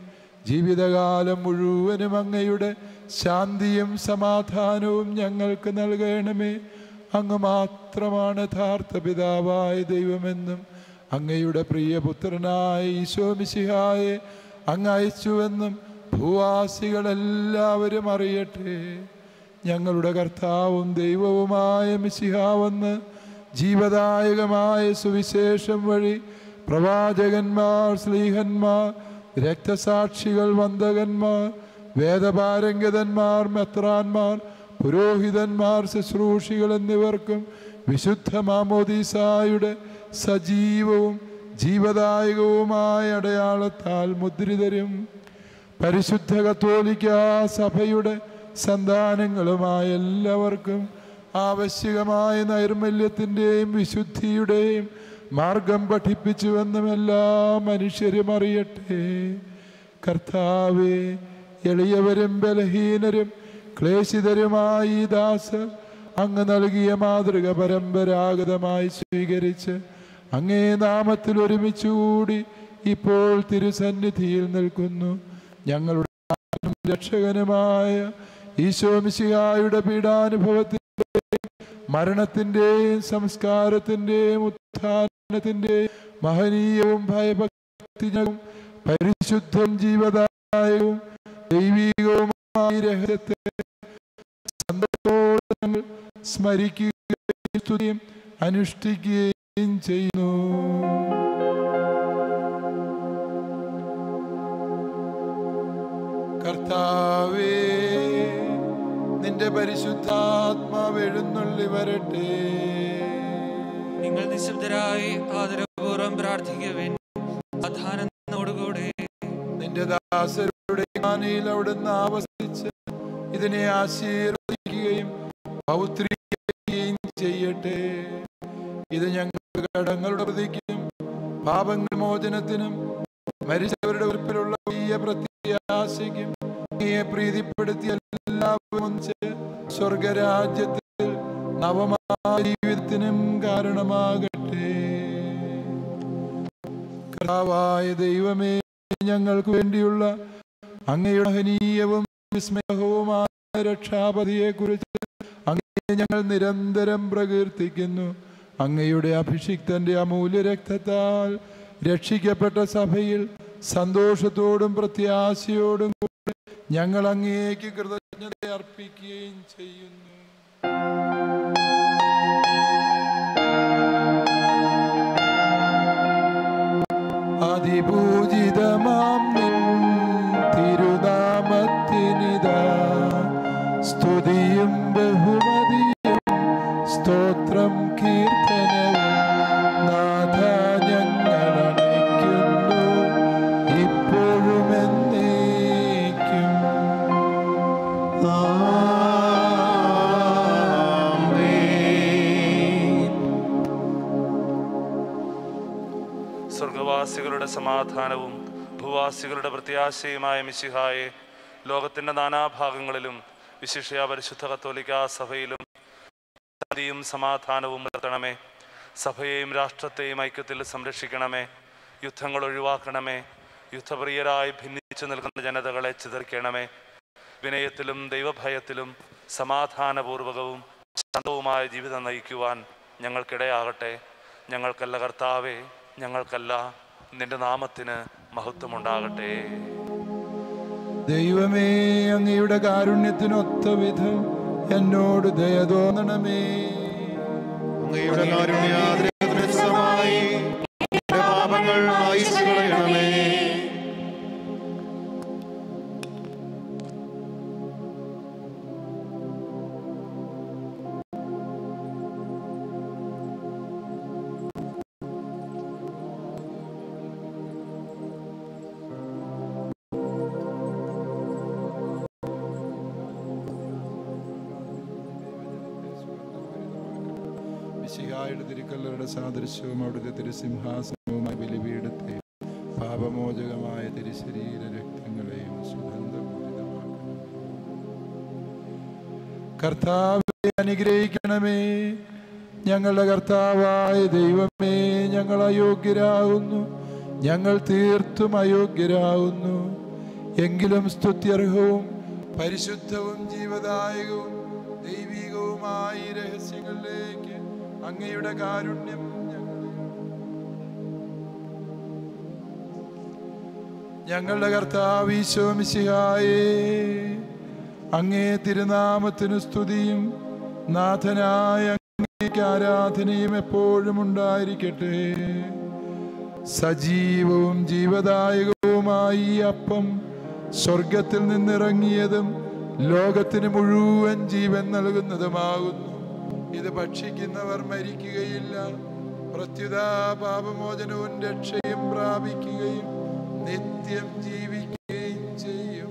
ജീവിതകാലം മുഴുവനും അങ്ങയുടെ ശാന്തിയും സമാധാനവും ഞങ്ങൾക്ക് നൽകണമേ അങ്ങ് മാത്രമാണ് യഥാർത്ഥ പിതാവായ ദൈവമെന്നും അങ്ങയുടെ പ്രിയപുത്രനായ ഈശോ മിശിഹായെ അങ്ങ് അയച്ചുവെന്നും ഭൂവാസികളെല്ലാവരും അറിയട്ടെ ഞങ്ങളുടെ കർത്താവും ദൈവവുമായ മിശിഹാവെന്ന് ജീവദായകമായ സുവിശേഷം വഴി പ്രവാചകന്മാർ സ്ലീഹന്മാർ രക്തസാക്ഷികൾ വന്ദകന്മാർ വേദപാരംഗതന്മാർ മെത്രാന്മാർ പുരോഹിതന്മാർ ശുശ്രൂഷികൾ എന്നിവർക്കും വിശുദ്ധ മാമോദീസായുടെ സജീവവും ജീവദായകവുമായ അടയാളത്താൽ മുദ്രിതരും പരിശുദ്ധ കത്തോലിക്ക സഭയുടെ സന്താനങ്ങളുമായ എല്ലാവർക്കും ആവശ്യകമായ നൈർമല്യത്തിൻ്റെയും വിശുദ്ധിയുടെയും മാർഗം പഠിപ്പിച്ചുവെന്നും എല്ലാ മനുഷ്യരും അറിയട്ടെ കർത്താവെ എളിയവരും ബലഹീനരും ക്ലേശിതരുമായി ഈ ദാസ് അങ്ങ് നൽകിയ മാതൃക പരമ്പരാഗതമായി സ്വീകരിച്ച് അങ്ങേ നാമത്തിൽ ഒരുമിച്ചുകൂടി ഇപ്പോൾ തിരുസന്നിധിയിൽ നിൽക്കുന്നു ഞങ്ങളുടെ രക്ഷകനുമായ ഈശോമിശിഹായുടെ പീഡാനുഭവത്തിൻ്റെയും മരണത്തിൻ്റെയും സംസ്കാരത്തിൻ്റെയും ഉത്ഥാനത്തിൻ്റെയും മഹനീയവും ഭയഭക്തിജവും പരിശുദ്ധം ജീവദായകവും ദൈവീകവുമായ രഹസ്യത്തെ സന്തോഷത്തോടെ ഞങ്ങൾ സ്മരിക്കുകയും സ്തുതിയും അനുഷ്ഠിക്കുകയും ചെയ്യുന്നു കർത്താവേ നിന്റെ പരിശുദ്ധാത്മാവ് എഴുന്നള്ളി വരട്ടെ നിങ്ങൾ നിശബ്ദരായി ആദരപൂർവ്വം പ്രാർത്ഥിക്കുവിൻ സമാധാനത്തോടുകൂടെ നിന്റെ ദാസരുടെ ജ്ഞാനിയിൽ അവിടുന്ന് ആവസിച്ച് ഇതിനെ ആശീർവദിക്കുകയും പൗത്രീകരിക്കുകയും ചെയ്യട്ടെ ഇത് ഞങ്ങളുടെ കടങ്ങളുടെ പ്രതിക്കും പാപങ്ങൾ മോചനത്തിനും മരിച്ചവരുടെ ഉറപ്പിലുള്ള വലിയ പ്രത്യാശയ്ക്കും നീയെ പ്രീതിപ്പെടുത്തിയ എല്ലാവരും ഒന്നിച്ച് സ്വർഗരാജ്യത്തിൽ നവമായ ജീവിതത്തിനും കാരണമാകട്ടെ കർത്താവായ ദൈവമേ ഞങ്ങൾക്ക് വേണ്ടിയുള്ള അങ്ങയുടെ മഹനീയവും വിസ്മയവുമായ രക്ഷാപതിയെ കുറിച്ച് അങ്ങയെ ഞങ്ങൾ നിരന്തരം പ്രകീർത്തിക്കുന്നു അങ്ങയുടെ അഭിഷിക്തന്റെ അമൂല്യ രക്തത്താൽ രക്ഷിക്കപ്പെട്ട സഭയിൽ സന്തോഷത്തോടും പ്രത്യാശയോടും കൂടെ ഞങ്ങൾ അങ്ങേക്ക് കൃതജ്ഞത അർപ്പിക്കുകയും ചെയ്യുന്നു അതിപൂജിതമാം നിൻ തിരുനാമത്തിനിതാ സ്തുതിയും ബഹുമതിയും സ്തോത്രം കീർത്തനവും നാഥ ഞങ്ങൾ അണയ്ക്കുന്നു ഇപ്പോഴും എന്നേക്കും സ്വർഗവാസികളുടെ സമാധാനവും ഭൂവാസികളുടെ പ്രത്യാശയുമായ മിശിഹായെ ലോകത്തിന്റെ നാനാഭാഗങ്ങളിലും വിശിഷ്യ പരിശുദ്ധ കത്തോലിക്ക സഭയിലും ശാന്തിയും സമാധാനവും നിർത്തണമേ സഭയെയും രാഷ്ട്രത്തെയും ഐക്യത്തിൽ സംരക്ഷിക്കണമേ യുദ്ധങ്ങൾ ഒഴിവാക്കണമേ യുദ്ധപ്രിയരായി ഭിന്നിച്ചു നിൽക്കുന്ന ജനതകളെ ചിതറിക്കണമേ വിനയത്തിലും ദൈവഭയത്തിലും സമാധാനപൂർവകവും ശാന്തവുമായ ജീവിതം നയിക്കുവാൻ ഞങ്ങൾക്കിടയാകട്ടെ ഞങ്ങൾക്കല്ല കർത്താവേ ഞങ്ങൾക്കല്ല നിന്റെ നാമത്തിന് മഹത്വമുണ്ടാകട്ടെ ദൈവമേ അങ്ങയുടെ കാരുണ്യത്തിനൊത്ത വിധം എന്നോട് ദയ തോന്നണമേ അങ്ങയുടെ കാരുണ്യാദ്രേതമായി എന്റെ പാപങ്ങൾ മായിച്ചു കളയണമേ മിശിഹായുടെ തിരുക്കല്ലറുടെ സാദൃശ്യവും അവിടുത്തെ തിരുസിംഹാസനവുമായ ബലിപീഠത്തെ പാപമോചകമായ തിരുശരീര രക്തങ്ങളെയും സുഗന്ധപൂരിതമാക്കണം കർത്താവെ അനുഗ്രഹിക്കണമേ ഞങ്ങളുടെ കർത്താവായ ദൈവമേ ഞങ്ങൾ അയോഗ്യരാകുന്നു ഞങ്ങൾ തീർത്തും അയോഗ്യരാകുന്നു എങ്കിലും സ്തുത്യർഹവും പരിശുദ്ധവും ജീവദായകവും ദൈവികവുമായ ഈ രഹസ്യങ്ങളിലേക്ക് അങ്ങയുടെ കാരുണ്യം ഞങ്ങളെ ഞങ്ങളുടെ കർത്താവ് ഈശോമിശിഹായേ അങ്ങേ തിരുനാമത്തിന് സ്തുതിയും നാഥനായ അങ്ങേക്ക് ആരാധനയും എപ്പോഴും ഉണ്ടായിരിക്കട്ടെ സജീവവും ജീവദായകവുമായി ഈ അപ്പം സ്വർഗത്തിൽ നിന്നിറങ്ങിയതും ലോകത്തിന് മുഴുവൻ ജീവൻ നൽകുന്നതുമാകുന്നു ഇത് ഭക്ഷിക്കുന്നവർ മരിക്കുകയില്ല പ്രത്യുത പാപമോചനവും രക്ഷയും പ്രാപിക്കുകയും നിത്യം ജീവിക്കുകയും ചെയ്യും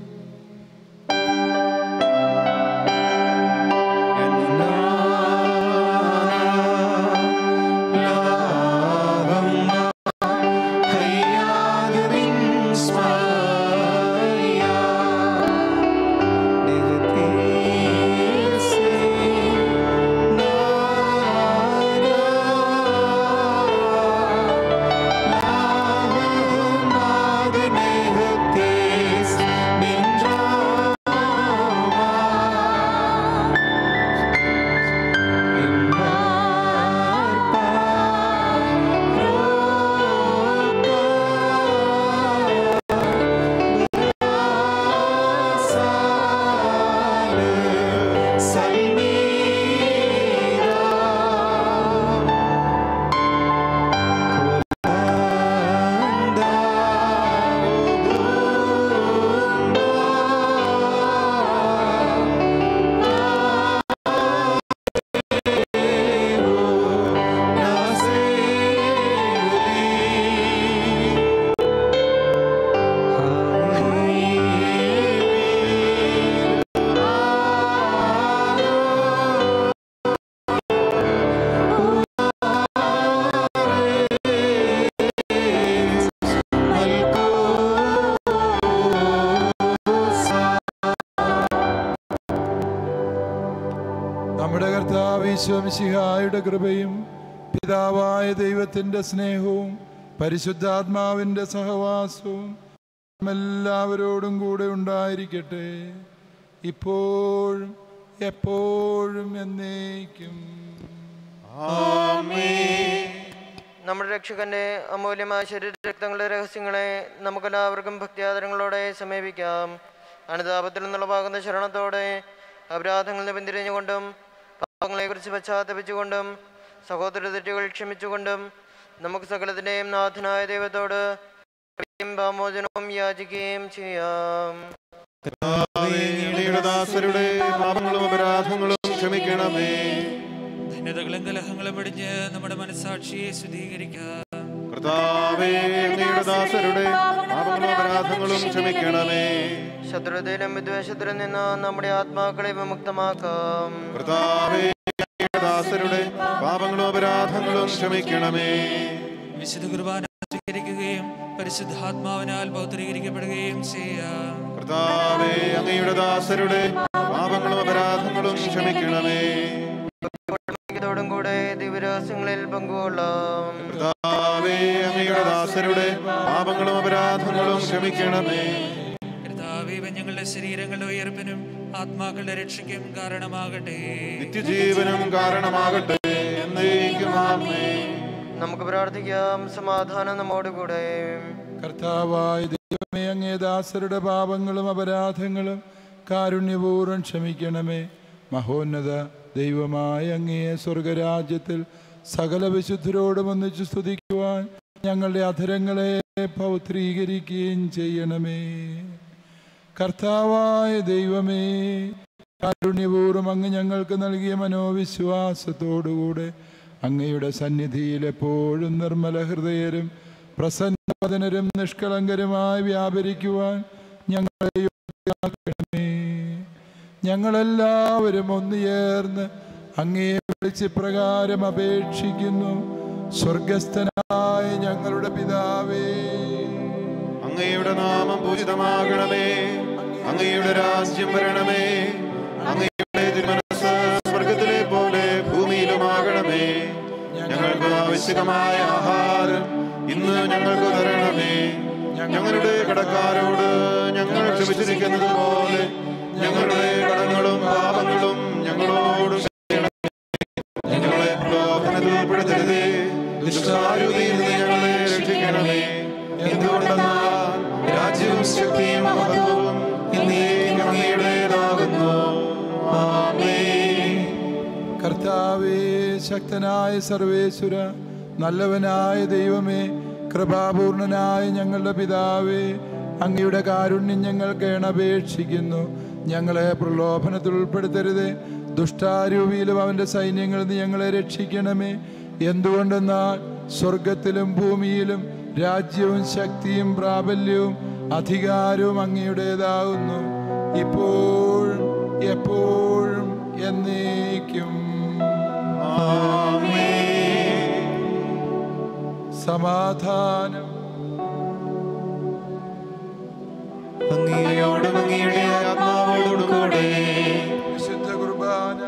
നമ്മുടെ കർത്താവ് ഈശോമിശിഹായുടെ കൃപയും പിതാവായ ദൈവത്തിൻ്റെ സ്നേഹവും പരിശുദ്ധാത്മാവിൻ്റെ സഹവാസവും എല്ലാവരോടും കൂടെ ഉണ്ടായിരിക്കട്ടെ ഇപ്പോഴും എപ്പോഴും എന്നേക്കും നമ്മുടെ രക്ഷകന്റെ അമൂല്യമായ ശരീരരക്തങ്ങളുടെ രഹസ്യങ്ങളെ നമുക്കെല്ലാവർക്കും ഭക്തിയാദരങ്ങളോടെ സമീപിക്കാം അനുതാപത്തിൽ നിന്നുളവാകുന്ന ശരണത്തോടെ അപരാധങ്ങളിൽ നിന്ന് പിന്തിരിഞ്ഞുകൊണ്ടും പാപങ്ങളെക്കുറിച്ച് പശ്ചാത്തപിച്ചുകൊണ്ടും സഹോദര തെറ്റുകൾ ക്ഷമിച്ചുകൊണ്ടും നമുക്ക് സകലത്തിൻ്റെയും നാഥനായ ദൈവത്തോട് കൃപയും പാമോചനവും യാചിക്കുകയും ചെയ്യാം അങ്ങയുടെ ദാസരുടെ പാപങ്ങളും അപരാധങ്ങളും ക്ഷമിക്കണമേ ഭിന്നതകളും കലഹങ്ങളും വെടിഞ്ഞ് നമ്മുടെ മനസാക്ഷിയെ ശുദ്ധീകരിക്കാം കർത്താവേ അങ്ങയുടെ ദാസരുടെ പാപങ്ങളും അപരാധങ്ങളും ക്ഷമിക്കണമേ ശത്രുതയിലും വിദ്വേഷത്തിലും നിന്ന് നമ്മുടെ ആത്മാക്കളെ വിമുക്തമാക്കാം കർത്താവേ അങ്ങയുടെ ദാസരുടെ പാപങ്ങളും അപരാധങ്ങളും ക്ഷമിക്കണമേ വിശുദ്ധ കുർബാന സ്വീകരിക്കുകയും പരിശുദ്ധാത്മാവിനാൽ പൗത്രീകരിക്കപ്പെടുകയും ചെയ്യാം കർത്താവേ അങ്ങയുടെ ദാസരുടെ പാപങ്ങളും അപരാധങ്ങളും ക്ഷമിക്കണമേ ോടും കൂടെ ദിവ്യരഹസ്യ രഹസ്യങ്ങളിൽ പങ്കുകൊള്ളാം കർത്താവേ അങ്ങയുടെ ദാസരുടെ പാപങ്ങളും അപരാധങ്ങളും ക്ഷമിക്കണമേ കർത്താവേ ഇവ ഞങ്ങളുടെ ശരീരങ്ങളുടെ ഉയർപ്പിനും ആത്മാക്കളുടെ രക്ഷയ്ക്കും കാരണമാകട്ടെ നിത്യജീവനും കാരണമാകട്ടെ എന്നേക്കും ആമേൻ നമുക്ക് പ്രാർത്ഥിക്കാം സമാധാനം നമ്മോടുകൂടെ കർത്താവായ ദൈവമേ അങ്ങേ ദാസരുടെ പാപങ്ങളും അപരാധങ്ങളും കാരുണ്യപൂർവ്വം ക്ഷമിക്കണമേ മഹോന്നത ദൈവമായ അങ്ങേ സ്വർഗരാജ്യത്തിൽ സകല വിശുദ്ധരോടും ഒന്നിച്ച് സ്തുതിക്കുവാൻ ഞങ്ങളുടെ അധരങ്ങളെ പൗത്രീകരിക്കുകയും ചെയ്യണമേ കർത്താവായ ദൈവമേ കാരുണ്യപൂർവ്വം അങ്ങ് ഞങ്ങൾക്ക് നൽകിയ മനോവിശ്വാസത്തോടുകൂടെ അങ്ങയുടെ സന്നിധിയിൽ എപ്പോഴും നിർമ്മല ഹൃദയരും പ്രസന്നവദനരും നിഷ്കളങ്കരുമായി വ്യാപരിക്കുവാൻ ഞങ്ങളെ യോഗ്യരാക്കണമേ ഞങ്ങളെല്ലാവരും ഒന്നുചേർന്ന് അങ്ങേ വിളിച്ച് പ്രകാരം അപേക്ഷിക്കുന്നു സ്വർഗസ്ഥനായ ഞങ്ങളുടെ പിതാവേ അങ്ങയുടെ നാമം പൂജിതമാകണമേ അങ്ങയുടെ രാജ്യം വരണമേ അങ്ങയുടെ തിരുമനസ് സ്വർഗത്തിലെ പോലെ ഭൂമിയിലുമാകണമേ ഞങ്ങൾക്ക് ആവശ്യകമായ ആഹാരം ഇന്ന് ഞങ്ങൾക്ക് തരണമേ ഞങ്ങളുടെ കടക്കാരോട് ഞങ്ങൾ ക്ഷമിച്ചിരിക്കുന്നത് പോലെ ഞങ്ങളുടെ കടങ്ങളും പാപങ്ങളും ഞങ്ങളോട് ക്ഷമിക്കണമേ. ഞങ്ങളെ പ്രലോഭനത്തിൽ ഉൾപ്പെടുത്തരുതേ ദുഷ്ടാരൂപിയിൽ നിന്ന് ഞങ്ങളെ രക്ഷിക്കണമേ എന്തുകൊണ്ടെന്നാൽ രാജ്യവും ശക്തിയും മഹത്വവും എന്നേക്കും അങ്ങയുടേതാകുന്നു ആമേൻ കർത്താവേ ശക്തനായ സർവേശ്വര നല്ലവനായ ദൈവമേ കൃപാപൂർണനായ ഞങ്ങളുടെ പിതാവേ അങ്ങയുടെ കാരുണ്യം ഞങ്ങൾ കേണപേക്ഷിക്കുന്നു ഞങ്ങളെ പ്രലോഭനത്തിൽ ഉൾപ്പെടുത്തരുതേ ദുഷ്ടാരൂപിയിലും അവൻ്റെ സൈന്യങ്ങളിൽ നിന്ന് ഞങ്ങളെ രക്ഷിക്കണമേ എന്തുകൊണ്ടെന്നാൽ സ്വർഗത്തിലും ഭൂമിയിലും രാജ്യവും ശക്തിയും പ്രാബല്യവും അധികാരവും അങ്ങയുടേതാകുന്നു ഇപ്പോഴും എപ്പോഴും എന്നേക്കും സമാധാനം അങ്ങയോടും അങ്ങയുടെ ആത്മാവോടും കൂടെ വിശുദ്ധ കുർബാന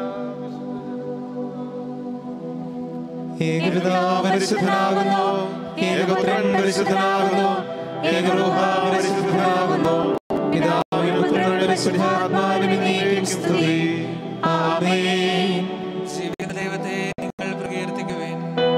ഏകപിതാവ് പരിശുദ്ധനാകുന്നു ഏകപുത്രൻ പരിശുദ്ധനാകുന്നു ഏകരൂഹ പരിശുദ്ധനാകുന്നു പിതാവിനും പുത്രനും പരിശുദ്ധാത്മാവിനും എന്നേക്കും സ്തുതി ആമേൻ ജീവിക്കുന്ന ദൈവത്തെ നിങ്ങൾ പ്രകീർത്തിക്കുവേൻ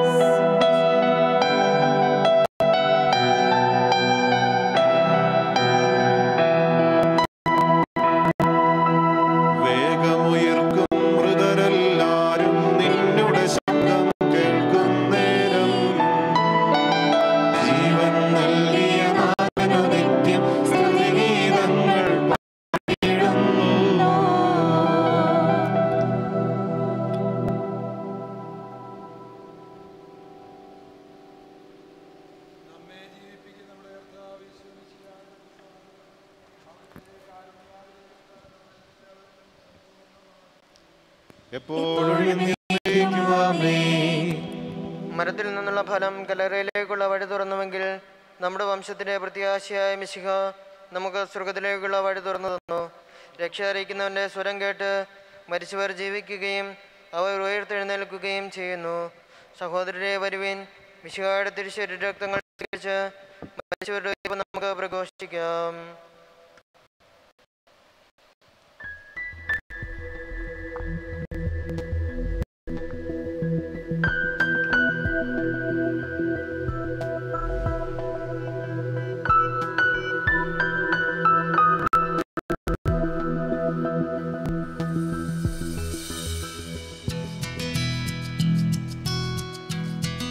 വേഗമുയർക്കും മൃതരെല്ലാരും നിന്നുടെ ശബ്ദം കേൾക്കും നേരം ജീവൻ നൽകിയ നാഥനു നിത്യം സ്തുതിഗീതങ്ങൾ പാടിയിടുന്നു എപ്പോഴും എന്നേക്കും ആമേൻ മരത്തിൽ നിന്നുള്ള ഫലം കലറയിലേക്കുള്ള വഴി തുറന്നുവെങ്കിൽ നമ്മുടെ വംശത്തിന്റെ പ്രത്യാശയായ മിശിഹ നമുക്ക് സ്വർഗത്തിലേക്കുള്ള വഴി തുറന്നു തന്നു രക്ഷ അറിയിക്കുന്നവന്റെ സ്വരം കേട്ട് മരിച്ചവർ ജീവിക്കുകയും അവർ ഉയർത്തെഴുന്നേൽക്കുകയും ചെയ്യുന്നു സഹോദരരെ വരുവിൻ മിശിഹയുടെ തിരിച്ചു രക്തങ്ങൾ സ്വീകരിച്ച് മരിച്ചവരുടെ ഉയർപ്പ് നമുക്ക് പ്രഘോഷിക്കാം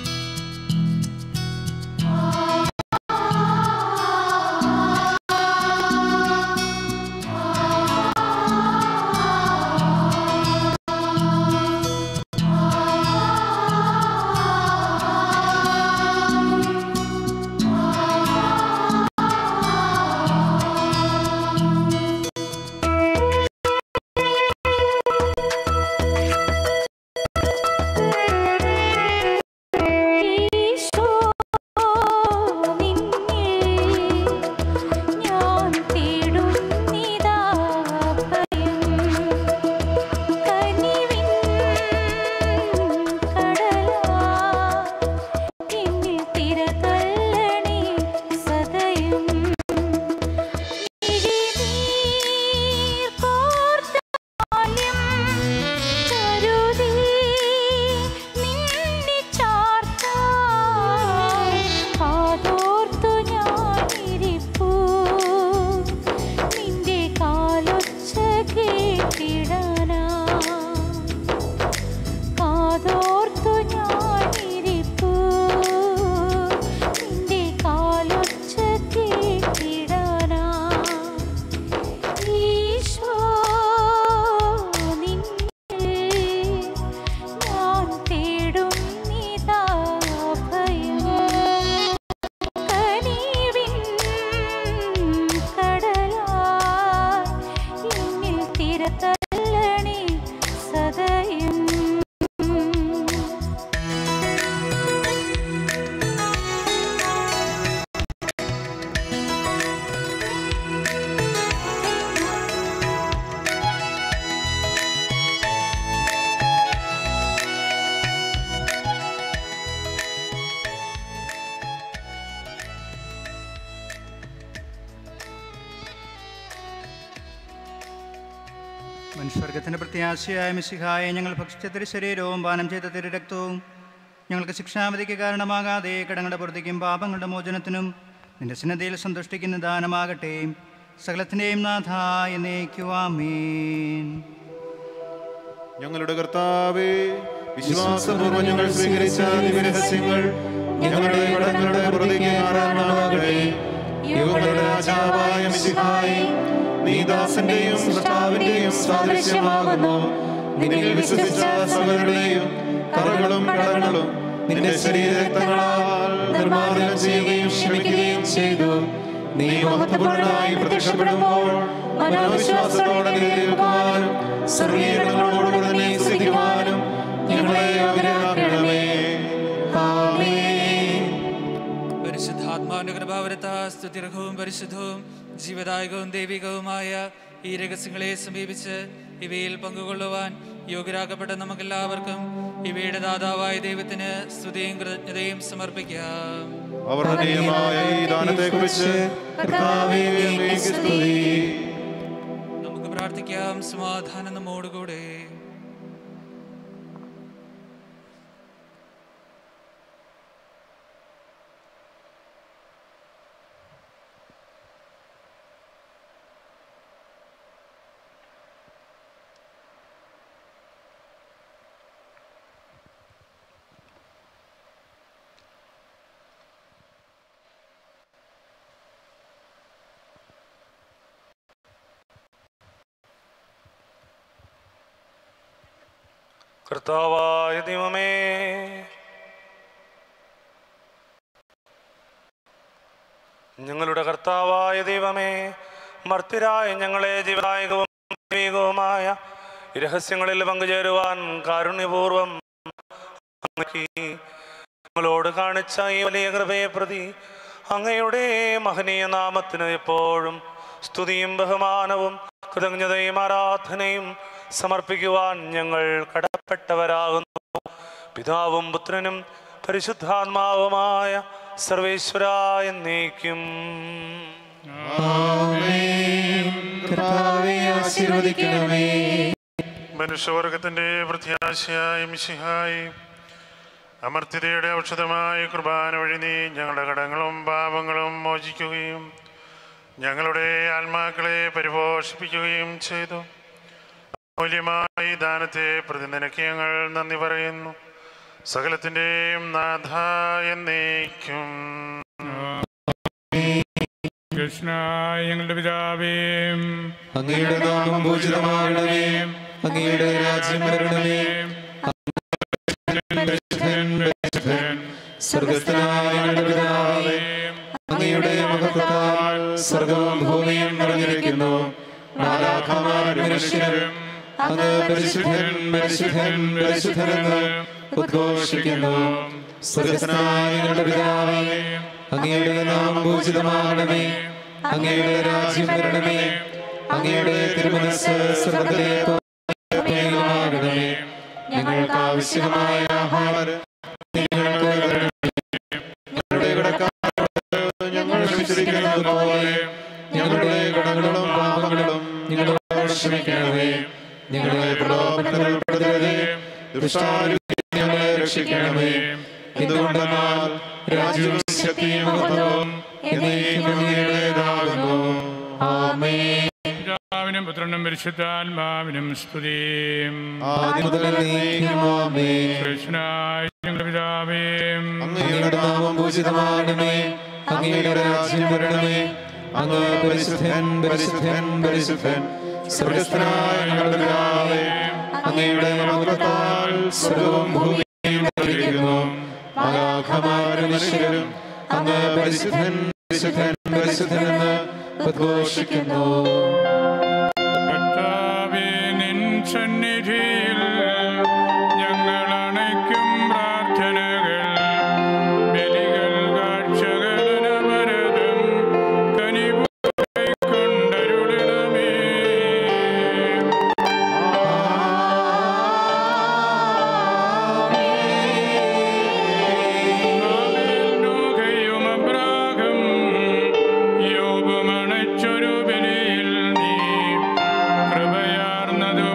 ആ മനുഷ്യവർഗത്തിൻ്റെ പ്രത്യാശയായ മിശിഹായെ ഞങ്ങൾ ഭക്ഷിച്ച തിരു ശരീരവും പാനം ചെയ്ത തിരു രക്തവും ഞങ്ങൾക്ക് ശിക്ഷാവധിക്ക് കാരണമാകാതെ കടങ്ങളുടെ പുറത്തേക്കും പാപങ്ങളുടെ മോചനത്തിനും നിന്റെ സന്നദ്ധയിൽ സന്തുഷ്ടിക്കുന്ന ദാനമാകട്ടെ സകലത്തിൻ്റെയും നാഥ എന്നേക്കുവാമീൻ ഞങ്ങളുടെ കർത്താവേ വിശ്വാസപൂർവ്വം ഞങ്ങൾ സ്വീകരിച്ച ദിവ്യരഹസ്യങ്ങൾ ഞങ്ങളുടെ കടങ്ങളുടെ പുറത്തേക്ക് മാറാനാകട്ടെ യുഗങ്ങളുടെ രാജാവായ മിശിഹായി നീ ദാസന്റെയും സൃഷ്ടാവിന്റെയും സാദൃശ്യമാകുന്നു നിന്നിൽ വിശ്വസിച്ച സകലരുടെയും കറകളും കടങ്ങളും നിന്റെ ശരീരരക്തങ്ങളാൽ നിർമ്മാർജ്ജനം ചെയ്യുകയും ക്ഷമിക്കുകയും ചെയ്തു നീ മഹത്വപൂർണ്ണനായി പ്രത്യക്ഷപ്പെടുമ്പോൾ മനോവിശ്വാസത്തോടെ നിലനിൽക്കുവാനും സ്വർഗീയങ്ങളോട് തന്നെ സ്ഥിതിക്കുവാനും ഞങ്ങളെ യോഗ്യരാക്കണമേ ആമേൻ പരിശുദ്ധാത്മാവിന്റെ കൃപാവരത്ത സ്തുതിർഹവും പരിശുദ്ധവും ജീവദായകവും ദൈവികവുമായ ഈ രഹസ്യങ്ങളെ സമീപിച്ച് ഇവയിൽ പങ്കുകൊള്ളുവാൻ യോഗ്യരാക്കപ്പെട്ട നമുക്കെല്ലാവർക്കും ഇവയുടെ ദാതാവായ ദൈവത്തിന് സ്തുതിയും കൃതജ്ഞതയും സമർപ്പിക്കാം അവർണ്ണനീയമായ ഈ ദാനത്തെക്കുറിച്ച് കർത്താവേ അങ്ങേക്ക് സ്തുതി നമുക്ക് പ്രാർത്ഥിക്കാം സമാധാനം നമ്മോടുകൂടെ കർത്താവായ ദൈവമേ ഞങ്ങളുടെ കർത്താവായ ദൈവമേ മർത്തിരായ ഞങ്ങളെ ജീവദായകവും ദൈവികവുമായ ഈ രഹസ്യങ്ങളിൽ പങ്കുചേരുവാൻ കാരുണ്യപൂർവം അങ്ങേക്ക് ഞങ്ങളോട് കാണിച്ച ഈ വലിയ കൃപയെ പ്രതി അങ്ങയുടെ മഹനീയ നാമത്തിന് എപ്പോഴും സ്തുതിയും ബഹുമാനവും കൃതജ്ഞതയും ആരാധനയും സമർപ്പിക്കുവാൻ ഞങ്ങൾ കടപ്പെട്ടവരാകുന്നു പിതാവും പുത്രനും പരിശുദ്ധാത്മാവുമായ സർവേശ്വര എന്നേക്കും കർത്താവേ ആശീർവദിക്കണമേ മനുഷ്യവർഗത്തിന്റെ പ്രത്യാശയായ മിശിഹായി അമർത്യതയുടെ ഔഷധമായ കുർബാന വഴി നീ ഞങ്ങളുടെ കടങ്ങളും പാപങ്ങളും മോചിക്കുകയും ഞങ്ങളുടെ ആത്മാക്കളെ പരിപോഷിപ്പിക്കുകയും ചെയ്തു മൂല്യമായ ഈ ദാനത്തെ പ്രതി നിനക്ക് ഞങ്ങൾ നന്ദി പറയുന്നു സകലത്തിൻ്റെയും നാഥ എന്നേക്കും കൃഷ്ണായ ഞങ്ങളുടെ പിതാവേ അങ്ങയുടെ നാമം പൂജിതമാകണമേ അങ്ങയുടെ രാജ്യം വരണമേ സ്വർഗസ്ഥനായ ഞങ്ങളുടെ പിതാവേ അങ്ങയുടെ മഹത്വത്താൽ സ്വർഗവും ഭൂമിയും നിറഞ്ഞിരിക്കുന്നു നാലാഖമാരും മനുഷ്യരും അങ്ങ് പരിശുദ്ധൻ പരിശുദ്ധൻ പരിശുദ്ധനെന്ന് ഉദ്ഘോഷിക്കുന്നു സ്വർഗസ്ഥനായ ഞങ്ങളുടെ പിതാവേ അങ്ങയുടെ നാമം പൂജിതമാകണമേ അങ്ങയുടെ രാജ്യം വരണമേ അങ്ങയുടെ തിരുമനസ് സ്വർഗത്തിലെ ാകണമേ ഞങ്ങൾക്ക് ആവശ്യമായ ആഹാരം ഞങ്ങൾക്ക് തരണമേ. ഞങ്ങളുടെ കടക്കാരോട് ഞങ്ങൾ ക്ഷമിച്ചിരിക്കുന്നത് പോലെ ഞങ്ങളുടെ കടങ്ങളും പാപങ്ങളും ഞങ്ങളോട് ക്ഷമിക്കണമേ ഞങ്ങളെ പ്രലോഭനത്തിൽ ഉൾപ്പെടുത്തരുതേ ദുഷ്ടാരൂപത്തിൽ ഞങ്ങളെ രക്ഷിക്കണമേ എന്തുകൊണ്ടെന്നാൽ രാജ്യവും ശക്തിയും മഹത്വവും എന്നേക്കും അങ്ങയുടേതാകുന്നു ആമേൻ പിതാവിനും പുത്രനും പരിശുദ്ധാത്മാവിനും സ്തുതിയും ആദ്യം മുതൽ എന്നേക്കും ആമേൻ കൃഷ്ണായ ഞങ്ങളുടെ പിതാവേ അങ്ങയുടെ നാമം പൂജിതമാകണമേ അങ്ങയുടെ രാജ്യം വരണമേ അങ്ങ് പരിശുദ്ധൻ പരിശുദ്ധൻ പരിശുദ്ധൻ സ്വർഗസ്ഥനായ ഞങ്ങളുടെ പിതാവേ അങ്ങയുടെ മഹത്വത്താൽ സ്വർഗവും ഭൂമിയും നിറഞ്ഞിരിക്കുന്നു ആലാഖമാരും മനുഷ്യരും അങ്ങ് പരിശുദ്ധൻ പരിശുദ്ധൻ പരിശുദ്ധൻ എന്ന് ഉദ്ഘോഷിക്കുന്നു കർത്താവേ നിൻ സന്നിധിയിൽ ഞങ്ങൾ അണയ്ക്കും പ്രാർത്ഥനകൾ ബലികൾ കാഴ്ചകൾ അനവരതം കനിവുകൈ കൊണ്ടരുളണമേ നോകയും അബ്രാഹം യോബുമണച്ചൊരു ബലിയിൽ നീ കൃപയാർന്നതു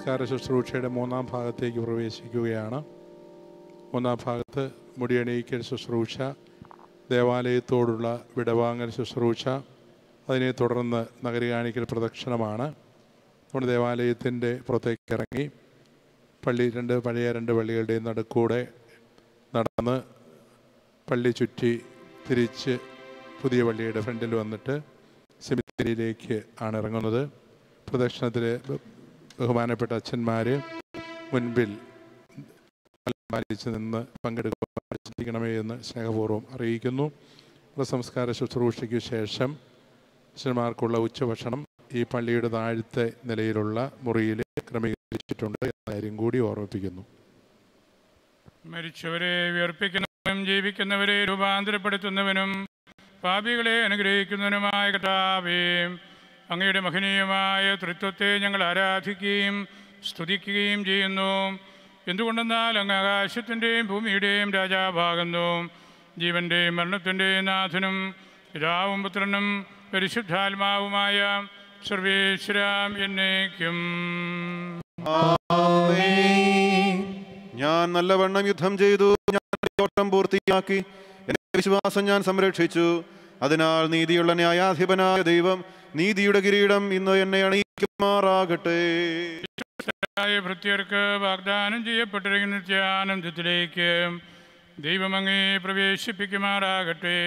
സംസ്കാര ശുശ്രൂഷയുടെ മൂന്നാം ഭാഗത്തേക്ക് പ്രവേശിക്കുകയാണ് മൂന്നാം ഭാഗത്ത് മുടിയണിയിക്കൽ ശുശ്രൂഷ ദേവാലയത്തോടുള്ള വിടവാങ്ങൽ ശുശ്രൂഷ അതിനെ തുടർന്ന് നഗരി കാണിക്കൽ പ്രദക്ഷിണമാണ് നമ്മുടെ ദേവാലയത്തിൻ്റെ പുറത്തേക്ക് ഇറങ്ങി പള്ളി രണ്ട് പഴയ രണ്ട് പള്ളികളുടെയും നടുക്കൂടെ നടന്ന് പള്ളി ചുറ്റി തിരിച്ച് പുതിയ പള്ളിയുടെ ഫ്രണ്ടിൽ വന്നിട്ട് സെമിത്തേരിയിലേക്ക് ആണ് ഇറങ്ങുന്നത് പ്രദക്ഷിണത്തിൽ ബഹുമാനപ്പെട്ട അച്ഛന്മാർ മുൻപിൽ പാലിച്ച് നിന്ന് പങ്കെടുക്കണമേ എന്ന് സ്നേഹപൂർവ്വം അറിയിക്കുന്നു സംസ്കാര ശുശ്രൂഷയ്ക്ക് ശേഷം അച്ഛന്മാർക്കുള്ള ഉച്ചഭക്ഷണം ഈ പള്ളിയുടെ താഴത്തെ നിലയിലുള്ള മുറിയിൽ ക്രമീകരിച്ചിട്ടുണ്ട് എന്ന കാര്യം കൂടി ഓർമ്മിപ്പിക്കുന്നു മരിച്ചവരെ വിയർപ്പിക്കുന്നവനും ജീവിക്കുന്നവരെ രൂപാന്തരപ്പെടുത്തുന്നവനും പാപികളെ അനുഗ്രഹിക്കുന്നവനുമായ കഥാവേ അങ്ങയുടെ മഹനീയമായ തൃത്വത്തെ ഞങ്ങൾ ആരാധിക്കുകയും സ്തുതിക്കുകയും ചെയ്യുന്നു എന്തുകൊണ്ടെന്നാൽ അങ്ങ് ആകാശത്തിൻ്റെയും ഭൂമിയുടെയും രാജാഭാകുന്നു ജീവൻ്റെയും മരണത്തിൻ്റെയും നാഥനും പിതാവും പുത്രനും പരിശുദ്ധാത്മാവുമായ സർവേശ്വരാം എന്നേക്കും ഞാൻ നല്ലവണ്ണം യുദ്ധം ചെയ്തു ഞാൻ ഓട്ടം പൂർത്തിയാക്കി എന്റെ വിശ്വാസം ഞാൻ സംരക്ഷിച്ചു അതിനാൽ നീതിയുള്ള ന്യായാധിപനായ ദൈവം നീതിയുടെ കിരീടം ഇന്ന് എന്നെ അണിയിക്കുമാറാകട്ടെ ആയ ഭൃത്യർക്ക് വാഗ്ദാനം ചെയ്യപ്പെട്ടിരിക്കുന്ന നിത്യാനന്ദത്തിലേക്ക് ദൈവം അങ്ങേ പ്രവേശിപ്പിക്കുമാറാകട്ടെ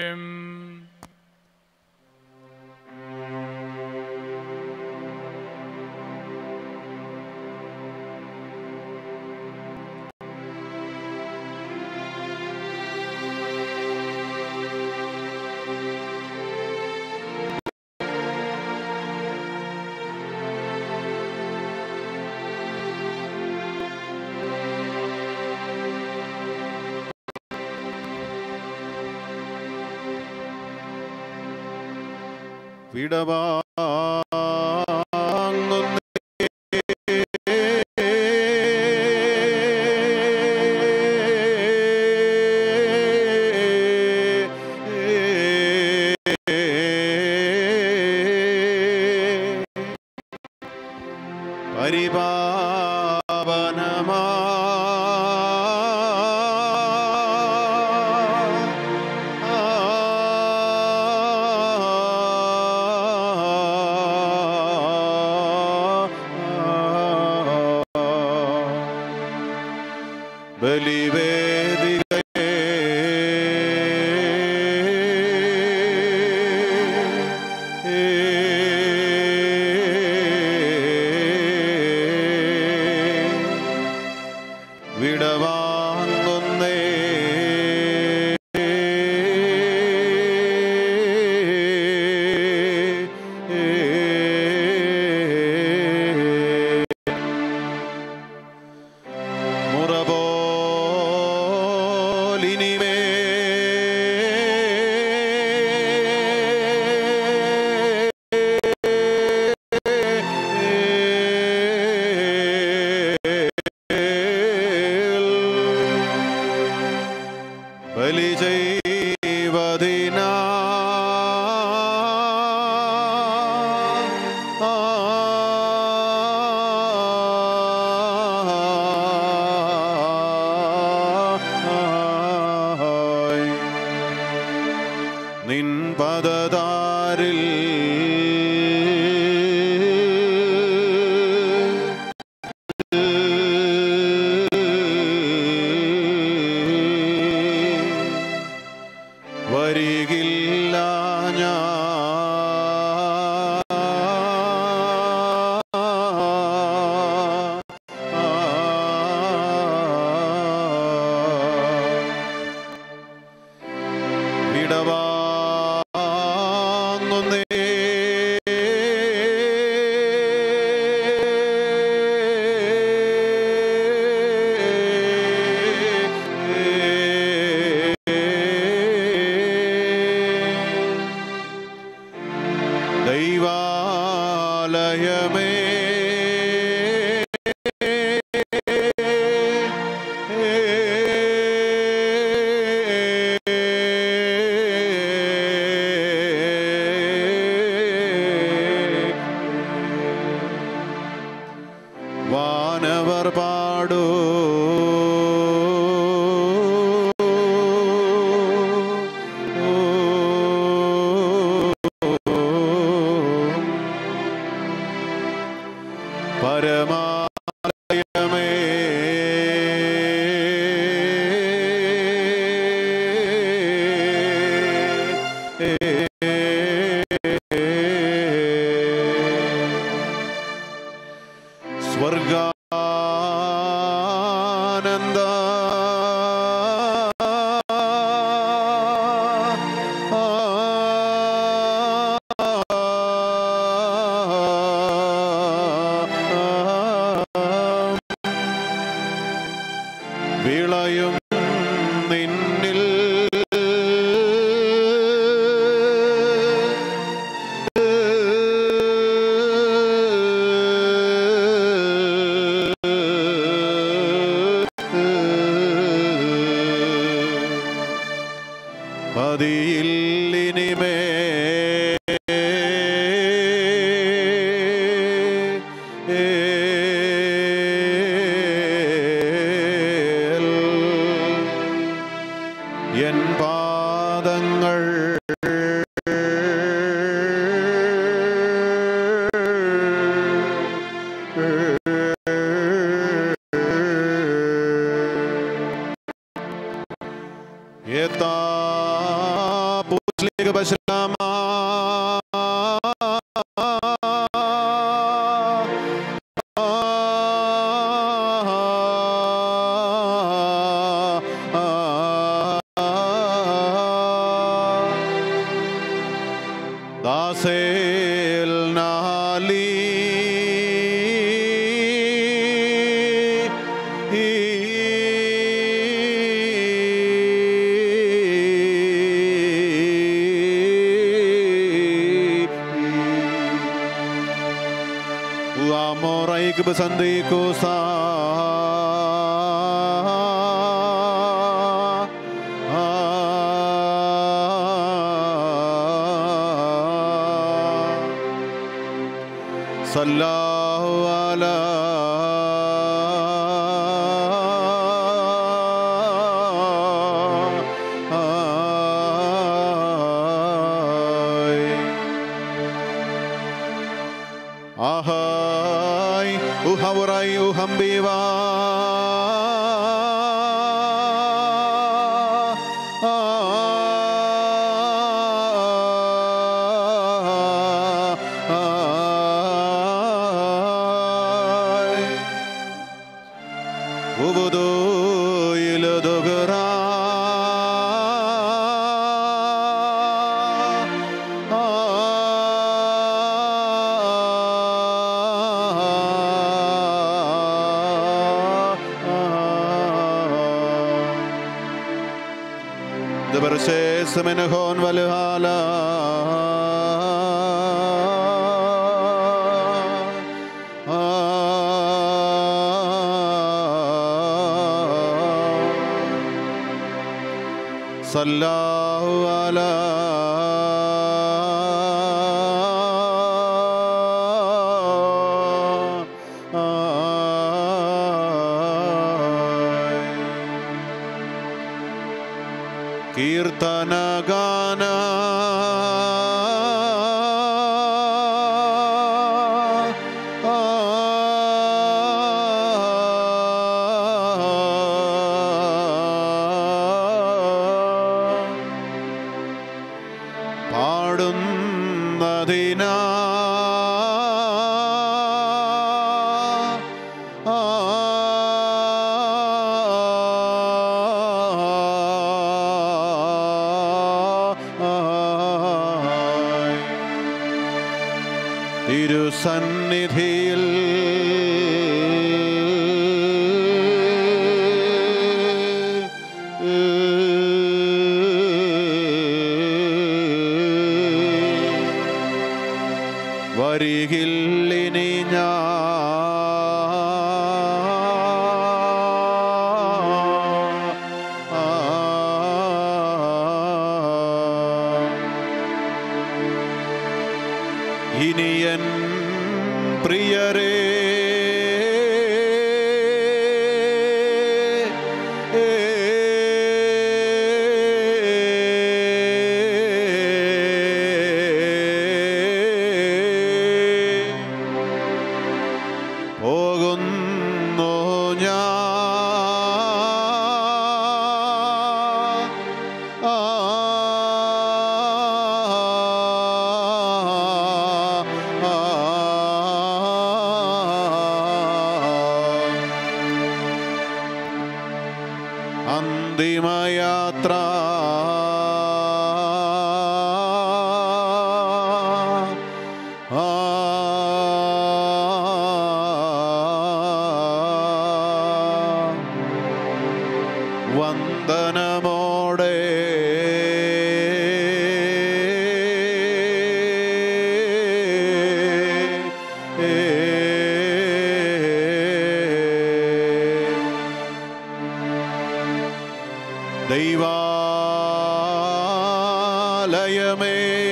വിടവാങ്ങുന്നേ പരിപാവനമാ ബലിവേദികേ വിടവാങ്ങുന്നേ മുറപോലിനിമേ ബലി ചെയ്വതിനാ നിൻ പദതാരിൽ വരികില്ല വിടവാങ്ങുന്നേ ദൈവാലയമേ പരമാലയമേ സ്വർഗാനന്ദ വിളയും നിന്നിൽ പതിയില്ലിനിമേ എൻ പാദങ്ങൾ يطا بوسليك بسلاما ദാസേൽ നാലി Uamoraik besandiku sa Sallahu ala Ahai, uhawarai, uhambiwa. Ubudu iludugara. دبرشيس من هون والهالا صلى الله على Keerthana ഗാന പാടുന്നതിനാ തിരുസന്നിധിയിൽ വരികില്ലിനി ഇനിയൻ പ്രിയരേ അന്തിമയാത്ര വന്ദനമോടെ ദൈവാലയമേ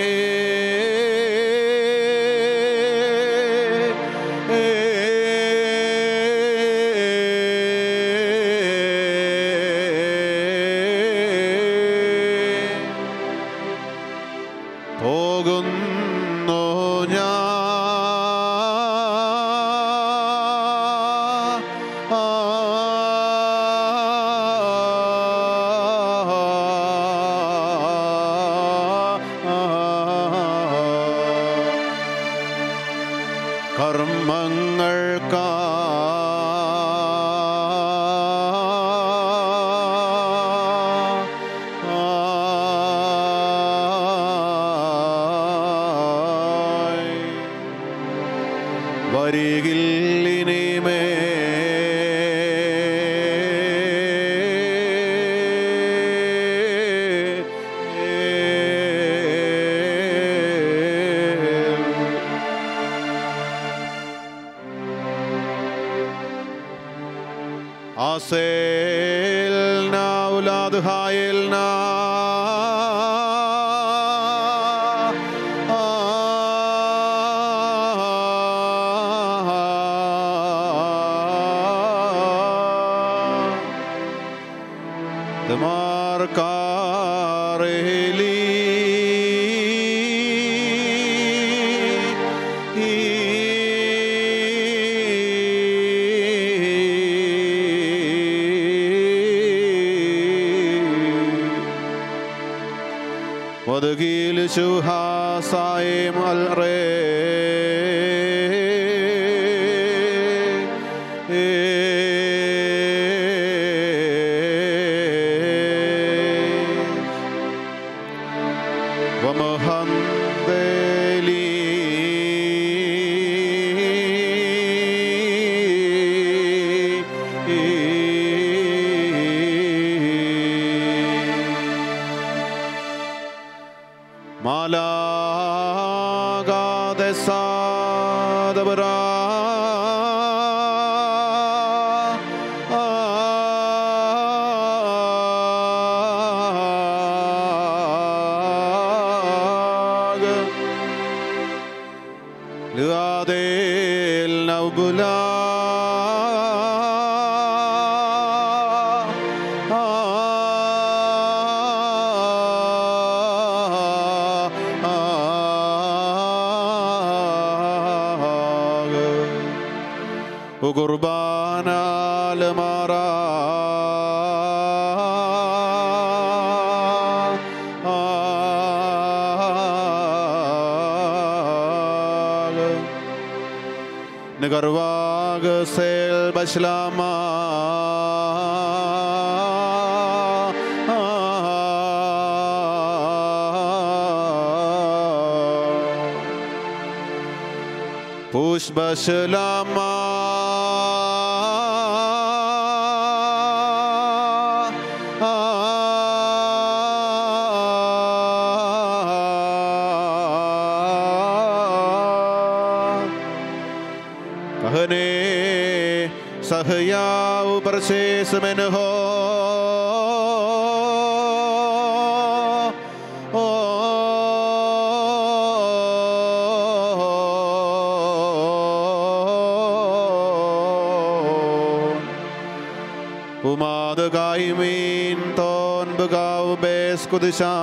പോകുന്നു കർമ്മങ്ങൾക്കാ വരികില്ലിനിമേ عسيلنا أولاد هايلنا دمار كارهلي وذقيل شوها صايم മാലാകാതെ സാദബരാ لغاديل نوبلا وقربانا لمرا نقرواق سيل بشلاما پوش بشلاما कहने सहया ऊपर शेष में न हो Umad gaimin ton begaw bes kudisha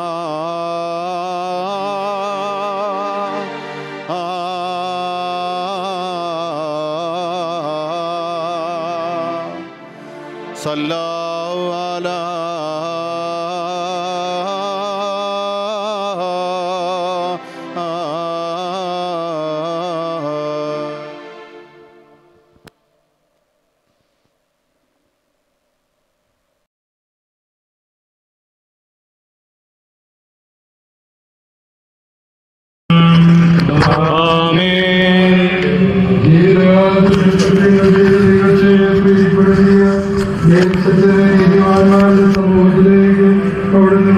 Sallallahu ala അവിടുന്ന്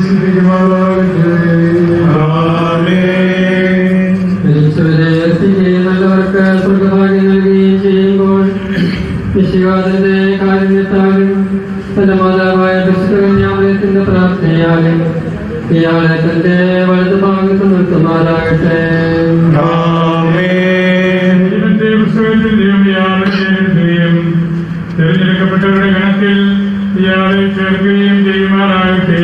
നല്ലവർക്ക് സ്വർഗഭാഗ്യം നൽകുകയും ചെയ്യുമ്പോൾ വിശ്വാസത്തിന്റെ കാരുണ്യത്താലും തന്റെ മാതാവായ വിശുദ്ധകന്യാമയത്തിന്റെ പ്രാർത്ഥനയാലും ഇയാളെ തന്റെ വലതു ഭാഗത്ത് നിർത്തുമാറാകട്ടെ ദൈവത്തിന്റെ പുസ്തകത്തിൽ ദൈവം ഇയാളെ എഴുതുകയും തിരഞ്ഞെടുക്കപ്പെട്ടവരുടെ ഗണത്തിൽ ഇയാളെ ചേർക്കുകയും ചെയ്യുമാറാകട്ടെ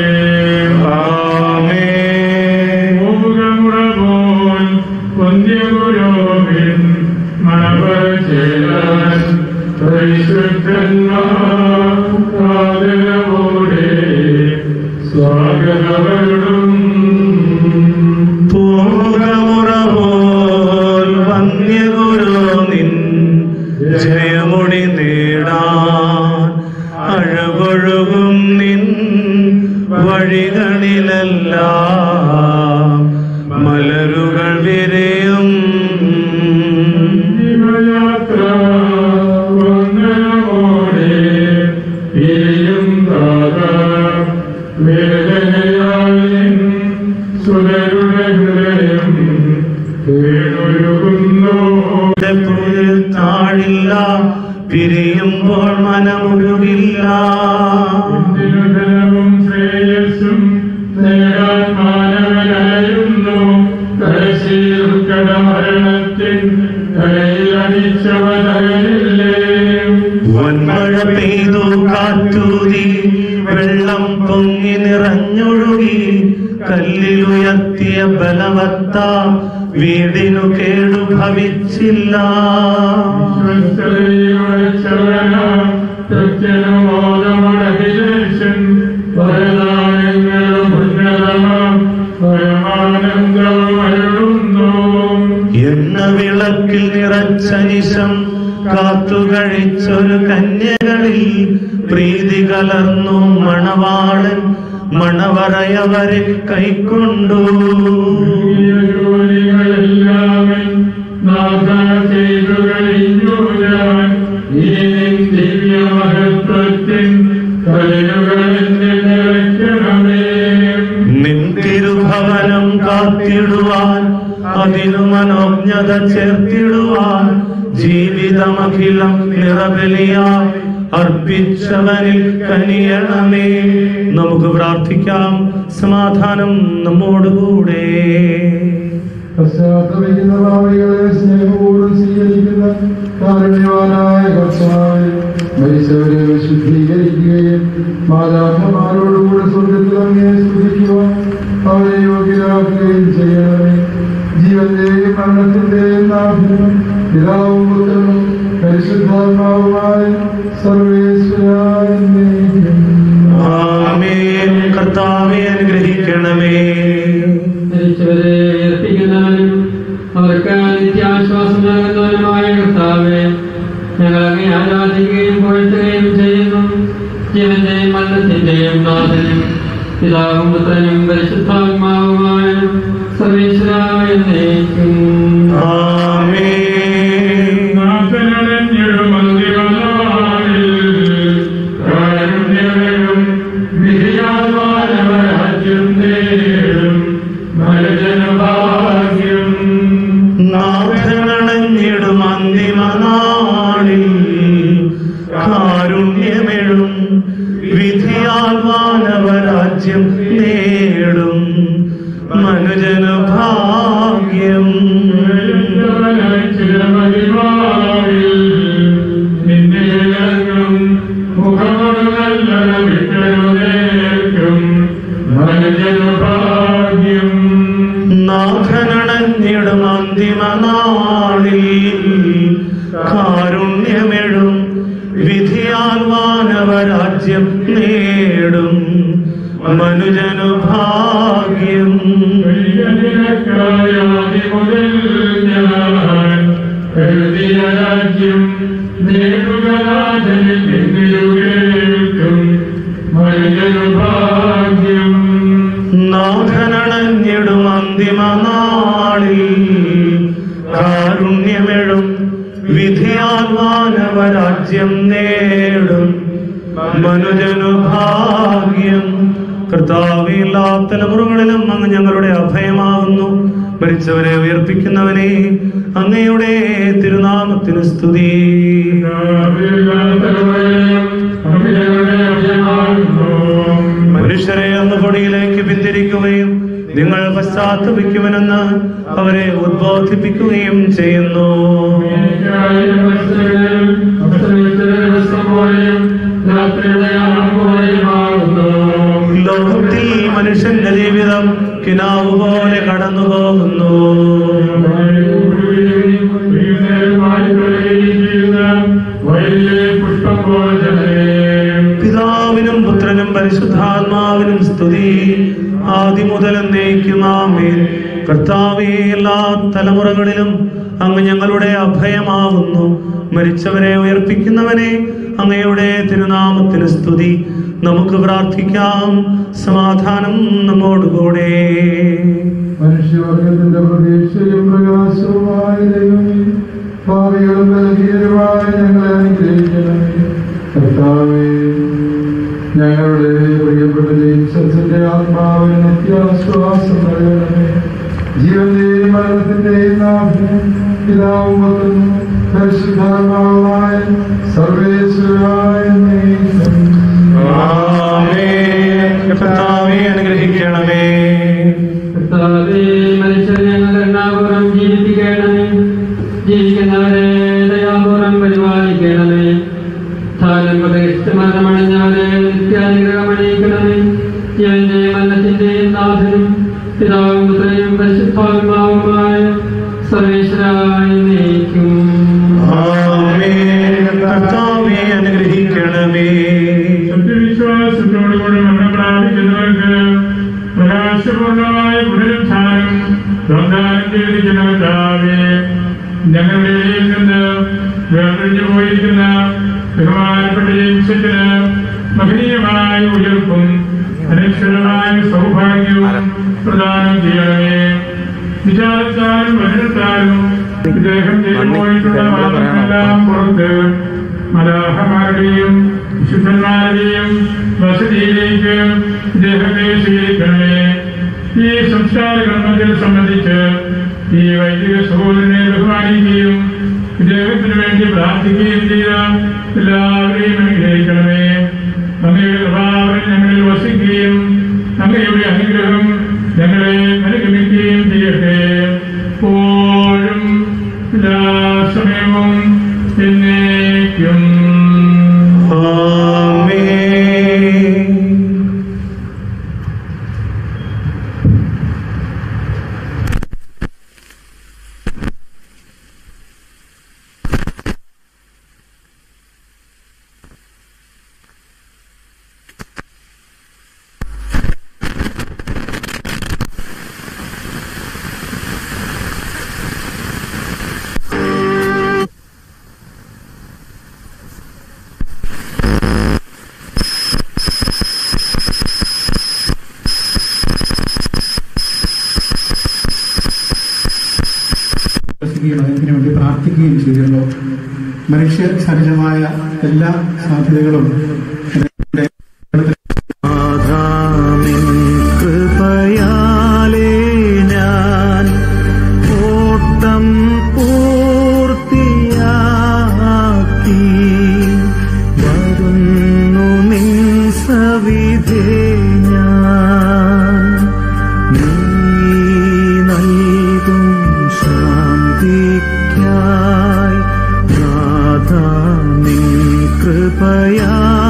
ഓമുഖമുറ പോൽ വന്ധ്യപുരോഹിൻ മണവചേരാൻ പരിശുദ്ധന്മാർ ആദരവോടെ സ്വാഗതവരുടും പൂമുഖമുറപോൽ വന്യഗുരു നിൻ ജയമുടി നേടാൻ അഴകൊഴുകും നിൻ വഴികളിലെല്ലാം മലരുകൾ വിരയും ജീവയാത്ര വന്ദനമോടെ പിരിയും താത വേദനയാൽ നിൻ സുതരുടെ ഹൃദയം കേടൊഴുകുന്നു താഴില്ല പിരിയുമ്പോൾ മനമുരുകില്ല ധനവും ശ്രേയസ്സും നേടാൻ മാനവനായിരുന്നു കരശീൽ കടമരണത്തിൻ കരയിൽ അടിച്ചവനല്ലേ വൻമഴ പെയ്തു കാറ്റൂതി വെള്ളം പൊങ്ങി നിറഞ്ഞൊഴുകി കല്ലിലുയർത്തിയ ബലവത്ത വീടിനു കേടു ഭവിച്ചില്ല എന്ന വിളക്കിൽ നിറച്ച നിശം കാത്തുകഴിച്ചൊരു കന്യകളിൽ പ്രീതി കലർന്നു മണവാളൻ മണവറയവരെ കൈക്കൊണ്ടു നിൻ തിരുഭവനം കാത്തിടുവാൻ അതിനു മനോജ്ഞത ചേർത്തിടുവാൻ ജീവിതമഖിലം നിറബലിയായി അർപ്പിച്ചവനിൽ കനിയണമേ നമുക്ക് പ്രാർത്ഥിക്കാം സമാധാനം നമ്മോടുകൂടെ പശ്ചാത്തപിക്കുന്ന ഭാവികളെ സ്നേഹപൂർവ്വം സ്വീകരിക്കുന്ന കാരുണ്യവാനായ കർത്താവ് മരിച്ചവരെ വിശുദ്ധീകരിക്കുകയും മാതാക്കന്മാരോടുകൂടെ സ്വർഗത്തിൽ അങ്ങേ സ്തുതിക്കുവാൻ അവരെ യോഗ്യരാക്കുകയും ചെയ്യണമേ ജീവന്റെയും മരണത്തിന്റെയും നാഥനും പിതാവും പുത്രനും പരിശുദ്ധാത്മാവുമായ സർവേശ്വരായ ആമേൻ കർത്താവെ അനുഗ്രഹിക്കണമേ മരിച്ചവരെ ഉയർപ്പിക്കുന്നവനും അവർക്ക് നിത്യാശ്വാസം നൽകുന്നവനുമായ കർത്താവെ ഞങ്ങൾ അങ്ങേ ആരാധിക്കുകയും പുകഴ്ത്തുകയും ചെയ്യുന്നു ജീവന്റെയും മരണത്തിന്റെയും നാഥനും പിതാവും പുത്രനും പരിശുദ്ധാത്മാവുമായ സർവേശ്വരായ എന്നേക്കും നാഥനണഞ്ഞിടും അന്തിമ നാളിൽ കാരുണ്യമെഴും വിധിയാൽ മാനവരാജ്യം നേടും മനുജനു ഭാഗ്യം നാഥനണഞ്ഞിടും അന്തിമ നാളിൽ കാരുണ്യമെഴും വിധിയാൽ മാനവരാജ്യം നേടും മനുജനു ഭാഗ്യം രാജ്യം നേടുകരാജനിൽ നിന്നിലുകേൾക്കും മനുജനുഭാഗ്യം നാഥനണഞ്ഞിടും അന്തിമ നാളിൽ രാജ്യം നേടും മനുജനു ഭാഗ്യം കർത്താവേ എല്ലാ തലമുറകളിലും അങ്ങ് ഞങ്ങളുടെ അഭയമാകുന്നു മരിച്ചവരെ ഉയർപ്പിക്കുന്നവനെ അങ്ങയുടെ തിരുനാമത്തിന് സ്തുതി മനുഷ്യരെ അന്ന് പൊടിയിലേക്ക് പിന്തിരിക്കുകയും നിങ്ങൾ പശ്ചാത്തപിക്കുമെന്ന് അവരെ ഉദ്ബോധിപ്പിക്കുകയും ചെയ്യുന്നു ലോകത്തിൽ മനുഷ്യന്റെ ജീവിതം കിനാവ് പോലെ കടന്നു പോകുന്നു പിതാവിനും പുത്രനും പരിശുദ്ധാത്മാവിനും സ്തുതി ആദ്യം മുതൽ എന്നേക്കും ആമേൻ കർത്താവേ എല്ലാ തലമുറകളിലും അങ്ങ് ഞങ്ങളുടെ അഭയമാകുന്നു മരിച്ചവരെ ഉയർപ്പിക്കുന്നവനെ അങ്ങയുടെ തിരുനാമത്തിന് സ്തുതി നമുക്ക് പ്രാർത്ഥിക്കാം സമാധാനം നമ്മോടുകൂടെ മനുഷ്യവർഗത്തിന്റെ പ്രതീക്ഷയും പ്രകാശവുമായ ദൈവമേ ഭാവികളും ബലഹീനരുമായ ഞങ്ങളെ അനുഗ്രഹിക്കണമേ കർത്താവേ ഞങ്ങളുടെ പ്രിയപ്പെട്ട ജെയിംസന്റെ ആത്മാവിന് നിത്യാശ്വാസം നൽകണമേ ജീവന്റെയും മരണത്തിന്റെയും നാഥനും പിതാവും പുത്രനും പരിശുദ്ധാത്മാവുമായ സർവേശ്വരായ നീക്കും. കർത്താവേ അനുഗ്രഹിക്കണമേ കർത്താവേ, മനുഷ്യരെ ഞങ്ങൾ എണ്ണാപൂർവം ജീവിപ്പിക്കണമേ ജീവിക്കുന്നവരെ ദയാപൂർവം പരിപാലിക്കണമേ സ്ഥാനം പ്രദേശത്ത് മരണമണിഞ്ഞവരെ നിത്യാനുഗ്രഹമണിയിക്കണമേ ജീവന്റെയും മരണത്തിന്റെയും നാഥനും പിതാവും പുത്രനും പരിശുദ്ധാത്മാവുമായ സർവേശ്വരായ നയിക്കും കർത്താവേ അനുഗ്രഹിക്കണമേ സത്യവിശ്വാസത്തോടുകൂടി മരണം പ്രാപിക്കുന്നവർക്ക് പ്രകാശപൂർണമായ പുനരുത്ഥാനം വാഗ്ദാനം ചെയ്തിരിക്കുന്ന കർത്താവേ, ഞങ്ങളുടെ ഇടയിൽ നിന്ന് വേർതിരിഞ്ഞു പോയിരിക്കുന്ന ബഹുമാനപ്പെട്ട ജെയിംസത്തിന് മഹനീയമായ ഉയർപ്പും അനശ്വരമായ സൗഭാഗ്യവും പ്രദാനം ചെയ്യണമേ വിചാരത്താലും വചനത്താലും ഇദ്ദേഹം ചെയ്തു പോയിട്ടുള്ള പാപങ്ങളെല്ലാം പുറത്ത് മലാഹമാരുടെയും വിശുദ്ധന്മാരുടെയും വസതിയിലേക്ക് ഇദ്ദേഹത്തെ സ്വീകരിക്കണമേ ഈ സംസ്കാര കർമ്മത്തിൽ സംബന്ധിച്ച് ഈ വൈദിക സഹോദരനെ ബഹുമാനിക്കുകയും ഇദ്ദേഹത്തിന് വേണ്ടി പ്രാർത്ഥിക്കുകയും ചെയ്ത എല്ലാവരെയും അനുഗ്രഹിക്കണമേ അങ്ങയുടെ കൃപാവൻ ഞങ്ങളിൽ വസിക്കുകയും അങ്ങയുടെ അനുഗ്രഹം ഞങ്ങളെ അനുഗമിക്കുകയും ചെയ്യട്ടെ എപ്പോഴും എല്ലാ സമയവും എന്നേക്കും വിശ്വസിക്കുകയും അതിനു വേണ്ടി പ്രാർത്ഥിക്കുകയും ചെയ്യുന്നു മനുഷ്യ സഹജമായ എല്ലാ സാധ്യതകളും കൃപയാലേ ഞാൻ ഓട്ടം പൂർത്തിയാക്കി വരുന്നു നിൻ സവിധേ ഞാൻ നീ നൽകും ശാന്തിക്കായി നാഥ നിൻ കൃപയാ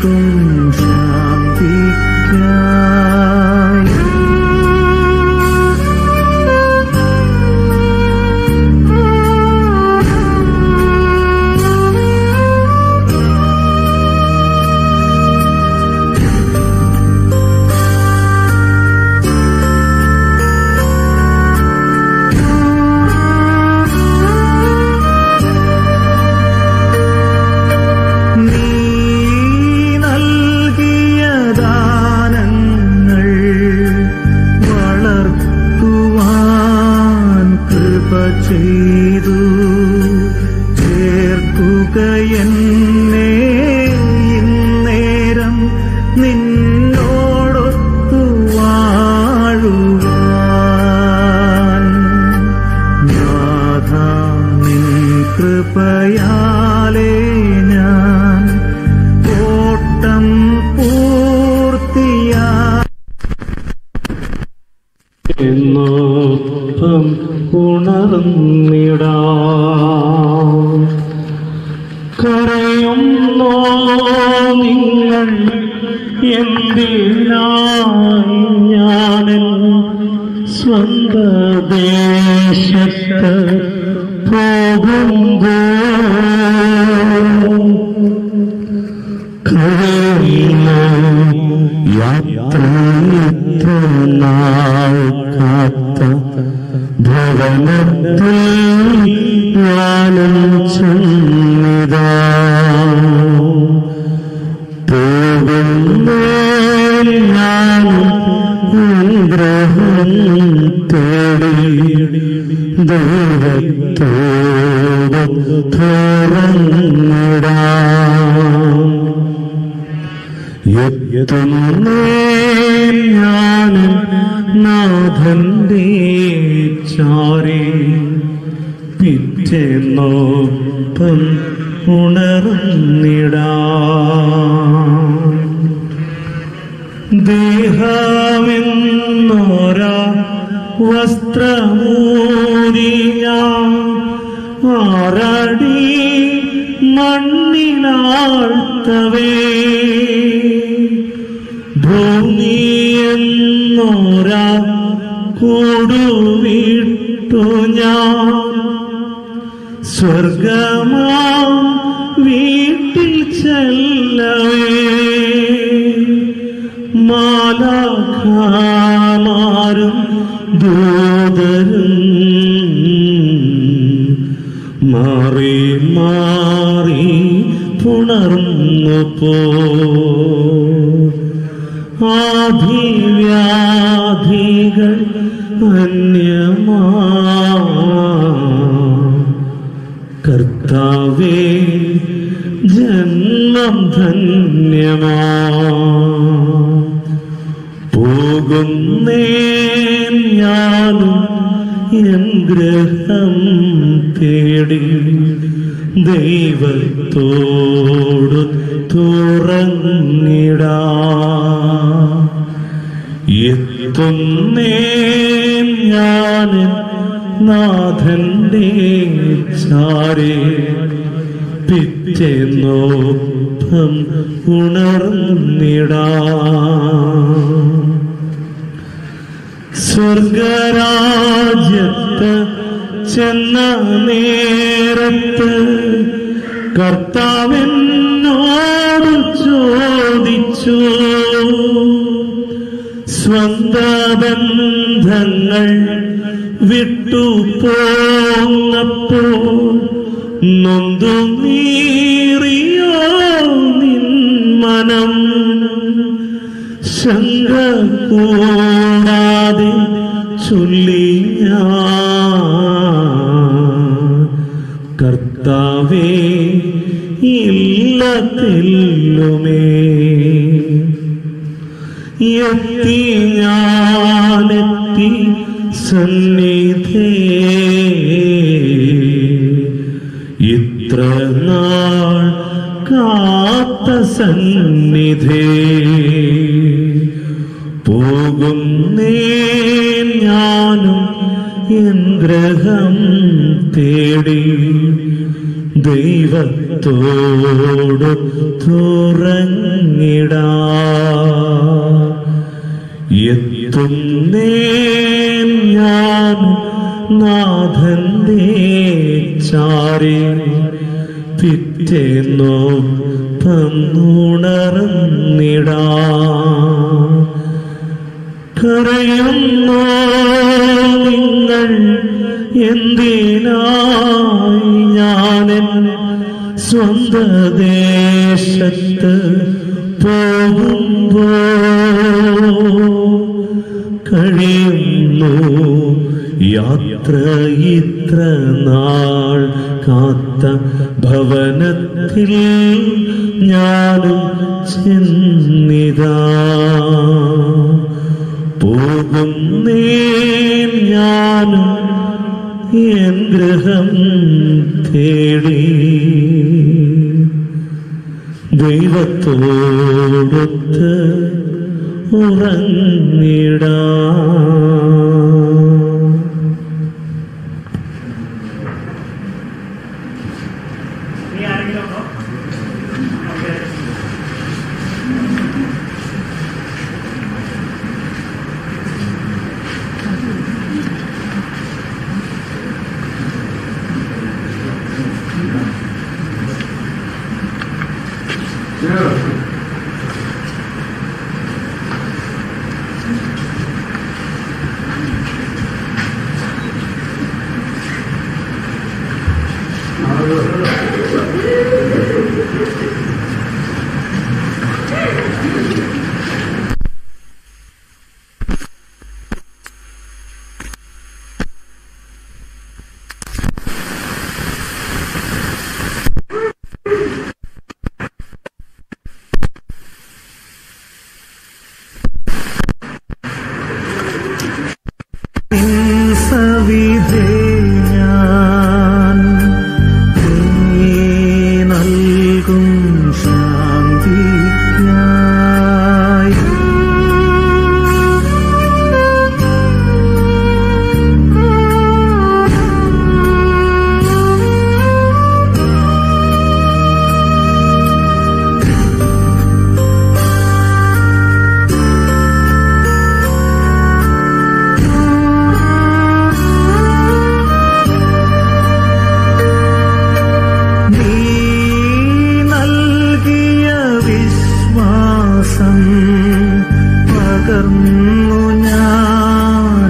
ശാന്തിക്കായി നീ നൽകിയ ദാനങ്ങൾ വളർത്തുവാൻ കൃപ ചെയ്തു ചേർക്കുക എന്നെ ഇന്നേരം നിന്നോടൊത്തു വാഴുവാൻ നാഥ നിൻ കൃപയാലേ ഞാൻ ഓട്ടം പൂർത്തിയാ എന്നൊപ്പം ഉണർന്നിടാ കരയുന്നോ നിങ്ങൾ എന്തിനായി ഞാനൻ സ്വന്ത ദേശത്ത് പോകുമ്പോ യാത്ര നാൾ കാത്ത ഭവനത്തിൽ ഞാനും ചെന്നിതാ പോകുന്നേ ഞാനും ഗ്രഹം തേടി ദൈവത്തോട് തുറന്നിടാം എത്തുന്നേ ഞാനും നാഥന്റെ ചാരേ പിറ്റേന്നൊപ്പം ഉണർന്നിടാം ദേഹമെന്നോരാ വസ്ത്രമൂരിയ ആറടി മണ്ണിലാഴ്ത്തവേ ഭൂമിയെന്നോരാ കൂടുവിട്ടു ഞാൻ സ്വർഗമാ വീട്ടിൽ ചെല്ലവേ മാലാഖാമാരും ദൂതരും മാറി മാറി പുണർന്നു പോ ആധിവ്യാധികൾ അന്യമാ കർത്താവേ ജന്മം ധന്യമാ പോകുന്നേ ഞാനും എൻ ഗ്രഹം തേടി ദൈവത്തോട് തുറന്നിടാ എത്തുന്നേ ഞാൻ നാഥന്റെ ചാരേ പിറ്റേന്നോപ്പം ഉണർന്നിടാ സ്വർഗരാജ്യത്ത് ചെന്ന നേരത്ത് കർത്താവിനോട് ചോദിച്ചു സ്വന്ത ബന്ധങ്ങൾ വിട്ടു പോന്നപ്പോ നൊന്തു നീറിയോ നിൻ മനം ശങ്ക കൂടാതെ ചൊല്ലി ഞാൻ കർത്താവേ ഇല്ല തെല്ലുമേ എത്തി ഞാനെത്തി സന്നിധേ ഇത്ര നാൾ കാത്ത സന്നിധേ പോകുന്നേ ഞാനും എൻ ഗ്രഹം തേടി ദൈവത്തോടു തുറങ്ങിടാ എത്തുന്നേൻ ഞാൻ നാഥന്റെ ചാരി പിറ്റേന്നോ തന്നുണർന്നിടാ കരയുന്നോ നിങ്ങൾ എന്തിനായി ഞാനെൻ സ്വന്ത ദേശത്ത് പോകുമ്പോ കഴിയുന്നു യാത്ര ഇത്ര നാൾ കാത്ത ഭവനത്തിൽ ഞാനും ചെന്നിതാ പോകുന്നേ ഞാനും എൻ ഗൃഹം തേടി ദൈവത്തോടൊത്ത് ഉറങ്ങിടാ സവിധേ ഞാൻ നീ നൽകും ശാന്തിക്കായി നീ നൽകിയ വിശ്വാസം പകർന്നു ഞാൻ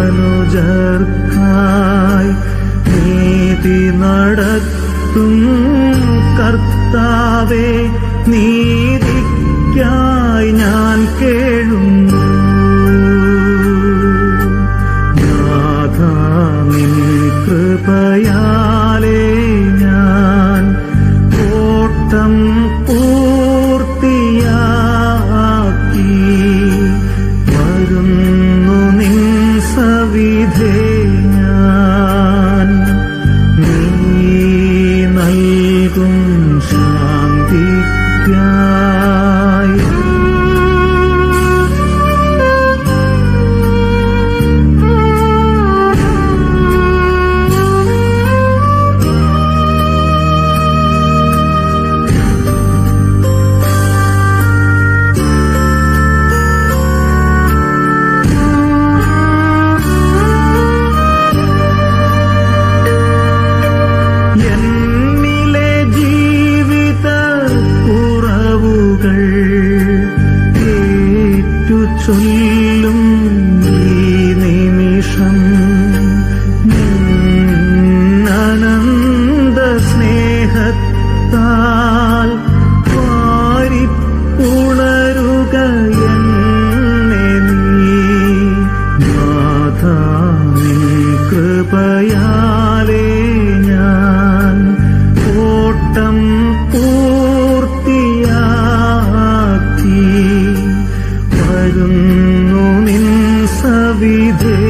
മനുജർക്കായി നീതി നടത്തും കർത്താവെ നീതിക്കായി ഞാൻ കേഴുന്നു നാഥാ നിൻ കൃപയാലേ ഞാൻ ഓട്ടം പൂർത്തിയാക്കി വരുന്നു നിൻ സവിധേ ഞാൻ നീ നൽകും ശാന്തിക്കായി എന്നിലെ ജീവിത കുറവുകൾ ഏറ്റു ചൊല്ലും ഈ നിമിഷം അനന്ത സ്നേഹത്താൽ വാരിപ്പുണരുക എന്നെ നീ നാഥാ നിൻ കൃപയാലേ ഞാൻ ഓട്ടം പൂർത്തിയാക്കി വരുന്നു നിൻ സവിധേ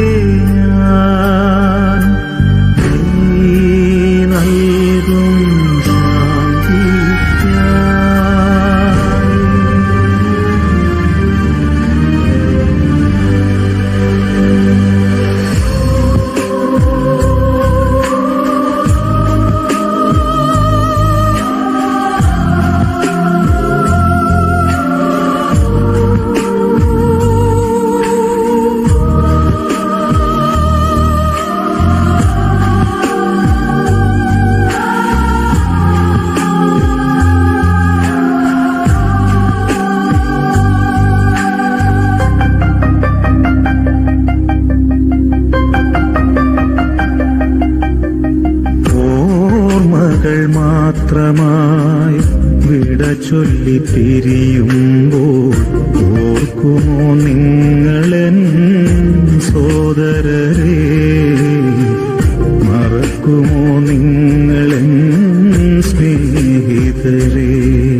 ഞാൻ നീ നൽകും ശാന്തിക്കായി പിരിയുമ്പോൾ ഓർക്കുമോ നിങ്ങളെൻ സോദരരെ മറക്കുമോ നിങ്ങളെൻ സ്നേഹിതരെ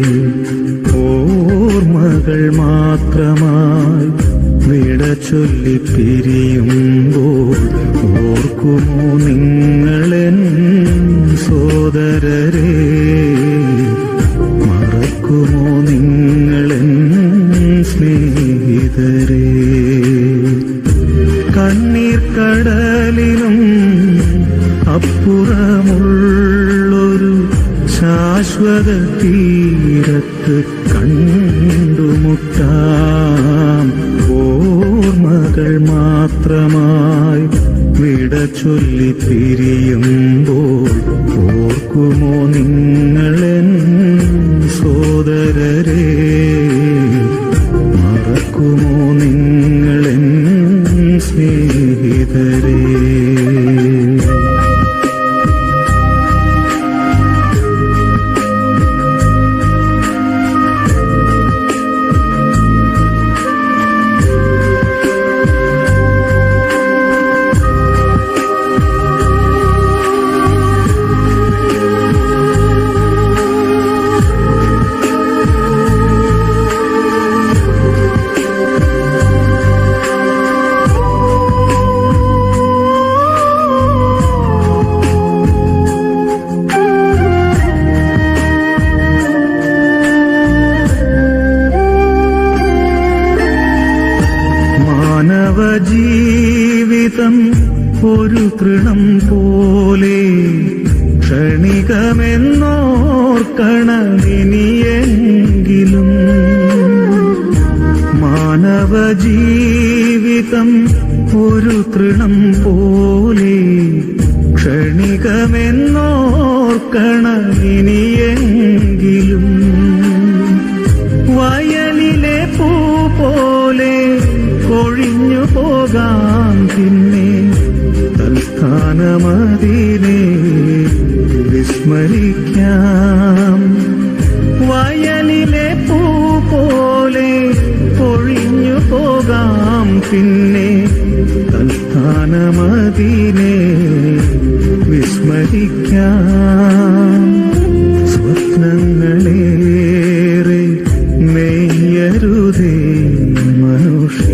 ഓർമ്മകൾ മാത്രമായി വിട ചൊല്ലി പിരിയുമ്പോൾ ഓർക്കുമോ നിങ്ങളെൻ സോദരരെ മറക്കുമോ നിങ്ങളെൻ സ്നേഹിതരെ കണ്ണീർ കടലിനും അപ്പുറമുള്ളൊരു ശാശ്വത തീരത്ത് കണ്ടുമുട്ടാം ഓർമ്മകൾ മാത്രമായി വിട ചൊല്ലി പിരിയുമ്പോൾ ഓർക്കുമോ നിങ്ങളെൻ സോദരരെ മറക്കുമോ നിങ്ങളെൻ സ്നേഹിതരെ മാനവ ജീവിതം ഒരു തൃണം പോലെ ക്ഷണികമെന്നോർക്കണമിനിയെങ്കിലും മാനവ ജീവിതം ഒരു തൃണം പോലെ ക്ഷണികമെന്നോർക്കണമിനിയെങ്കിലും വയലിലെ പൂ പോലെ കൊഴിഞ്ഞു പോകാം പിന്നെ തൽസ്ഥാനമതിനെ വിസ്മരിക്കാം വയലിലെ പൂ പോലെ കൊഴിഞ്ഞു പോകാം പിന്നെ തൽസ്ഥാനമതിനെ വിസ്മരിക്കാം സ്വപ്നങ്ങളേറെ നെയ്യരുതേ മനുഷ്യ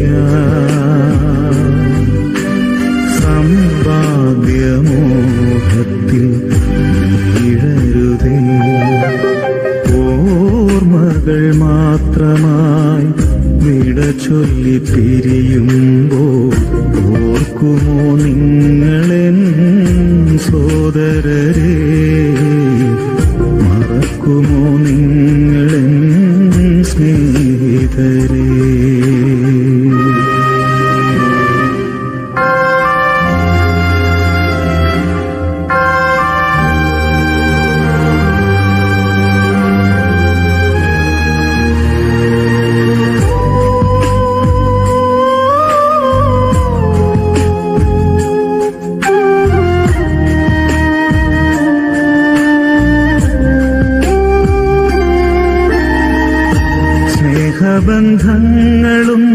സമ്പാദ്യമോഹത്തിൽ വീഴരുതേ ഓർമ്മകൾ മാത്രമായി വിട ചൊല്ലി പിരിയുമ്പോൾ ഓർക്കുമോ നിങ്ങളെൻ സോദരരെ മറക്കുമോ നിങ്ങളെൻ സ്നേഹിതരെ സ്നേഹബന്ധങ്ങളും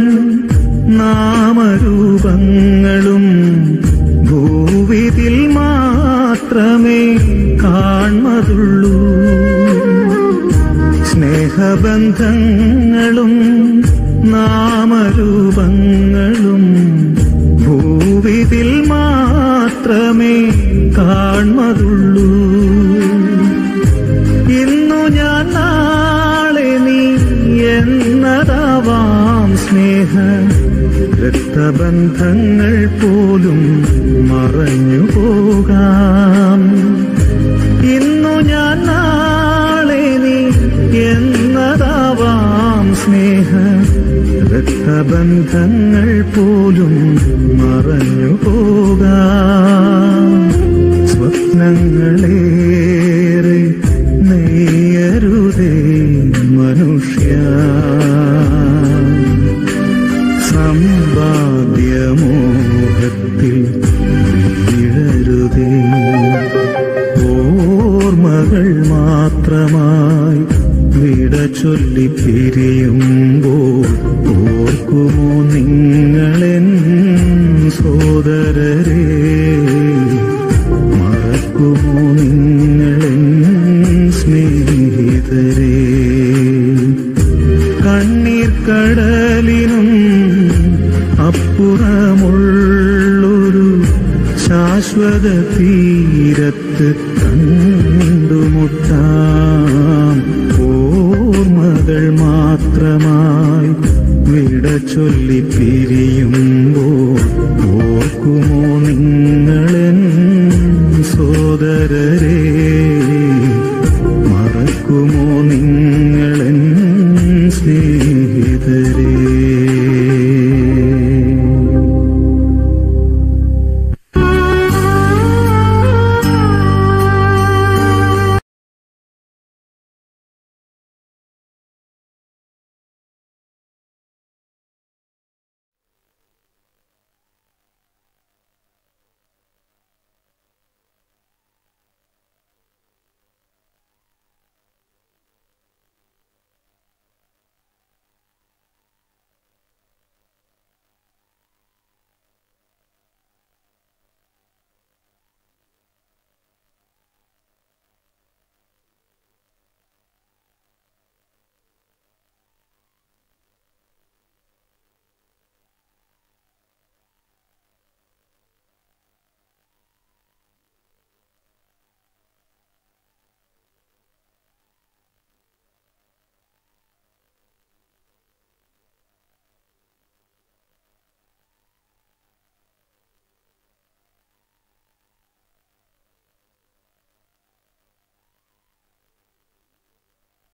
നാമരൂപങ്ങളും ഭൂവിതിൽ മാത്രമേ കാൺമതുള്ളൂ സ്നേഹബന്ധങ്ങളും നാമരൂപങ്ങളും ഭൂവിതിൽ മാത്രമേ കാൺമതുള്ളൂ ഇന്നു ഞാൻ നാളെ നീ എന്നതാവാം സ്നേഹ രക്തബന്ധങ്ങൾ പോലും മറഞ്ഞു പോകാം ഇന്നു ഞാൻ നാളെ നീ എന്നതാവാം സ്നേഹ രക്തബന്ധങ്ങൾ പോലും മറഞ്ഞു പോകാം സ്വപ്നങ്ങളേറെ നെയ്യരുതേ മനുഷ്യ സമ്പാദ്യമോഹത്തിൽ വീഴരുതേ ഓർമ്മകൾ മാത്രമായി വിട ചൊല്ലി പിരിയുമ്പോൾ ഓർക്കുമോ നിങ്ങളെൻ സോദരരെ മറക്കുമോ നിങ്ങളെൻ സ്നേഹിതരെ കണ്ണീർ കടലിനും അപ്പുറമുള്ളൊരു ശാശ്വത തീരത്ത് കണ്ടുമുട്ടാം ഓർമ്മകൾ മാത്രമായി വിട ചൊല്ലി പിരിയുമ്പോൾ ഓർക്കുമോ നിങ്ങളെൻ സോദരരെ മറക്കുമോ നിങ്ങളെൻ സ്നേഹ